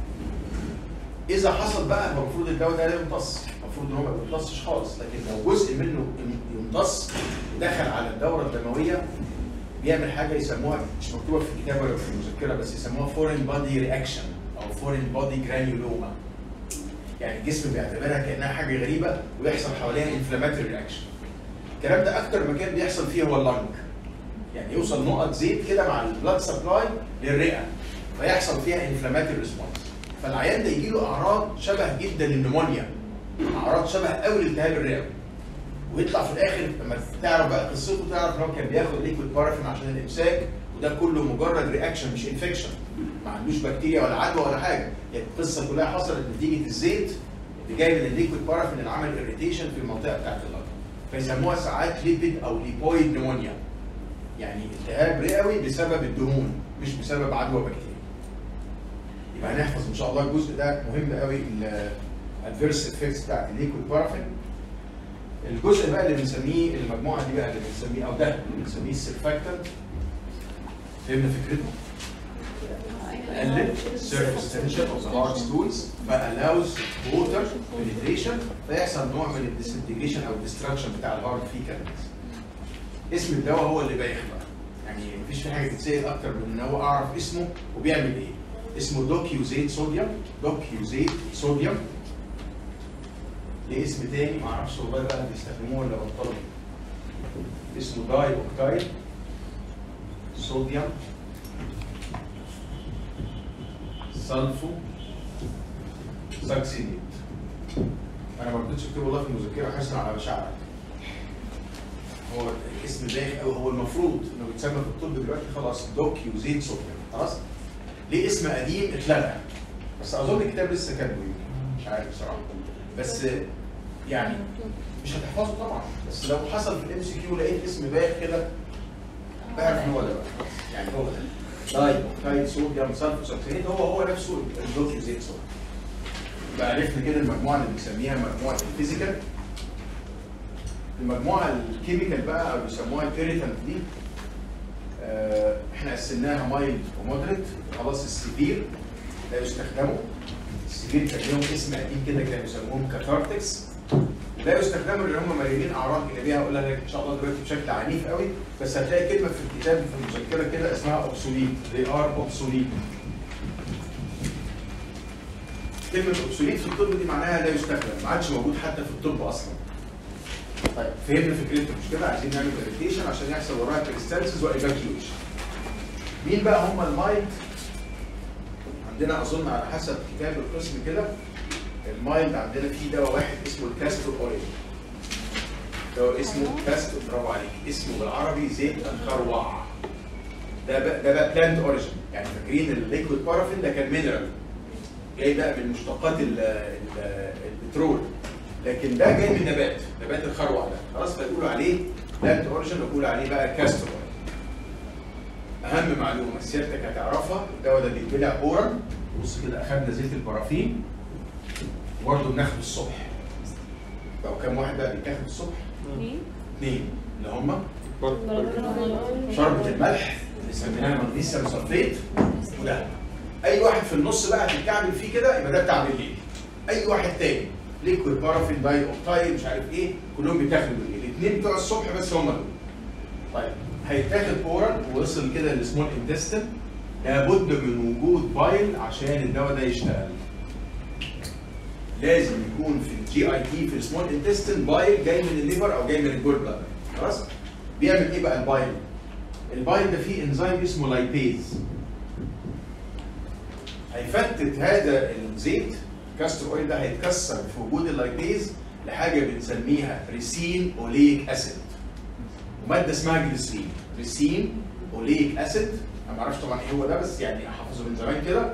اذا حصل بقى هو المفروض الدواء ده لا يمتص المفروض ان هو ما بيمتصش خالص لكن لو جزء منه يمتص ودخل على الدوره الدمويه بيعمل حاجه يسموها مش مكتوبه في الكتاب ولا في المذكره بس يسموها فورين بادي رياكشن او فورين بادي جرانيولوما يعني الجسم بيعتبرها كانها حاجه غريبه ويحصل حواليها انفلاماتوري رياكشن الكلام ده اكتر مكان بيحصل فيه هو اللنج يعني يوصل نقط زيت كده مع البلاد سبلاي للرئه فيحصل فيها انفلاماتوري ريسبونس فالعيان ده يجي له اعراض شبه جدا النمونيا اعراض شبه قوي الالتهاب الرئوي ويطلع في الاخر لما تعرف بقى قصته تعرف ان هو كان بياخد ليكويد بارافين عشان الامساك وده كله مجرد رياكشن مش انفكشن ما عندوش بكتيريا ولا عدوى ولا حاجه يعني القصه كلها حصلت نتيجه الزيت اللي جاي من الليكويد بارافين اللي عمل اريتيشن في المنطقه بتاعت اللنج فيسموها ساعات ليبيد او ليبويد نمونيا يعني التهاب رئوي بسبب الدهون مش بسبب عدوى بكتيريا يبقى هنحفظ ان شاء الله الجزء ده مهم قوي الادفيرس افكتس بتاعت الليكويد بارافين الجزء بقى اللي بنسميه المجموعه دي بقى اللي بنسميه او ده اللي بنسميه السيرفاكتنت فهمنا فكرته؟ قلل surface tension of the hard stools فallows water penetration فيحصل نوع من الديسنتجريشن او الديستراكشن بتاع الهارد فيكالز اسم الدواء هو اللي بايخ بقى يعني مفيش في حاجه تتسال اكتر من ان هو اعرف اسمه وبيعمل ايه اسمه دوكيوزيت صوديوم دوكيوزيت صوديوم ليه اسم تاني ما اعرفش والله بقى بيستخدموه ولا بطلوا اسمه داي اوكتايد صوديوم سلفو ساكسينيت انا ما رضيتش اكتبه والله في المذكره حسن على مشاعرك هو الاسم بايخ قوي هو المفروض انه بيتسمى في الطب دلوقتي خلاص دوكيوزيت صوديوم خلاص ليه اسم قديم اتلغى بس اظن الكتاب لسه كاتبه مش عارف بصراحه بس يعني مش هتحفظه طبعا بس لو حصل في الام سي كيو لقيت اسم بايخ كده بعرف ان هو ده بقى يعني هو ده داي اوكسايد صوديوم سلفو ساكسينيت هو هو نفسه الدوكيوزيت صوديوم يبقى عرفنا كده المجموعه اللي بنسميها مجموعه الفيزيكال المجموعه الكيميكال بقى او بيسموها الاريتنت دي آه، احنا قسمناها مايلد ومودريت خلاص السيفير لا يستخدموا السيفير كان لهم اسم قديم كده كانوا يسموهم كاتارتكس لا يستخدموا لان هم مليانين اعراض جانبيه هقول لك ان شاء الله دلوقتي بشكل عنيف قوي بس هتلاقي كلمه في الكتاب في المذكره كده اسمها اوبسوليت they are obsolete كلمه اوبسوليت في الطب دي معناها لا يستخدم ما عادش موجود حتى في الطب اصلا طيب فهمنا فكرته مش كده عايزين نعمل اريتيشن عشان يحصل وراها كريستالسيس وايفاكيويشن مين بقى هم المايلد عندنا اظن على حسب كتاب القسم كده المايلد عندنا فيه دواء واحد اسمه الكاستو اوريل دواء اسمه كاستو برافو عليك اسمه بالعربي زيت الخروع ده بقى ده بقى بلانت اوريجن يعني فاكرين الليكويد بارافين ده كان مينرال جاي بقى من مشتقات ال- ال- البترول لكن ده جاي من نبات نبات الخروع ده خلاص فيقولوا عليه بلانت اوريجن ويقولوا عليه بقى كاستو اوريل اهم معلومه سيادتك هتعرفها الدواء ده بيتبلع اورا بص كده اخدنا زيت البرافين وبرضه بناخده الصبح لو كام واحد بقى بيتاخد الصبح اثنين اثنين اللي هم شربة الملح اللي سميناها مغنيسيوم سلفيت وده اي واحد في النص بقى هتتكعبل فيه كده يبقى ده بتاع بالليل اي واحد تاني ليكويد بارافين داي اوكتايد مش عارف ايه كلهم بيتاخدوا بالليل الاثنين بتوع الصبح بس هم دول طيب هيتاخد اورال ووصل كده للسمول انتستين لابد من وجود بايل عشان الدواء ده يشتغل لازم يكون في الجي اي تي في السمول انتستين بايل جاي من الليفر او جاي من الجول بلادر خلاص بيعمل ايه بقى البايل البايل ده فيه انزيم اسمه لايبيز هيفتت هذا الزيت كاستر اويل ده هيتكسر في وجود اللايبيز لحاجه بنسميها ريسين اوليك اسيد وماده اسمها جليسرين ريسين اوليك اسيد انا ما اعرفش طبعا ايه هو ده بس يعني حافظه من زمان كده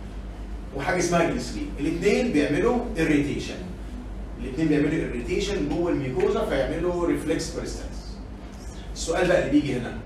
وحاجه اسمها جليسرين الاثنين بيعملوا اريتيشن الاثنين بيعملوا اريتيشن جوه الميكوزا فيعملوا ريفلكس بريستنس السؤال بقى اللي بيجي هنا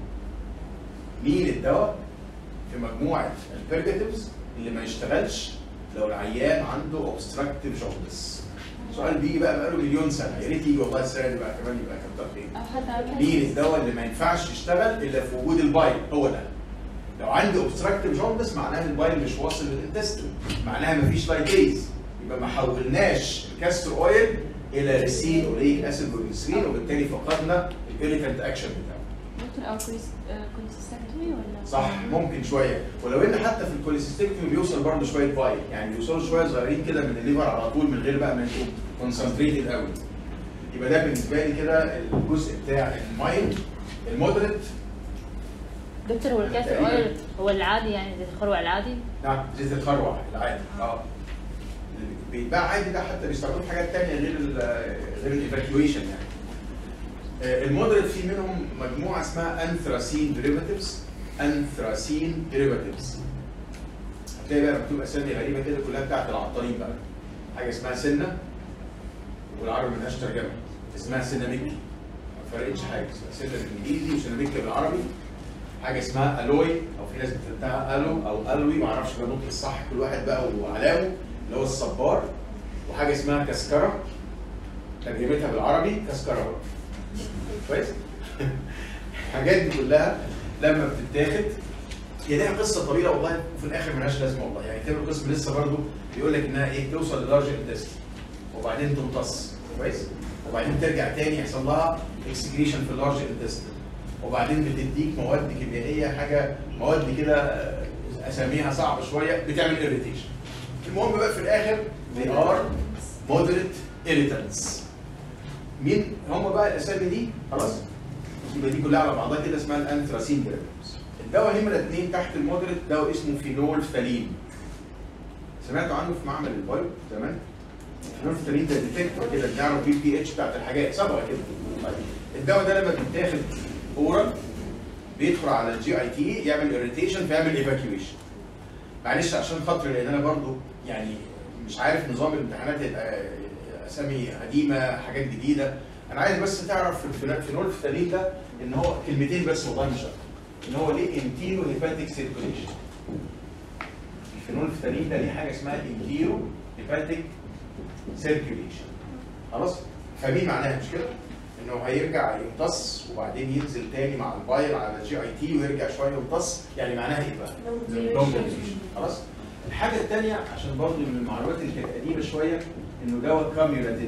مين الدواء في مجموعه البيرجاتيفز اللي ما يشتغلش لو العيان عنده اوبستراكتيف جوندس سؤال بيجي بقى بقاله مليون سنه يا ريت يجي والله السنه دي بقى كمان يبقى كتر خير او حتى مين الدواء اللي ما ينفعش يشتغل الا في وجود البايل هو ده لو عندي اوبستراكتيف جوندس معناها البايل مش واصل للانتستين معناها مفيش لايكيز يبقى ما حولناش الكاستر اويل الى ريسين اوليك اسيد وجليسرين وبالتالي فقدنا الاريتنت اكشن بتاعه دكتور او كونسيستنتلي ولا صح ممكن شويه ولو ان حتى في الكوليسيستكتومي بيوصل برضه شويه بايل يعني بيوصلوا شويه صغيرين كده من الليفر على طول من غير بقى ما يبقوا كونسنتريتد قوي يبقى ده بالنسبه لي كده الجزء بتاع المايند المودريت دكتور هو الكاستر اويل هو العادي يعني زي الخروع العادي نعم زيت الخروع العادي اه بيتباع عادي ده حتى بيستخدموا في حاجات تانية غير ال غير الايفاكيويشن يعني آه، المودريت في منهم مجموعه اسمها انثراسين ديريفاتيفز انثراسين ديريفاتيفز هتلاقي بقى مكتوب اسامي غريبه كده كلها بتاعت العطارين بقى حاجه اسمها سنه والعربي ملهاش ترجمه اسمها سيناميك ما فرقتش حاجه اسمها سنه بالانجليزي وسيناميك بالعربي حاجه اسمها الوي او في ناس بتنطقها الو او الوي ما اعرفش ده النطق الصح كل واحد بقى وعلامه اللي هو الصبار وحاجه اسمها كسكره ترجمتها بالعربي كسكره كويس الحاجات دي كلها لما بتتاخد هي ليها قصه طويله والله وفي الاخر ملهاش لازمه والله يعني كتاب القسم لسه برضه بيقول لك انها ايه توصل للارج انتست وبعدين تمتص كويس وبعدين ترجع تاني يحصل لها اكسكريشن في اللارج انتست وبعدين بتديك مواد كيميائيه حاجه مواد كده آه، اساميها صعبه شويه بتعمل اريتيشن المهم بقى في الاخر they are moderate irritants مين هم بقى الاسامي دي خلاص يبقى دي كلها على بعضها كده اسمها الانثراسين ديريفاتيفز الدواء نمره اثنين تحت المودريت دواء اسمه فينول فتالين سمعتوا عنه في معمل البايو زمان فينول فتالين ده ديتكتور كده بنعرف بيه البي اتش بتاعت الحاجات صبغه كده طيب الدواء ده لما بيتاخد اورال بيدخل على الجي اي تي يعمل اريتيشن فيعمل ايفاكيويشن معلش عشان خاطر لان انا برضو يعني مش عارف نظام الامتحانات يبقى اسامي قديمه حاجات جديده انا عايز بس تعرف في الفينول- فينول فتالين ده ان هو كلمتين بس والله مش اكتر ان هو ليه انتيرو هيباتيك سيركوليشن الفينول فتالين ده ليه حاجه اسمها انتيرو هيباتيك سيركوليشن خلاص فاهمين معناها مش كده؟ انه هيرجع يمتص وبعدين ينزل تاني مع الفايل على الجي اي تي ويرجع شويه يمتص يعني معناها ايه بقى؟ long duration. خلاص؟ الحاجه الثانيه عشان برضه من المعلومات اللي كانت قديمه شويه انه دواء كاميولاتيف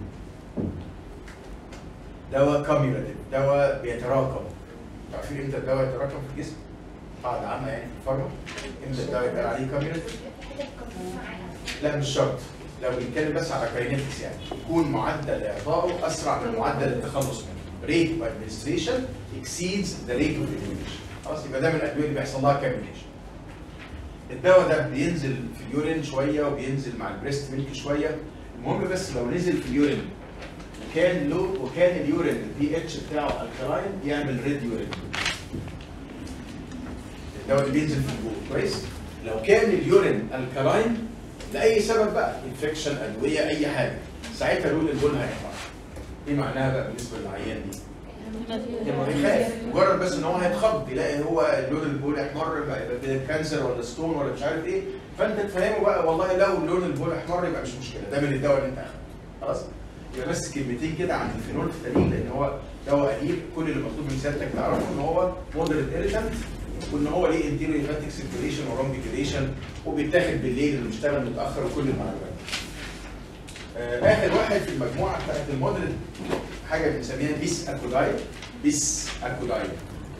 دواء كاميولاتيف دواء بيتراكم عارفين امتى الدواء يتراكم في الجسم؟ قاعدة عامة يعني في الفارما امتى الدواء يتقال عليه كاميولاتيف؟ لا مش شرط لو بنتكلم بس على كاينetics يعني يكون معدل اعطائه اسرع من معدل التخلص منه rate of administration exceeds the rate of elimination خلاص يبقى ده من الادويه اللي بيحصل لها كاميوليشن الدواء ده بينزل في اليورين شويه وبينزل مع البريست ميلك شويه المهم بس لو نزل في اليورين وكان له وكان اليورين البي اتش بتاعه الكلاين يعمل ريد يورين الدواء اللي بينزل في البول كويس لو كان اليورين الكلاين لاي سبب بقى انفكشن ادويه اي حاجه ساعتها لون البول هيحمر ايه معناها بقى بالنسبه للعيان دي؟ هيخاف مجرد بس ان هو هيتخض يلاقي هو لون البول احمر بقى يبقى كده كانسر ولا ستون ولا مش عارف ايه فانت تفهمه بقى والله لو لون البول احمر يبقى مش مشكله ده من الدواء اللي انت اخده خلاص يبقى بس كلمتين كده عن الفينولفتالين لان هو دواء قديم كل اللي مطلوب من سيادتك تعرفه ان هو مودريت ايريتنت وان هو ليه انتيريور هيباتيك سيركيليشن ورامبيكيليشن وبيتاخد بالليل اللي بيشتغل متاخر وكل المعلومات. آه، اخر واحد في المجموعه بتاعت المودريت حاجه بنسميها بيس اكودايل بيس اكودايل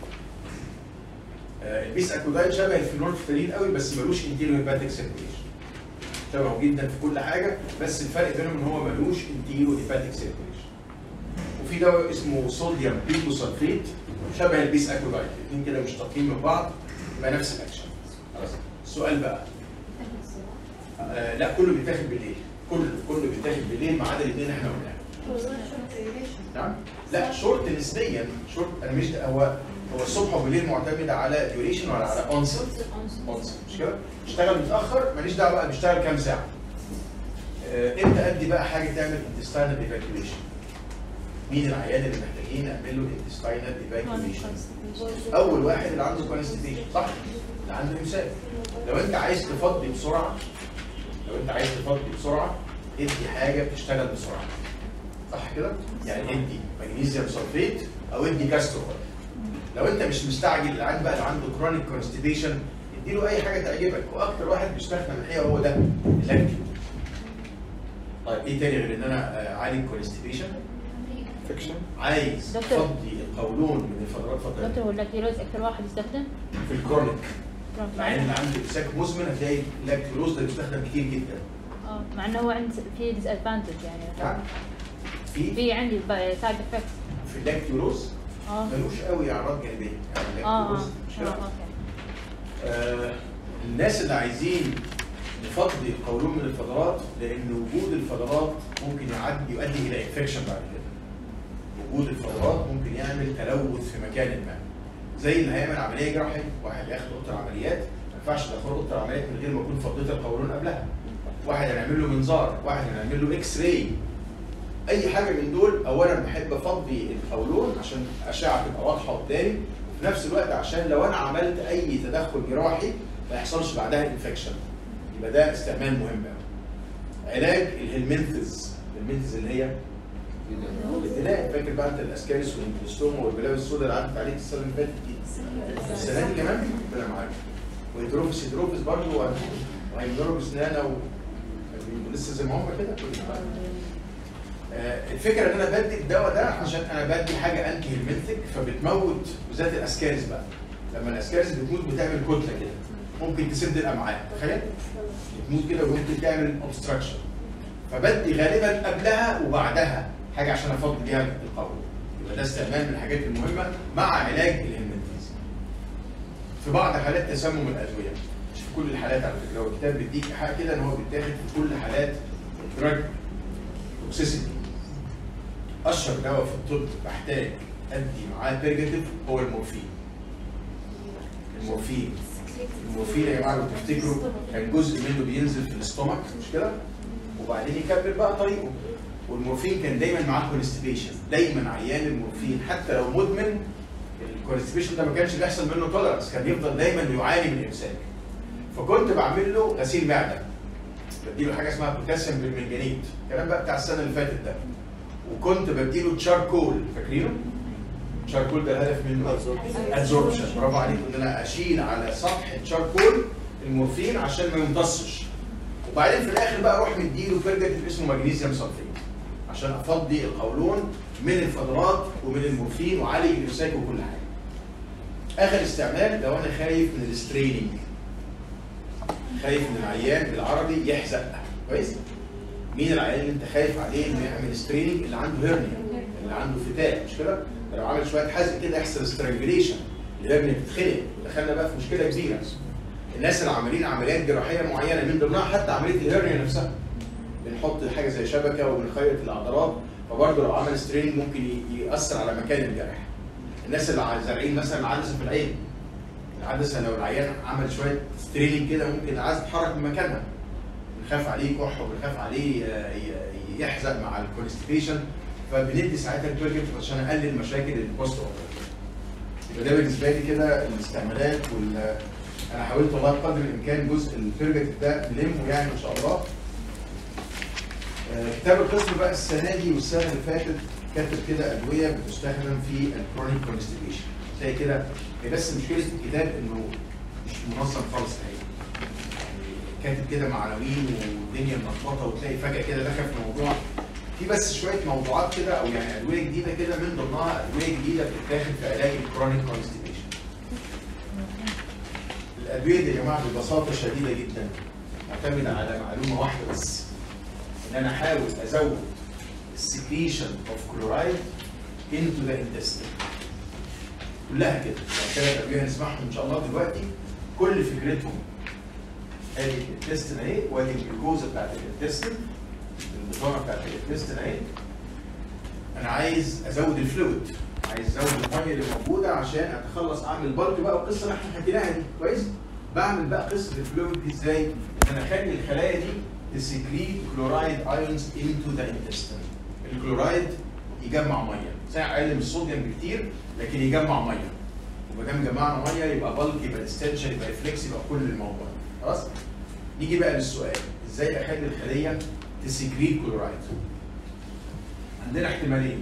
آه، البيس اكودايل شبه الفينولفتالين قوي بس ملوش انتيريور هيباتيك سيركيليشن شبهه جدا في كل حاجه بس الفرق بينهم ان هو ملوش انتيريور هيباتيك سيركيليشن وفي دواء اسمه صوديوم بيكوسلفيت شبه البيس اكودايل الاثنين كده مشتقين من بعض يبقى نفس الاكشن خلاص السؤال بقى آه لا كله بيتاخد بالليل كله كله بيتاخد بالليل ما عدا الاثنين احنا قلناهم نعم لا شورت نسبيا شورت انا مش هو هو الصبح وبالليل معتمد على ديوريشن ولا على اونست اونست مش كده؟ اشتغل متاخر ماليش دعوه بقى بيشتغل كام ساعه آه، امتى ادي بقى حاجه تعمل انتستاينال ايفاكيوليشن مين العيان اللي محتاجين نعمل له انتستاينال ايفاكيوليشن اول واحد اللي عنده كونستيبيشن صح اللي عنده امساك لو انت عايز تفضي بسرعه لو انت عايز تفضي بسرعه ادي حاجه بتشتغل بسرعه صح كده يعني ادي مغنيسيوم سلفيت او ادي كاستروفول لو انت مش مستعجل اللي عنده بقى اللي عنده كرونيك كونستيبيشن اديله اي حاجه تعجبك واكتر واحد بيستخدم الحقيقه هو ده اللاكتيو طيب ايه تاني غير ان انا آه، اعالج كونستيبيشن فيكشن عايز دكتور. تفضي القولون من الفترات فترات دكتور هو اللاكتيروز اكثر واحد يستخدم في الكرونيك مع ان اللي مع عنده امساك مزمن هتلاقي اللاكتيروز ده بيستخدم كتير جدا اه مع انه هو عند في ديس ادفانتج يعني نعم. في في عندي سايد افكت في اللاكتيروز اه ملوش قوي اعراض جانبيه يعني اه اه اللاكتيروز مش آه، كده؟ اوكي آه، الناس اللي عايزين نفضي القولون من الفضلات لان وجود الفضلات ممكن يعدي يؤدي الى انفكشن بعد كده. وجود الفضلات ممكن يعمل تلوث في مكان ما. زي اللي هيعمل عمليه جراحيه، واحد ياخد اوضه العمليات ما ينفعش تدخل اوضه العمليات من غير ما يكون فضيت القولون قبلها. واحد هنعمل له منظار، واحد هنعمل له اكس راي. اي حاجه من دول اولا بحب افضي القولون عشان اشعه تبقى واضحه قدامي وفي نفس الوقت عشان لو انا عملت اي تدخل جراحي ما يحصلش بعدها انفكشن يبقى ده استعمال مهم قوي علاج الهلمنثز الهلمنثز اللي هي الابتلاء فاكر بقى انت الاسكاريس والانكلوستوما والبلاوي السوداء اللي عدت عليك السنه اللي فاتت دي السنه دي كمان ربنا معاك وهيدروفيس هيدروفيس برضه وهيدروفيس نانا و... لسه زي ما هم كده كل حاجة. آه، الفكره ان انا بدي الدواء ده عشان انا بدي حاجه انتي هيلمنتك فبتموت بالذات الاسكاريس بقى لما الاسكاريس بتموت بتعمل كتله كده ممكن تسد الامعاء تخيل بتموت كده وممكن تعمل اوبستراكشن فبدي غالبا قبلها وبعدها حاجه عشان افضي بيها القولون يبقى ده استعمال من الحاجات المهمه مع علاج الهيلمنتيز في بعض حالات تسمم الادويه مش في كل الحالات على فكره هو الكتاب بيديك حاجه كده ان هو بيتاخد في كل حالات الدراج توكسيسيتي اشهر دواء في الطب بحتاج ادي معاه بيرجاتيف هو المورفين المورفين المورفين يا جماعه لو تفتكروا كان جزء منه بينزل في الاستومك مش كده وبعدين يكمل بقى طريقه والمورفين كان دايما معاه كونستيبيشن دايما عيان المورفين حتى لو مدمن الكونستيبيشن ده ما كانش بيحصل منه تولرنس كان يفضل دايما يعاني من امساك فكنت بعمل له غسيل معده بديله حاجه اسمها بوتاسيوم بالمنجنيت الكلام بقى بتاع السنه اللي فاتت ده وكنت بديله تشاركول فاكرينه؟ تشاركول ده الهدف منه ايه؟ ادزوربشن برافو عليك ان انا اشيل على سطح التشاركول المورفين عشان ما يمتصش وبعدين في الاخر بقى اروح مديله بيرجاتيف اسمه مغنيسيوم سلفيت عشان افضي القولون من الفضلات ومن المورفين وعالج الامساك وكل حاجه. اخر استعمال لو انا خايف من الستريننج خايف ان العيان بالعربي يحزق كويس؟ مين العيان اللي انت خايف عليه انه يعمل ستريننج اللي عنده هيرنيا اللي عنده فتاء مش كده؟ لو عمل شويه حزق كده يحصل سترانجليشن الهرنيا بتتخنق ودخلنا بقى في مشكله كبيره الناس اللي عاملين عمليات جراحيه معينه من ضمنها حتى عمليه الهرنيا نفسها بنحط حاجه زي شبكه وبنخيط العضلات فبرضه لو عمل ستريننج ممكن ي- ياثر على مكان الجرح الناس اللي ع- زارعين مثلا عدسه في العين العدسه لو العيان عمل شويه ستريننج كده ممكن العدسه تتحرك من مكانها بنخاف عليه كح وبنخاف عليه آه، ي- يحزق مع الكونستيبيشن فبندي ساعتها البيرجت عشان اقلل مشاكل البوست اوبريتيف يبقى ده بالنسبه لي كده الاستعمالات وال انا حاولت والله بقدر الامكان جزء البيرجت ده نلمه يعني ان شاء الله آه، كتاب القسم بقى السنه دي والسنه اللي فاتت كاتب كده ادويه بتستخدم في الكرونيك كونستيبيشن تلاقي كده هي بس مشكله الكتاب انه مش منظم خالص الحقيقه يعني كاتب كده مع عناوين والدنيا ملخبطه وتلاقي فجاه كده دخل في موضوع في بس شويه موضوعات كده او يعني ادويه جديده كده من ضمنها ادويه جديده بتتاخد في علاج الكرونيك كونستيبيشن الادويه دي يا جماعه ببساطه شديده جدا معتمده على معلومه واحده بس ان انا احاول ازود السكريشن اوف كلورايد into the intestine كلها كده يعني ثلاث ادويه هنسمعهم ان شاء الله دلوقتي كل فكرتهم ادي الانتستين اهي وادي الجلوكوزا بتاعت الانتستين البطانه بتاعت الانتستين اهي انا عايز ازود الفلويد عايز ازود الميه اللي موجوده عشان اتخلص اعمل بالك بقى القصه اللي احنا حكيناها دي كويس بعمل بقى قصه الفلويد دي ازاي ان انا اخلي الخلايا دي تسكريت كلورايد ايونز انتو ذا انتستين الكلورايد يجمع ميه ساعة اقل من الصوديوم بكتير لكن يجمع ميه وما دام جمعنا ميه يبقى بالك يبقى ديستنشن يبقى ريفلكس يبقى كل الموضوع خلاص نيجي بقى للسؤال ازاي اخلي الخليه تسكريت كلورايد عندنا احتمالين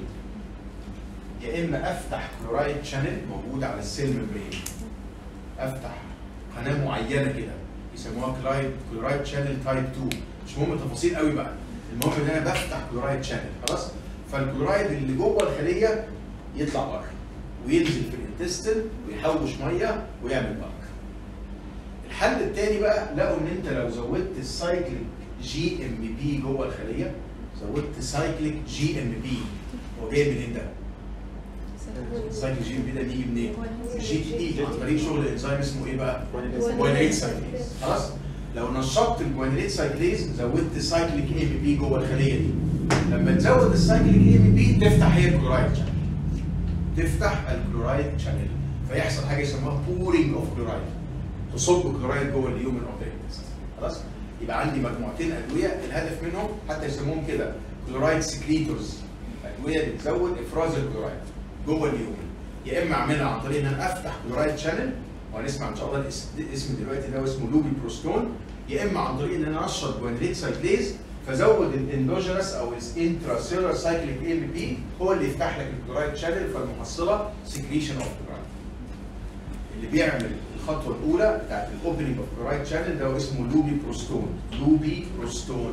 يا اما افتح كلورايد شانل موجود على السيل ممبرين افتح قناه معينه كده يسموها كلايد كلورايد شانل تايب 2 مش مهم التفاصيل قوي بقى المهم ان انا بفتح كلورايد شانل خلاص فالكلورايد اللي جوه الخليه يطلع بره وينزل في الانتستين ويحوش ميه ويعمل بلك الحل الثاني بقى لقوا ان انت لو زودت السايكليك جي ام بي جوه الخليه زودت سايكليك جي ام بي هو جاي منين ده؟ السايكليك جي ام بي ده بيجي منين؟ الجي تي دي عن طريق شغل انزيم اسمه ايه بقى؟ جوانريت سايكليز خلاص؟ لو نشطت الجوانريت سايكليز زودت سايكليك اي ام بي جوه الخليه دي لما تزود السايكليك اي ام بي تفتح هي الكلورايد شانل تفتح الكلورايد شانل فيحصل حاجه يسموها بورينج اوف كلورايد تصب كلورايد جوه اليومن اوف ذا خلاص يبقى عندي مجموعتين ادويه الهدف منهم حتى يسموهم كده كلورايد سكريتورز ادويه بتزود افراز الكلورايد جوه اليومن يا اما اعملها عن طريق ان انا افتح كلورايد شانل وهنسمع ان شاء الله الاسم اسم دلوقتي ده اسمه لوبي بروستون يا اما عن طريق ان انا انشط جوانريت سايكليز فزود الاندوجينس او الانترا سيلر سايكليك اي ام بي هو اللي يفتح لك الكلورايد شانل فالمحصله سكريشن اوف كلورايد اللي بيعمل الخطوه الاولى بتاعت الاوبننج اوف كلورايد شانل ده هو اسمه لوبي بروستون لوبي بروستون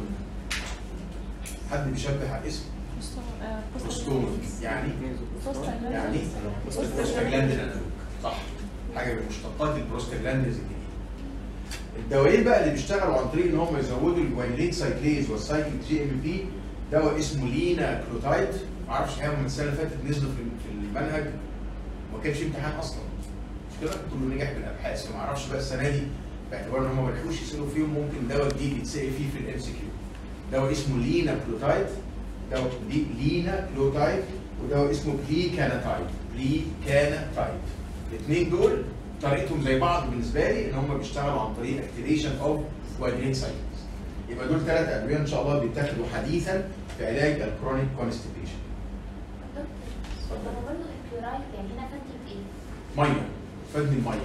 حد بيشبه على الاسم بروستون يعني يعني بروستاجلاندين انالوج صح حاجه من مشتقات البروستاجلاندينز الجديده الدوايين بقى اللي بيشتغلوا عن طريق ان هم يزودوا الجوانريت سايكليز والسايكل جي ام بي دواء اسمه لينا كلوتايد ما اعرفش حاجه من السنه اللي فاتت نزلوا في في المنهج وما كانش امتحان اصلا مش كده كله نجح بالابحاث فما اعرفش بقى السنه دي باعتبار ان هم ما لحقوش يسالوا فيهم ممكن دواء جديد يتسال فيه في الام سي كيو دواء اسمه لينا كلوتايد دواء لي- لينا كلوتايد ودواء اسمه بليكاناتايد بليكاناتايد الاثنين دول طريقتهم زي بعض بالنسبه لي ان هم بيشتغلوا عن طريق اكتيفيشن اوف جوانريت سايكلز يبقى دول ثلاث ادويه ان شاء الله بيتاخدوا حديثا في علاج الكرونيك كونستيبيشن طب هو برضه الكلورايد يعني هنا فاتت ايه؟ ميه فادني الميه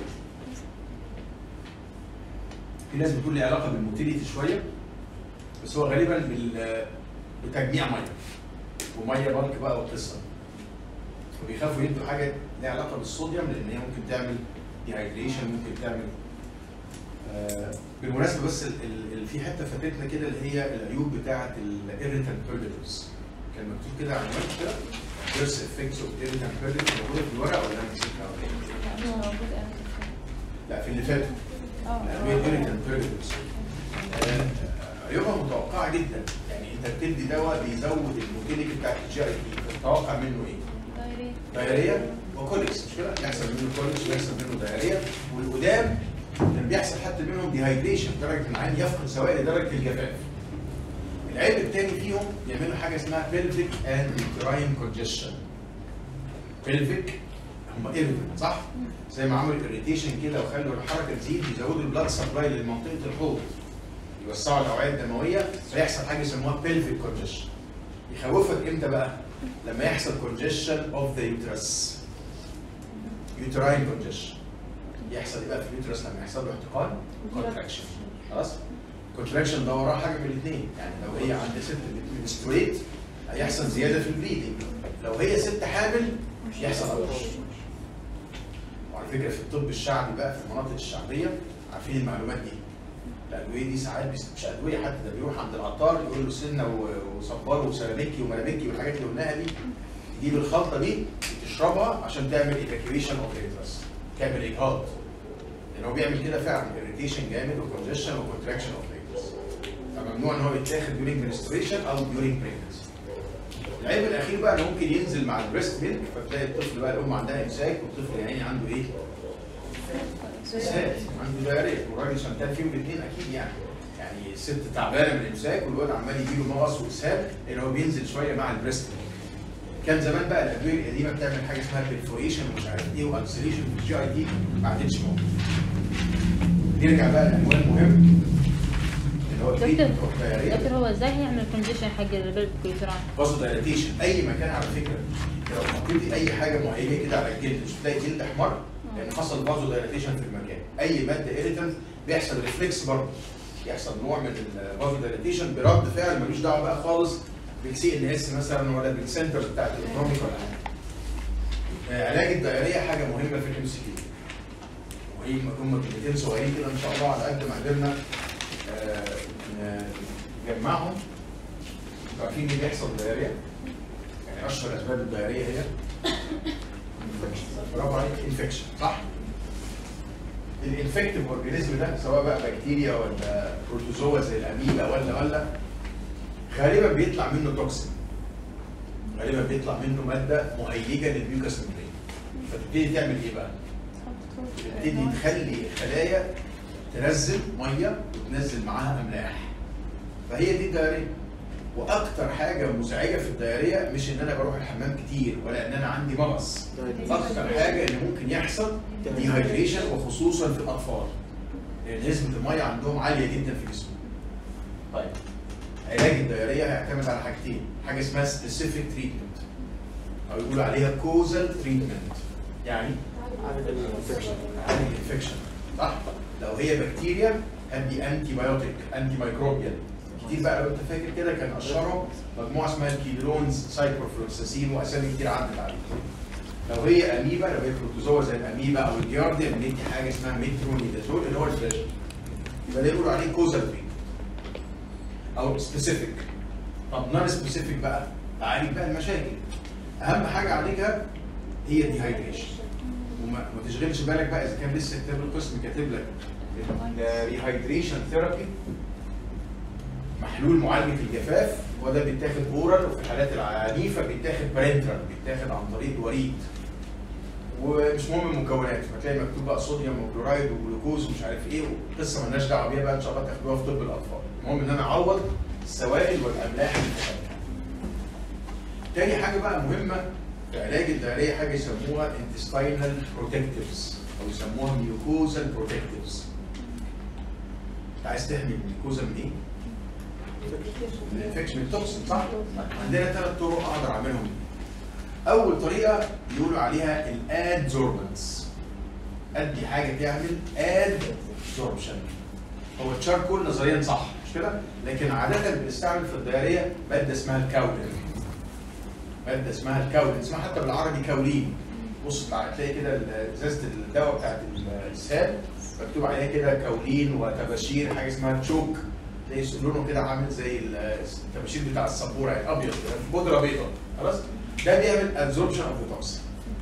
في ناس بتقول لي علاقه بالموتيليتي شويه بس هو غالبا بال بتجميع ميه وميه بلك بقى وقصه وبيخافوا يدوا حاجه ليها علاقه بالصوديوم لان هي ممكن تعمل ديهايدريشن ممكن تعمل آه بالمناسبه بس ال- ال- ال- في حته فاتتنا كده اللي هي العيوب بتاعه الاريتنت بيربيتوس كان مكتوب كده عنوان كده بيرس افكتس اوف irritant بيربيتوس موجوده في الورق ولا انا نسيتها ولا ايه؟ هو موجود أنا لا في اللي فاتوا اه الادويه irritant بيربيتوس عيوبها متوقعه جدا يعني انت بتدي دواء بيزود الموتيليتي بتاعت الجي اي بي تتوقع منه ايه؟ دايري دايريا وكوليكس مش كده؟ يحصل منه كوليكس ويحصل منه دايريا والقدام كان بيحصل حتى منهم ديهايدريشن لدرجه ان العين يفقد سوائل لدرجه الجفاف. العيب الثاني فيهم يعملوا حاجه اسمها pelvic and uterine congestion. pelvic هم irritant صح؟ زي ما عملوا irritation كده وخلوا الحركه تزيد يزودوا البلاد سبلاي لمنطقه الحوض. يوسعوا الاوعيه الدمويه فيحصل حاجه يسموها pelvic congestion. يخوفك امتى بقى؟ لما يحصل congestion of the uterus. uterine congestion. يحصل ايه بقى في اليوترس لما يحصل له احتقان؟ contraction. خلاص؟ الكونتراكشن ده وراه حاجه من الاثنين يعني لو هي عند ست ستريت هيحصل زياده في البليدنج لو هي ست حامل يحصل ابورشن وعلى فكره في الطب الشعبي بقى في المناطق الشعبيه عارفين المعلومات دي الادويه دي ساعات بيس- مش ادويه حتى ده بيروح عند العطار يقول له سنه و- وصبار وسيراميكي وملاميكي والحاجات اللي قلناها دي تجيب الخلطه دي تشربها عشان تعمل ايفاكيويشن اوف ريترس تعمل اجهاض لان هو بيعمل كده فعلا اريتيشن جامد وكونجشن وكونتراكشن اوف ريترس فممنوع ان هو يتاخد during menstruation او during pregnancy العيب الاخير بقى انه ممكن ينزل مع البريست ميلك فتلاقي الطفل بقى الام عندها امساك والطفل يا عيني عنده ايه؟ امساك عنده دايريه والراجل شمتان فيهم الاثنين اكيد يعني يعني الست تعبانه من الامساك والواد عمال يجي له مغص واسهال لان هو بينزل شويه مع البريست ميلك كان زمان بقى الادويه القديمه بتعمل حاجه اسمها بيرفوريشن ومش عارف ايه والسريشن في الجي اي دي ما عادتش موجوده نرجع بقى لعنوان مهم اللي هو دكتور treatment of diarrhea. دكتور هو ازاي هيعمل كونجيشن حق البلد كوليتران؟ فازو دايلاتيشن اي مكان على فكره لو حطيتي اي حاجه معينه كده على الجلد مش تلاقي جلد احمر لان حصل فازو دايلاتيشن في المكان اي ماده ايريتنت بيحصل ريفلكس برضه يحصل نوع من الفازو دايلاتيشن برد فعل ملوش دعوه بقى خالص بالسي ان اس مثلا ولا بالسنتر بتاعت الاوتوميك ولا حاجه آه، علاج الدايريه حاجه مهمه في الام سي كيو وهي هم كلمتين صغيرين كده ان شاء الله على قد ما قدرنا آه، ن- نجمعهم انتوا عارفين ايه بيحصل دايريا؟ يعني اشهر اسباب الدايريا هي برافو عليك انفكشن صح؟ الانفكتيف اورجانيزم ده سواء بقى بكتيريا ولا بروتوزوا زي الاميبا ولا ولا غالبا بيطلع منه توكسين غالبا بيطلع منه ماده مهيجه للميوكاس ممبرين فتبتدي تعمل ايه بقى؟ تبتدي تخلي الخلايا تنزل ميه وتنزل معاها املاح فهي دي الدايريه واكتر حاجه مزعجه في الدايريه مش ان انا بروح الحمام كتير ولا ان انا عندي مغص اكتر حاجه اللي ممكن يحصل ديهايدريشن وخصوصا في الاطفال لان نسبه الميه عندهم عاليه جدا في جسمهم طيب علاج الدايريه هيعتمد على حاجتين حاجه اسمها سبيسيفيك تريتمنت او يقولوا عليها كوزال تريتمنت يعني عدد الانفكشن عالج الانفكشن صح لو هي بكتيريا هدي انتي بايوتيك انتي مايكروبيال كتير بقى لو انت فاكر كده كان اشهرهم مجموعه اسمها الكيلونز سايكلوفلوكساسين واسامي كتير عدت عليهم لو هي اميبا لو هي بروتوزوا زي الاميبا او الجيارديا بندي حاجه اسمها ميترونيدازول اللي هو الفلاش يبقى ده يقولوا عليه كوزال تريتمنت او سبيسيفيك طب نون سبيسيفيك بقى اعالج بقى المشاكل اهم حاجه اعالجها هي الديهايدريشن وما ما تشغلش بالك بقى اذا كان لسه كتاب القسم كاتب لك ريهايدريشن ثيرابي محلول معالجه الجفاف وده بيتاخد اورال وفي الحالات العنيفه بيتاخد بارنترال بيتاخد عن طريق الوريد ومش مهم المكونات فتلاقي مكتوب بقى صوديوم وكلورايد وجلوكوز ومش عارف ايه وقصه مالناش دعوه بيها بقى ان شاء الله تاخدوها في طب الاطفال المهم ان انا اعوض السوائل والاملاح اللي في الأكل. تاني حاجه بقى مهمه في علاج الدايريه حاجه يسموها intestinal protectives او يسموها mucosal protectives انت عايز تحمي الميوكوزا من ايه؟ من الانفكشن من التوكسين صح؟ عندنا ثلاث طرق اقدر اعملهم اول طريقه بيقولوا عليها الادزوربنس ادي حاجه تعمل ادزوربشن هو التشاركول نظريا صح مش كده؟ لكن عاده بنستعمل في الدايريه ماده اسمها الكاولين ماده اسمها الكاولين اسمها حتى بالعربي كاولين بص بقى هتلاقي كده ازازه الدواء بتاعت الاسهال مكتوب عليها كده كاولين وتباشير حاجه اسمها تشوك تلاقي لونه كده عامل زي التباشير بتاع السبوره يعني ابيض كده بودره بيضاء خلاص ده بيعمل ابزوربشن اوف ذا توكسين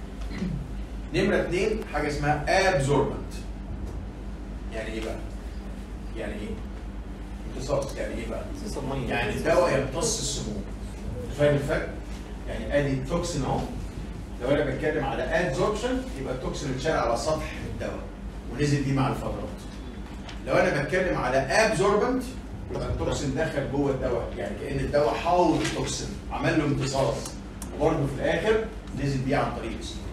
نمره اثنين حاجه اسمها ابزوربنت يعني ايه بقى؟ يعني ايه؟ امتصاص يعني ايه بقى؟ امتصاص المية. يعني الدواء يمتص السموم فاهم الفرق؟ يعني ادي التوكسين اهو لو انا بتكلم على ادزوربشن يبقى التوكسين اتشال على سطح الدواء ونزل بيه مع الفترات لو انا بتكلم على ابزوربنت يبقى التوكسين دخل جوه الدواء يعني كان الدواء حاول التوكسين عمل له امتصاص وبرضه في الاخر نزل بيه عن طريق السموم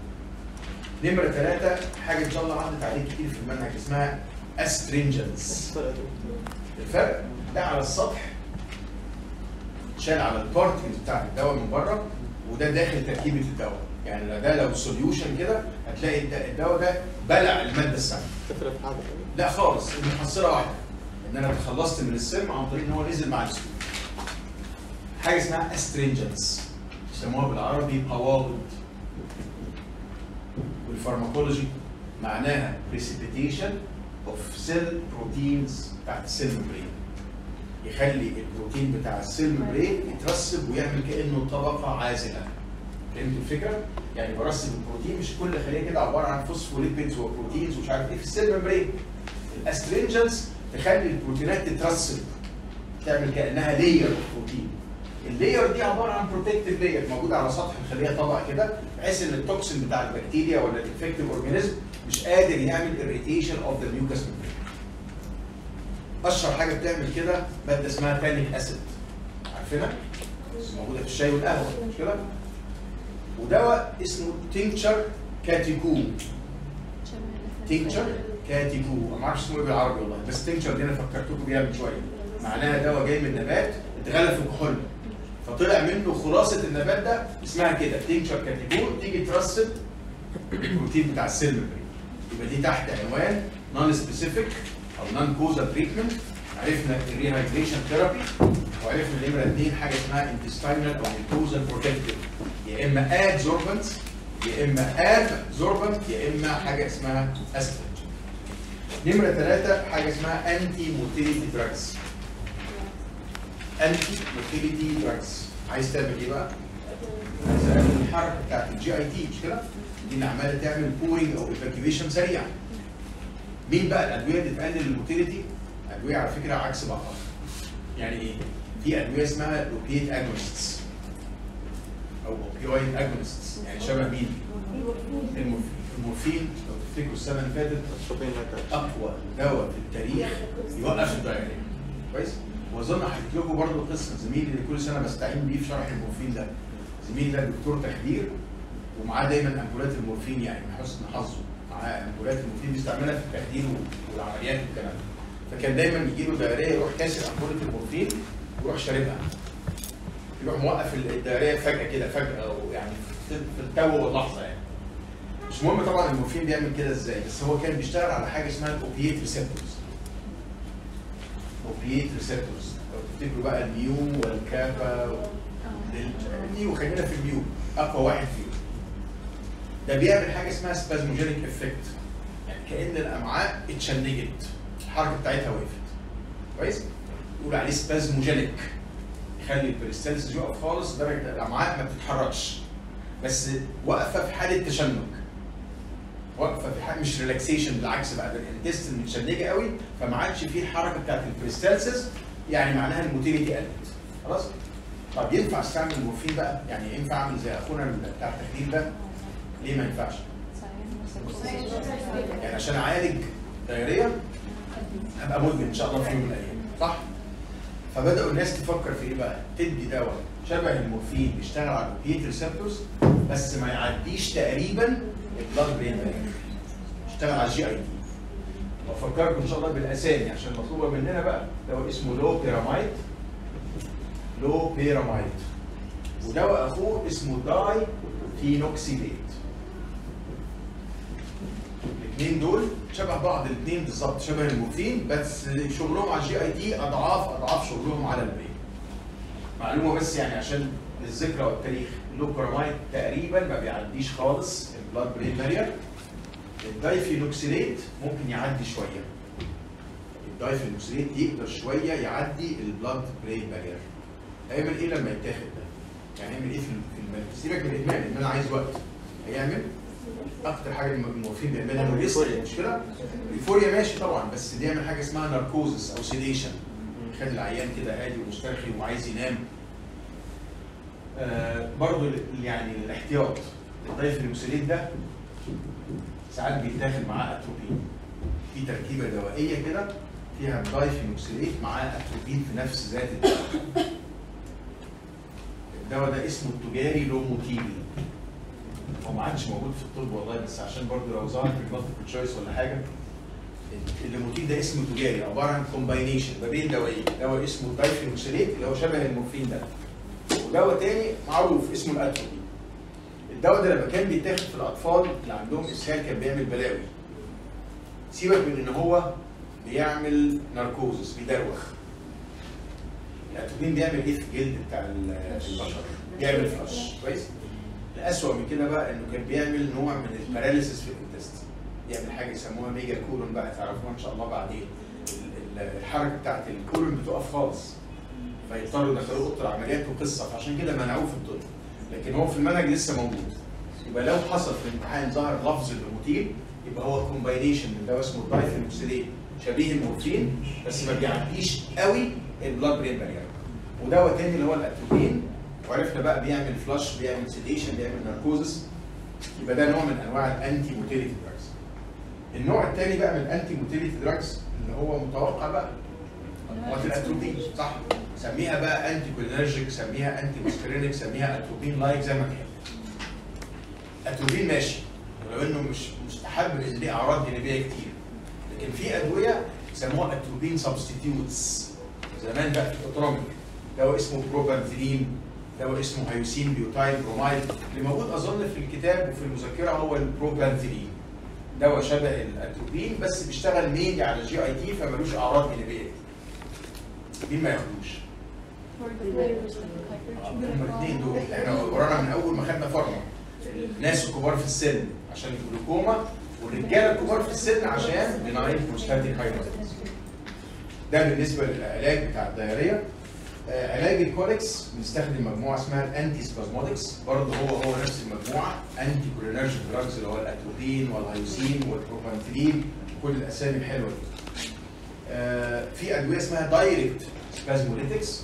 نمرة ثلاثة حاجة إن شاء الله عدت عليك كتير في المنهج اسمها astringents الفرق ده على السطح شال على البارتكلز بتاعت الدواء من بره وده داخل تركيبه الدواء يعني ده لو سوليوشن كده هتلاقي الد- الدواء ده بلع الماده السامه تفرق حاجة لا خالص المحصله واحده ان انا تخلصت من السم عن طريق ان هو نزل مع السم حاجه اسمها استرينجنس يسموها بالعربي قواضد والفارماكولوجي معناها precipitation of cell proteins بتاعت السيل ممبرين يخلي البروتين بتاع السيل ممبرين يترسب ويعمل كانه طبقه عازله فهمتوا الفكره؟ يعني برسب البروتين مش كل خليه كده عباره عن فوسفوليبيدز وبروتينز ومش عارف ايه في السيل ممبرين الاسترينجنس تخلي البروتينات تترسب تعمل كانها لاير بروتين اللاير دي عباره عن بروتكتيف لاير موجوده على سطح الخليه طبقه كده بحيث ان التوكسين بتاع البكتيريا ولا الانفكتيف اورجانيزم مش قادر يعمل irritation اوف ذا mucous membrane. اشهر حاجه بتعمل كده ماده اسمها تانيك اسيد عارفينها؟ موجوده في الشاي والقهوه مش كده؟ ودواء اسمه تينكشر كاتيكو تينكشر كاتيكو انا ما اعرفش اسمه ايه بالعربي والله بس تينكشر دي انا فكرتكم بيها من شويه معناها دواء جاي من نبات اتغلى في كحول فطلع منه خلاصه النبات ده اسمها كده تينكشر كاتيكو تيجي ترسب البروتين بتاع السيل ممبرين يبقى دي تحت عنوان نون سبيسيفيك او نون كوزال تريتمنت عرفنا الريهايدريشن ثيرابي وعرفنا نمره اثنين حاجه اسمها انتستينال او ميكوزال بروتكتيف يا اما ادزوربنت يا اما ادزوربنت يا اما حاجه اسمها استريج نمره ثلاثه حاجه اسمها انتي موتيليتي دراجز انتي موتيليتي دراجز عايز تعمل ايه بقى؟ عايز اقلل الحركه بتاعت الجي اي تي مش كده؟ دي اللي عماله تعمل بورينج او ايفاكيويشن سريع. مين بقى الادويه اللي تقلل الموتيليتي؟ ادويه على فكره عكس بعضها. يعني ايه؟ في ادويه اسمها الاوبيات اجونستس او اوبيويد اجونستس يعني شبه مين؟ المورفين المورفين لو تفتكروا السنه اللي فاتت اقوى دواء في التاريخ يوقف الدايريه كويس؟ واظن حكيت لكم برضه قصه زميلي اللي كل سنه بستعين بيه في شرح المورفين ده زميلي ده دكتور تخدير ومعاه دايما امبولات المورفين يعني من حسن حظه معاه امبولات المورفين بيستعملها في التخدير والعمليات والكلام ده فكان دايما يجي له دايريه يروح كاسر امبوله المورفين ويروح شاربها يروح موقف الدايريه فجاه كده فجاه او يعني في في التو واللحظه يعني مش مهم طبعا المورفين بيعمل كده ازاي بس هو كان بيشتغل على حاجه اسمها الاوبيات ريسبتورز اوبيات ريسبتورز لو تفتكروا بقى الميو والكابا الميو خلينا في الميو اقوى واحد فيهم ده بيعمل حاجه اسمها سبازموجينيك افكت يعني كان الامعاء اتشنجت الحركه بتاعتها وقفت كويس يقول عليه سبازموجينيك يخلي البريستالسيس يقف خالص درجه الامعاء ما بتتحركش بس واقفه في حاله تشنج واقفه في حاله مش ريلاكسيشن بالعكس بقى ده الانتستين متشنجه قوي فما عادش فيه الحركه بتاعت البريستالسيس يعني معناها الموتيليتي قلت خلاص طب ينفع استعمل المورفين بقى يعني ينفع اعمل زي اخونا بتاع التخدير ده ليه ما ينفعش يعني عشان اعالج دايريه هبقى مدمن ان شاء الله في يوم من الايام صح فبداوا الناس تفكر في ايه بقى تدي دواء شبه المورفين بيشتغل على الاوبيات ريسبتورز بس ما يعديش تقريبا البلاد برين بارير يشتغل على الجي اي تي وافكركم ان شاء الله بالاسامي عشان مطلوبه مننا بقى دواء اسمه لو بيراميد لو بيراميد ودواء اخوه اسمه داي فينوكسيليت الاثنين دول شبه بعض الاثنين بالظبط شبه المورفين بس شغلهم على الجي اي تي اضعاف اضعاف شغلهم على البرين معلومه بس يعني عشان للذكرى والتاريخ اللوبراميد تقريبا ما بيعديش خالص البلاد برين بارير الدايفينوكسيليت ممكن يعدي شويه الدايفينوكسيليت يقدر شويه يعدي البلاد برين بارير هيعمل ايه لما يتاخد ده؟ يعني هيعمل ايه في في المال؟ سيبك من الادمان الادمان عايز وقت هيعمل اكتر حاجه المورفين بيعملها الريسك مش كده؟ الفوريا ماشي طبعا بس بيعمل حاجه اسمها ناركوزس او سيديشن يخلي العيان كده هادي ومسترخي وعايز ينام آه برضو ال- يعني الاحتياط الدايفينوكسيليت ده ساعات بيتاخد معاه اتروبين في تركيبه دوائيه كده فيها دايفينوكسيليت معاه اتروبين في نفس ذات الدواء الدواء ده اسمه التجاري لوموتيبي هو ما عادش موجود في الطب والله بس عشان برضه لو ظهر في المالتيبل تشويس ولا حاجه الليموتين ده اسمه تجاري عباره عن كومباينيشن ما بين دوايين دواء اسمه الدايفينوكسيليت اللي هو شبه المورفين ده ودواء تاني معروف اسمه الاتروبين الدواء ده لما كان بيتاخد في الاطفال اللي عندهم اسهال كان بيعمل بلاوي سيبك من ان هو بيعمل ناركوزس بيدروخ الاتروبين بيعمل ايه في الجلد بتاع ال- البشر؟ بيعمل فلاش كويس؟ الأسوأ من كده بقى انه كان بيعمل نوع من الباراليسيس في الانتست يعمل حاجه يسموها ميجا كولون بقى تعرفوها ان شاء الله بعدين ال- ال- الحركه بتاعت الكولون بتقف خالص فيضطروا يدخلوه اوضه العمليات وقصه فعشان كده منعوه في الطب لكن هو في المنهج لسه موجود يبقى لو حصل في الامتحان ظهر لفظ الروموتين يبقى هو كومباينيشن من دواء اسمه الدايفينوكسيلين شبيه المورفين بس ما بيعديش قوي البلاد برين بارير ودواء تاني اللي هو الاتروبين وعرفنا بقى بيعمل فلاش بيعمل سيديشن بيعمل ناركوزس يبقى ده نوع من انواع الانتي موتيليتي دراجز النوع الثاني بقى من الانتي موتيليتي دراجز اللي هو متوقع بقى هو الاتروبين صح سميها بقى انتي كولينرجيك سميها انتي ماسكرينيك سميها اتروبين لايك زي ما كان اتروبين ماشي ولو انه مش مستحب لان ليه اعراض جانبيه كتير لكن في ادويه يسموها اتروبين سبستيتيوتس زمان بقى في الاتروميك دواء اسمه بروبانثرين دواء اسمه هيوسين بيوتايل برومايد اللي موجود اظن في الكتاب وفي المذكره هو البروبانثرين دواء شبه الاتروبين بس بيشتغل مينلي على الجي اي تي فمالوش اعراض جانبيه كتير مين ما ياخدوش هم الاثنين دول احنا ورانا من اول ما خدنا فارما الناس الكبار في السن عشان الجلوكوما والرجاله الكبار في السن عشان بناين بروستاتيك هايبرتنس ده بالنسبه للعلاج بتاع الدايريه آه، علاج الكوليكس بنستخدم مجموعه اسمها الانتي سبازمودكس برضه هو هو نفس المجموعه انتي كولينرجيك دراجز اللي هو الاتروبين والهيوسين والبروبانثرين كل الاسامي الحلوه دي. آه، في ادويه اسمها دايركت سبازموليتكس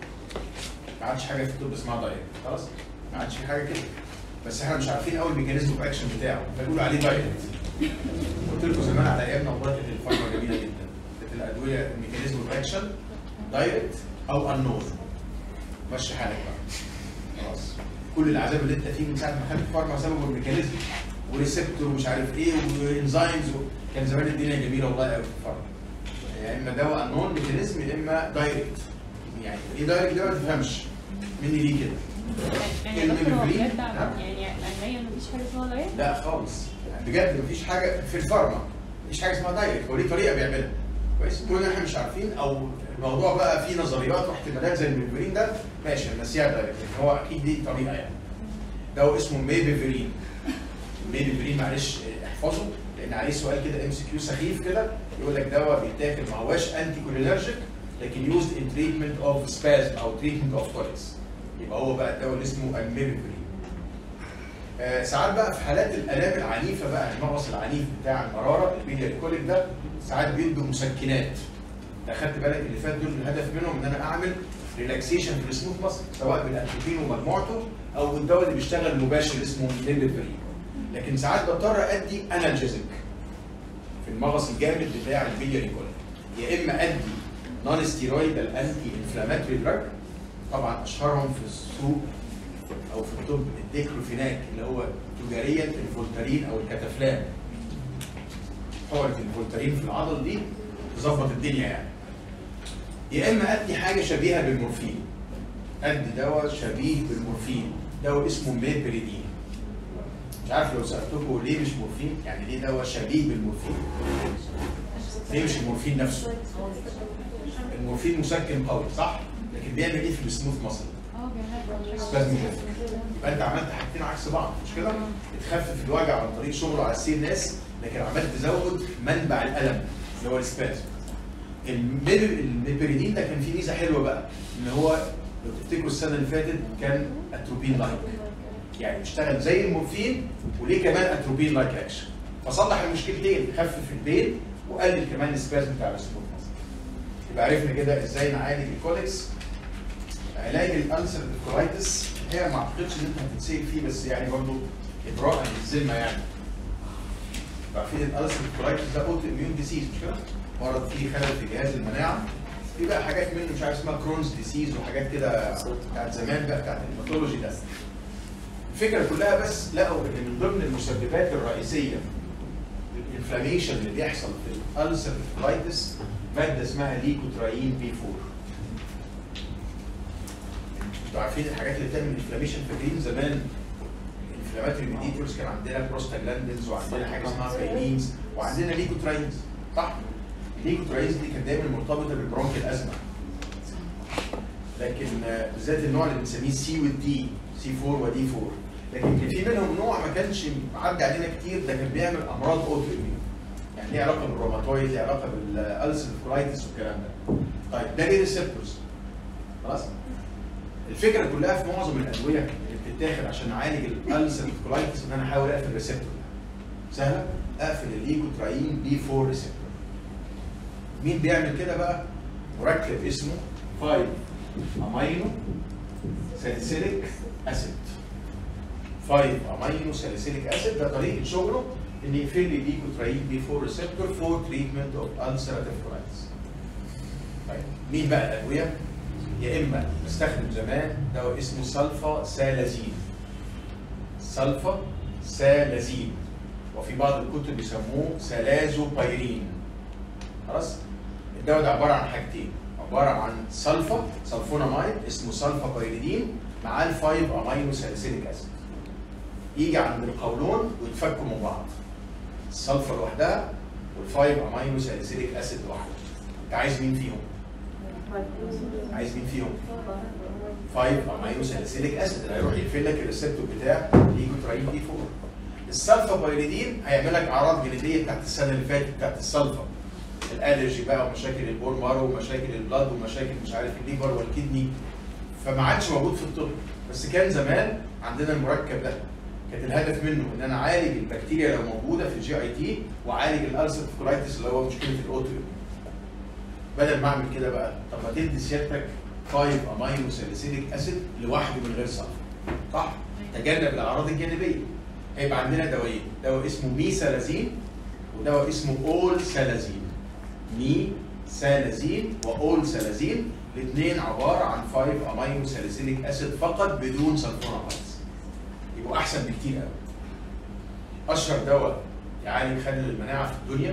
ما عادش حاجه في الطب اسمها دايركت خلاص ما عادش في حاجه كده بس احنا مش عارفين قوي الميكانيزم اوف اكشن بتاعه فبيقولوا عليه دايركت قلت لكم زمان على ايامنا والله كانت الفارما جميله جدا كانت الادويه الميكانيزم اوف اكشن دايركت او انون مشي حالك بقى خلاص كل العذاب اللي انت فيه من ساعه ما خدت فارما سببه الميكانيزم وريسبتور ومش عارف ايه وانزيمز كان زمان الدنيا جميله والله قوي في الفارما يا اما دواء انون ميكانيزم يا اما دايركت يعني ايه دايركت ده ما تفهمش مني ليه كده يعني يا دكتور هو الميمبرين؟ بجد نعم. يعني علميا مفيش حاجه اسمها دايت لا خالص يعني بجد مفيش حاجه في الفارما مفيش حاجه اسمها دايركت هو ليه طريقه بيعملها كويس كل احنا مش عارفين او الموضوع بقى فيه نظريات واحتمالات زي الميمبرين ده ماشي نسيها دايركت لكن هو اكيد دي طريقه يعني ده اسمه ميبيفرين ميبيفرين معلش احفظه لان عليه سؤال كده ام سي كيو سخيف كده يقول لك دواء بيتاخد ما هواش انتي كولينرجيك لكن يوزد ان تريتمنت اوف سبازم او تريتمنت اوف كوليكس يبقى هو بقى الدواء اللي اسمه الميبيفرين آه، ساعات بقى في حالات الالام العنيفه بقى المغص العنيف بتاع المراره البيليا كوليك ده ساعات بيدوا مسكنات انت اخدت بالك اللي فات دول الهدف منهم ان انا اعمل ريلاكسيشن في السموث مصر سواء بالاتروبين ومجموعته او بالدواء اللي بيشتغل مباشر اسمه ليبيفرين لكن ساعات بضطر ادي انالجيزك في المغص الجامد بتاع البيليا كوليك يا اما ادي نون ستيرويدال انتي انفلاماتوري دراج طبعا اشهرهم في السوق او في الطب الديكلوفيناك اللي هو تجاريا الفولتارين او الكتافلان حقنه الفولتارين في العضل دي تظبط الدنيا يعني يا اما ادي حاجه شبيهه بالمورفين ادي دواء شبيه بالمورفين دواء اسمه ميبريدين مش عارف لو سالتكم ليه مش مورفين يعني ليه دواء شبيه بالمورفين ليه مش المورفين نفسه المورفين مسكن قوي صح لكن بيعمل ايه في السموث مصر اه بيعمل سبازم يبقى انت عملت حاجتين عكس بعض مش كده؟ بتخفف الوجع عن طريق شغله على السي ناس لكن عمال تزود منبع الالم اللي هو السبازم. الميب- الميبريدين ده كان فيه ميزه حلوه بقى ان هو لو تفتكروا السنه اللي فاتت كان اتروبين لايك يعني بيشتغل زي المورفين وليه كمان اتروبين لايك اكشن فصلح المشكلتين خفف البين وقلل كمان السبازم بتاع السموث يبقى عرفنا كده ازاي نعالج الكوليكس علاج الالسر كولايتس هي ما اعتقدش ان انت هتتسال فيه بس يعني برضه ابراء للذمه يعني. عارفين الالسر كولايتس ده اوتو اميون ديسيز مش كده؟ مرض فيه خلل في جهاز المناعه في بقى حاجات منه مش عارف اسمها كرونز ديسيز وحاجات كده بتاعت زمان بقى بتاعت الهيماتولوجي ده. الفكره كلها بس لقوا ان من ضمن المسببات الرئيسيه للانفلاميشن اللي بيحصل في الالسر كولايتس ماده اسمها ليكوترايين بي 4 انتوا عارفين الحاجات اللي بتعمل انفلاميشن فاكرين زمان الانفلاماتوري ميديتورز كان عندنا بروستاجلاندينز وعندنا حاجه اسمها فايلينز وعندنا ليكوتراينز صح؟ الليكوترايز دي كانت دايما مرتبطه بالبرونكيال ازمه لكن آه، بالذات النوع اللي بنسميه سي والدي سي 4 ودي 4 لكن كان في منهم نوع ما كانش معدي علينا كتير ده كان بيعمل امراض اوتو اميون يعني ليه علاقه بالروماتويد ليه علاقه بالالسر كولايتس والكلام ده طيب ده ليه ريسبتورز خلاص الفكره كلها في معظم الادويه اللي بتتاخد عشان اعالج الالسر كولايتس ان انا احاول اقفل الريسبتور سهله اقفل الليكوتراين بي 4 ريسبتور مين بيعمل كده بقى مركب اسمه 5 امينو ساليسيليك اسيد 5 امينو ساليسيليك اسيد ده طريقه شغله ان يقفل لي ليكوتراين بي 4 ريسبتور فور تريتمنت اوف ulcerative colitis طيب مين بقى الادويه؟ يا اما بستخدم زمان دواء اسمه سلفا سالازين سلفا سالازين وفي بعض الكتب بيسموه سلازوبايرين خلاص الدواء ده عباره عن حاجتين عباره عن سلفا سلفونامايد اسمه سلفا بايريدين معاه الفايف امينو ساليسيليك اسيد يجي عند القولون ويتفكوا من بعض السلفا لوحدها والفايف امينو ساليسيليك اسيد لوحده انت عايز مين فيهم؟ عايز مين فيهم؟ 5 امينو ساليسيليك اسيد اللي هيروح يقفل لك الريسبتور بتاع ليكوتراين دي 4 السلفا بايريدين هيعمل لك اعراض جلديه بتاعت السنه اللي فاتت بتاعت السلفا الالرجي بقى ومشاكل البون مارو ومشاكل البلاد ومشاكل مش عارف الليفر والكدني فما عادش موجود في الطب بس كان زمان عندنا المركب ده كانت الهدف منه ان انا اعالج البكتيريا لو موجوده في الجي اي تي واعالج الالسر كولايتس اللي هو مشكله الاوتو بدل ما اعمل كده بقى طب ما تدي سيادتك 5 امينو ساليسيليك اسيد لوحده من غير سلفا صح؟ تجنب الاعراض الجانبيه هيبقى عندنا دوايين دواء اسمه ميسالازين ودواء اسمه اول سالازين مي سالازين واول سالازين الاثنين عباره عن 5 امينو ساليسيليك اسيد فقط بدون سلفونامايدز يبقوا احسن بكتير قوي اشهر دواء يعالج خلل المناعه في الدنيا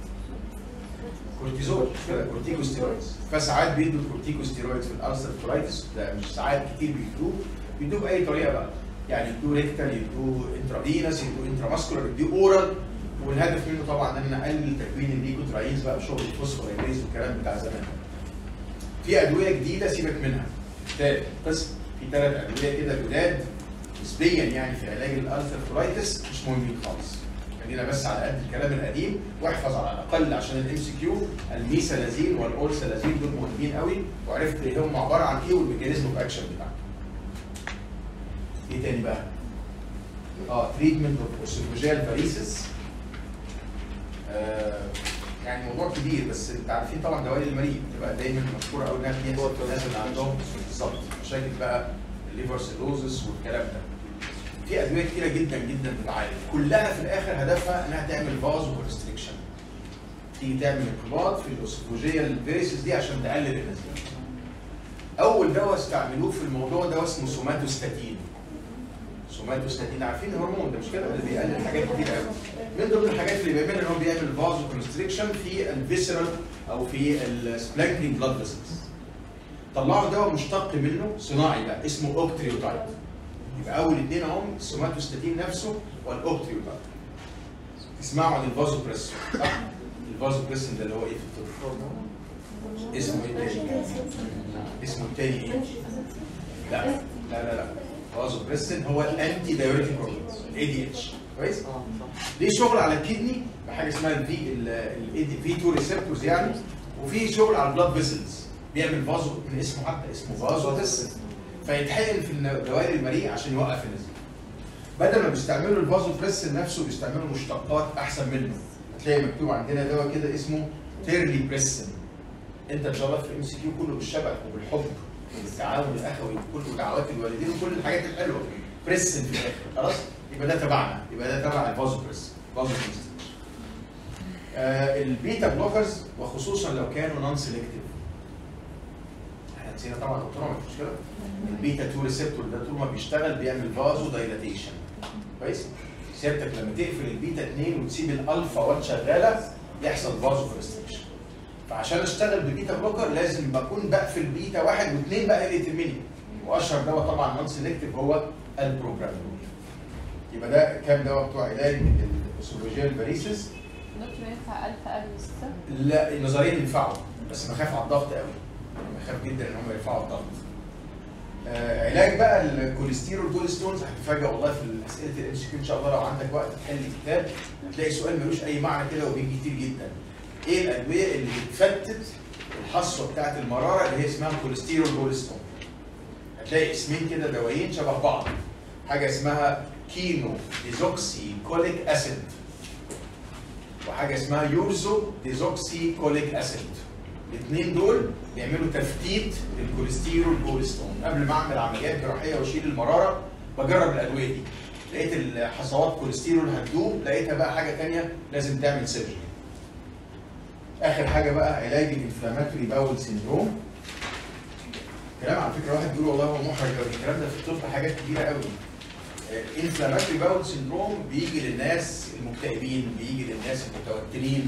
كورتيزول مش كده كورتيكوستيرويدز فساعات بيدوا الكورتيكوستيرويدز في الالسر كولايتس ده مش ساعات كتير بيدوه بيدوه باي طريقه بقى يعني يدوه ريكتال يدوه انترافينس يدوه انتراماسكولار يدوه اورال والهدف منه طبعا ان انا اقلل تكوين الليكوتراينز بقى بشغل الفوسفورايليز والكلام بتاع زمان في ادويه جديده سيبك منها تالت بس في ثلاث ادويه كده جداد نسبيا يعني في علاج الالسر كولايتس مش مهمين خالص خلينا بس على قد الكلام القديم واحفظ على الاقل عشان الام سي كيو الميسالازين والاورسالازين دول مهمين قوي وعرفت ايه هم عباره عن ايه والميكانيزم اوف اكشن بتاعهم. ايه تاني بقى؟ اه تريتمنت اوف اوسيفوجيال فاريسيس آه يعني موضوع كبير بس انت عارفين طبعا دوالي المريء بتبقى دايما مشهوره قوي انها بتحصل في الناس اللي عندهم بالظبط مشاكل بقى الليفر سيروزس والكلام ده. في ادويه كتيره جدا جدا بتعالج كلها في الاخر هدفها انها تعمل فاز وكونستريكشن تيجي تعمل انقباض في الاوسفوجيال فيريسز دي عشان تقلل النزيف اول دواء استعملوه في الموضوع ده اسمه سوماتوستاتين سوماتوستاتين عارفين الهرمون ده مش كده اللي بيقلل حاجات كتير قوي من ضمن الحاجات اللي بيعملها ان هو بيعمل فاز وكونستريكشن في الفيسرال او في السبلانكينج بلاد فيسلز طلعوا دواء مشتق منه صناعي بقى اسمه اوكتريوتايد يبقى اول اثنين اهم السوماتوستاتين نفسه والاوكتريوتايد تسمعوا عن الفازوبريسين صح؟ الفازوبريسين ده اللي هو ايه في الطب؟ اسمه ايه تاني؟ اسمه التاني ايه؟ لا لا لا لا فازوبريسين هو الانتي دايوريتيك هرمونز الاي دي اتش كويس؟ اه صح ليه شغل على الكدني بحاجه اسمها الفي الفي 2 ريسبتورز يعني وفي شغل على البلاد فيسلز بيعمل فازو من اسمه حتى اسمه فازو بريسين فيتحقن في الدوائر المريء عشان يوقف النزيف بدل ما بيستعملوا الفازو بريسن نفسه بيستعملوا مشتقات احسن منه هتلاقي مكتوب عندنا دواء كده اسمه تيرلي بريسن انت ان شاء الله في الام سي كيو كله بالشبك وبالحب والتعاون الاخوي وكل ودعوات الوالدين وكل الحاجات الحلوه بريسن في الاخر خلاص يبقى ده تبعنا يبقى ده تبع الفازو بريسن فازو بريسن آه البيتا بلوكرز وخصوصا لو كانوا نون سيلكتيف احنا نسينا طبعا الاوتونوميك مش كده؟ البيتا 2 ريسبتور ده طول ما بيشتغل بيعمل فازو دايلاتيشن كويس؟ سيادتك لما تقفل البيتا 2 وتسيب الالفا 1 شغاله يحصل فازو ريستريكشن فعشان اشتغل ببيتا بلوكر لازم بكون بقفل بيتا واحد واثنين بقى اللي يتمني واشهر دواء طبعا نون سيلكتيف هو البروجرام يبقى ده كام دواء بتوع علاج الاسولوجيال فاريسيس دكتور ينفع ألف ألف ستة لا النظريا ينفعوا بس بخاف على الضغط قوي بخاف جدا ان هم يرفعوا الضغط آه علاج بقى الكوليسترول جول ستونز هتتفاجئ والله في اسئله الام سي كيو ان شاء الله لو عندك وقت تحل كتاب هتلاقي سؤال ملوش اي معنى كده وبيجي كتير جدا ايه الادويه اللي بتفتت الحصوه بتاعت المراره اللي هي اسمها كوليسترول جول ستون هتلاقي اسمين كده دوايين شبه بعض حاجه اسمها كينو ديزوكسي كوليك اسيد وحاجه اسمها يورزو ديزوكسي كوليك اسيد الاثنين دول بيعملوا تفتيت للكوليسترول جول ستون قبل ما اعمل عمليات جراحيه واشيل المراره بجرب الادويه دي لقيت الحصوات كوليسترول هتدوب لقيتها بقى حاجه ثانيه لازم تعمل سيرجري اخر حاجه بقى علاج الانفلاماتوري باول سيندروم كلام على فكره واحد بيقول والله هو محرج قوي الكلام ده في الطب حاجات كبيره قوي انفلاماتوري باول سيندروم بيجي للناس المكتئبين بيجي للناس المتوترين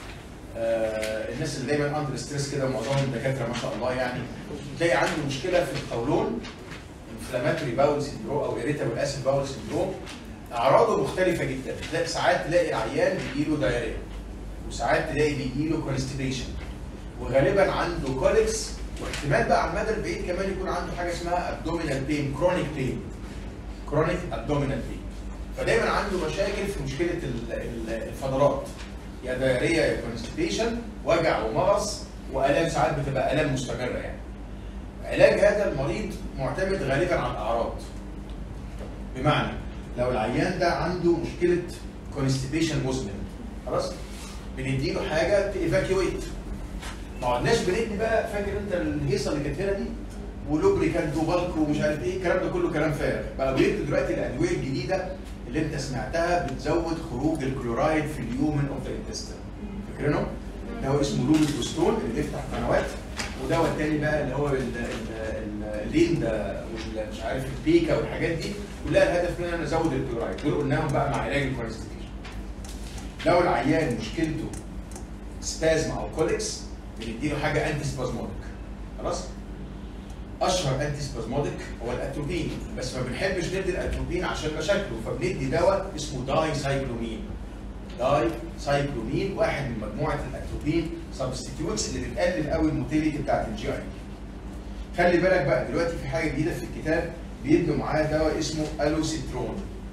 آه الناس اللي دايما اندر ستريس كده ومعظمهم دكاتره ما شاء الله يعني تلاقي عنده مشكله في القولون انفلاماتوري باول سيندروم او اريتابل اسيد باول سيندروم اعراضه مختلفه جدا تلاقي ساعات تلاقي العيان بيجي له دايريا وساعات تلاقي بيجي له كونستيبيشن وغالبا عنده كوليكس واحتمال بقى على المدى البعيد كمان يكون عنده حاجه اسمها ابدومينال بين كرونيك بين كرونيك ابدومينال بين فدايما عنده مشاكل في مشكله ال- ال- الفضلات يا دايريه يا كونستيبيشن وجع ومغص والام ساعات بتبقى الام مستمره يعني علاج هذا المريض معتمد غالبا على الاعراض بمعنى لو العيان ده عنده مشكله كونستيبيشن مزمن خلاص بنديله حاجه تيفاكيويت ما عدناش بندي بقى فاكر انت الهيصه اللي كانت هنا دي ولوبريكانت وبالك ومش عارف ايه الكلام ده كله كلام فارغ بقى بيدوا دلوقتي الادويه الجديده اللي انت سمعتها بتزود خروج الكلورايد في اليومن اوف ذا انتستين فاكرينهم؟ دواء اسمه لوبيتوستون اللي بيفتح قنوات ودواء التاني بقى اللي هو ال- ال- ال- الليندا مش عارف البيكا والحاجات دي كلها الهدف منها ان ازود الكلورايد دول قلناهم بقى مع علاج الكونستيبيشن لو العيان مشكلته سبازم او كوليكس بنديله حاجه انتي سبازموديك خلاص اشهر انتي سبازموديك هو الاتروبين بس ما بنحبش ندي الاتروبين عشان مشاكله فبندي دواء اسمه داي سايكلومين داي سايكلومين واحد من مجموعه الاتروبين سبستيتيوتس اللي بتقلل قوي الموتيليتي بتاعت الجي اي خلي بالك بقى دلوقتي في حاجه جديده في الكتاب بيدوا معاه دواء اسمه الوسيترون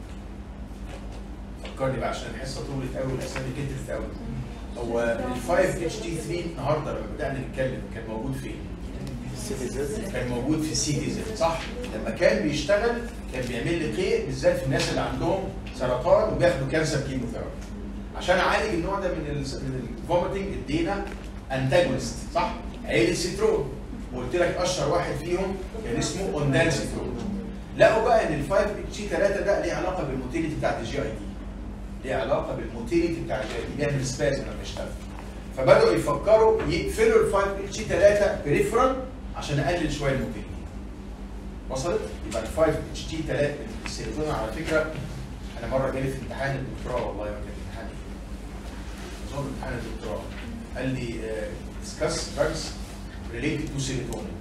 فكرني بقى عشان الحصه طولت قوي والاسامي كترت قوي هو ال 5 اتش تي 3 النهارده لما بدانا نتكلم كان موجود فين؟ كان موجود في السي دي زد صح؟ لما كان بيشتغل كان بيعمل لي قيء بالذات في الناس اللي عندهم سرطان وبياخدوا كانسر كيموثيرابي عشان اعالج النوع ده من ال من الفوميتنج ادينا انتاجونست صح؟ عيل السيترون وقلت لك اشهر واحد فيهم كان اسمه اوندان سيترون لقوا بقى ان ال 5 اتش 3 ده ليه علاقه بالموتيليتي بتاعت الجي اي دي ليه علاقه بالموتيليتي بتاع الجي اي دي بيعمل سبازم لما يشتغل فبداوا يفكروا يقفلوا ال 5 اتش 3 بريفرال عشان اقلل شويه الموتيليتي وصلت؟ يبقى ال 5 اتش تي 3 السيروتونين على فكره انا مره جالي في امتحان الدكتوراه والله ما كان امتحان اظن امتحان الدكتوراه قال لي ديسكاس دراجز ريليتد تو سيروتونين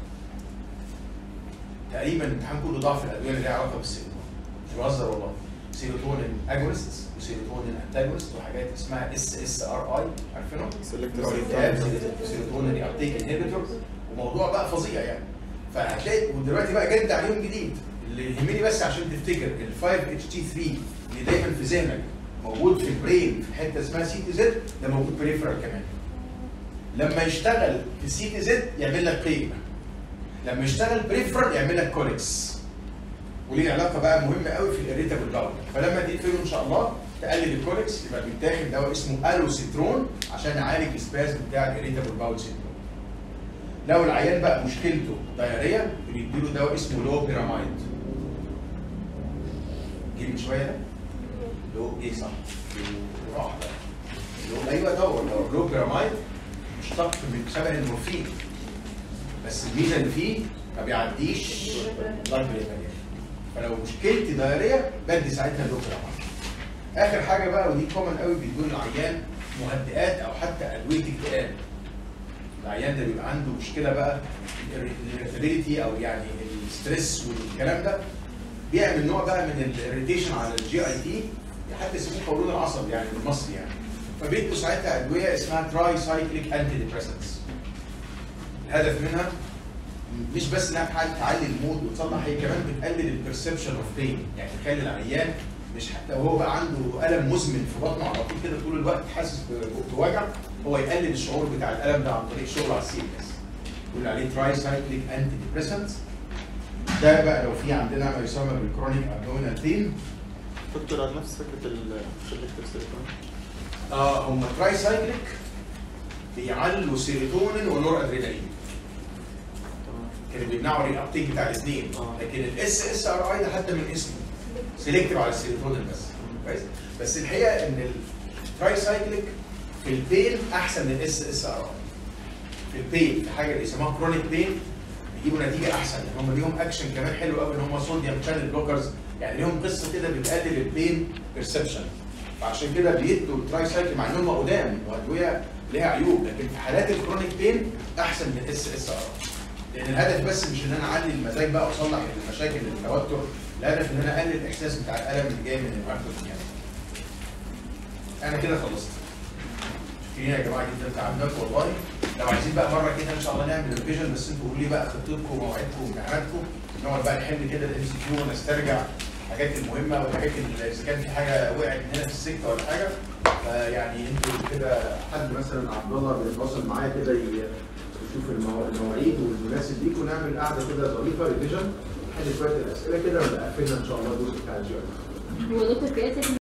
تقريبا الامتحان كله ضعف الادويه اللي ليها علاقه بالسيروتونين مش بهزر والله سيروتونين اجونست وسيروتونين انتاجونست وحاجات اسمها اس اس ار اي عارفينهم؟ سيروتونين ابتيك انهبيتور وموضوع بقى فظيع يعني فهتلاقي ودلوقتي بقى جد عليهم جديد اللي يهمني بس عشان تفتكر ال 5 اتش تي 3 اللي دايما في ذهنك موجود في البرين في حته اسمها سي تي زد ده موجود بريفرال كمان لما يشتغل في سي تي زد يعمل لك قيء لما يشتغل بريفرال يعمل لك كوليكس وليه علاقه بقى مهمه قوي في الاريتابل باول فلما تقفله ان شاء الله تقلل الكوليكس يبقى بيتاخد دواء اسمه الوسيترون عشان يعالج السبازم بتاع الاريتابل باول سيندروم لو العيان بقى مشكلته دايريه بنديله دواء اسمه لو بيراميد جه من شويه ده لو ايه صح لو راح بقى لو ايوه دور لو لو بيراميد مشتق من شبه المورفين بس الميزه اللي فيه ما بيعديش ضرب الامالير فلو مشكلتي دايريه بدي ساعتها لو بيراميد اخر حاجه بقى ودي كومن قوي بيدون العيان مهدئات او حتى ادويه اكتئاب العيان ده بيبقى عنده مشكله بقى الاريتابيلتي او يعني الستريس والكلام ده بيعمل نوع بقى من الاريتيشن على الجي اي تي حتى يسموه قولون العصب يعني بالمصري يعني فبيدوا ساعتها ادويه اسمها تراي سايكليك انتي ديبريسنتس الهدف منها مش بس انها تع- تعلي المود وتصلح هي كمان بتقلل البرسبشن اوف بين يعني تخلي العيان مش حتى وهو بقى عنده الم مزمن في بطنه على طول كده طول الوقت حاسس ب- بوجع هو يقلل الشعور بتاع الالم ده عن طريق شغل على السي اس يقول عليه تراي سايكليك انتي ديبريسنتس ده بقى لو في عندنا ما يسمى بالكرونيك ابدومينال بين دكتور على نفس فكره السلكتيف سيريتونين اه هم تراي سايكليك بيعلوا سيروتونين ونور ادرينالين تمام كانوا بيمنعوا الابتيك بتاع الاثنين آه. لكن الاس اس ار اي ده حتى من اسمه سيلكتيف على السيروتونين بس كويس بس الحقيقه ان التراي سايكليك في البين احسن من الاس اس ار اي في البين في حاجه اللي يسموها كرونيك بين بيجيبوا نتيجه احسن ان هم ليهم اكشن كمان حلو قوي ان هم صوديوم شانل بلوكرز يعني ليهم قصه كده بتقلل البين بيرسبشن فعشان كده بيدوا التراي سايكل مع انهم قدام وادويه ليها عيوب لكن في حالات الكرونيك بين احسن من الاس اس ار لان الهدف بس مش ان انا اعلي المزاج بقى واصلح المشاكل التوتر الهدف ان انا اقلل الاحساس بتاع الالم اللي جاي من الهارت يعني انا كده خلصت شكرا يا جماعه جدا تعبناكم والله لو عايزين بقى مره كده ان شاء الله نعمل ريفيجن بس انتوا قولوا لي بقى خطتكم ومواعيدكم وامتحاناتكم نقعد بقى نحل كده الام سي كيو ونسترجع الحاجات المهمه والحاجات اللي اذا كان في حاجه وقعت من هنا في السكه ولا حاجه فيعني انتوا كده حد مثلا عبد الله بيتواصل معايا كده ي- يشوف المو- المواعيد والمناسب ليكم ونعمل قعده كده ظريفه ريفيجن نحل شويه الاسئله كده ونبقى قفلنا ان شاء الله الجزء بتاع الجيولوجي هو دكتور في اسئله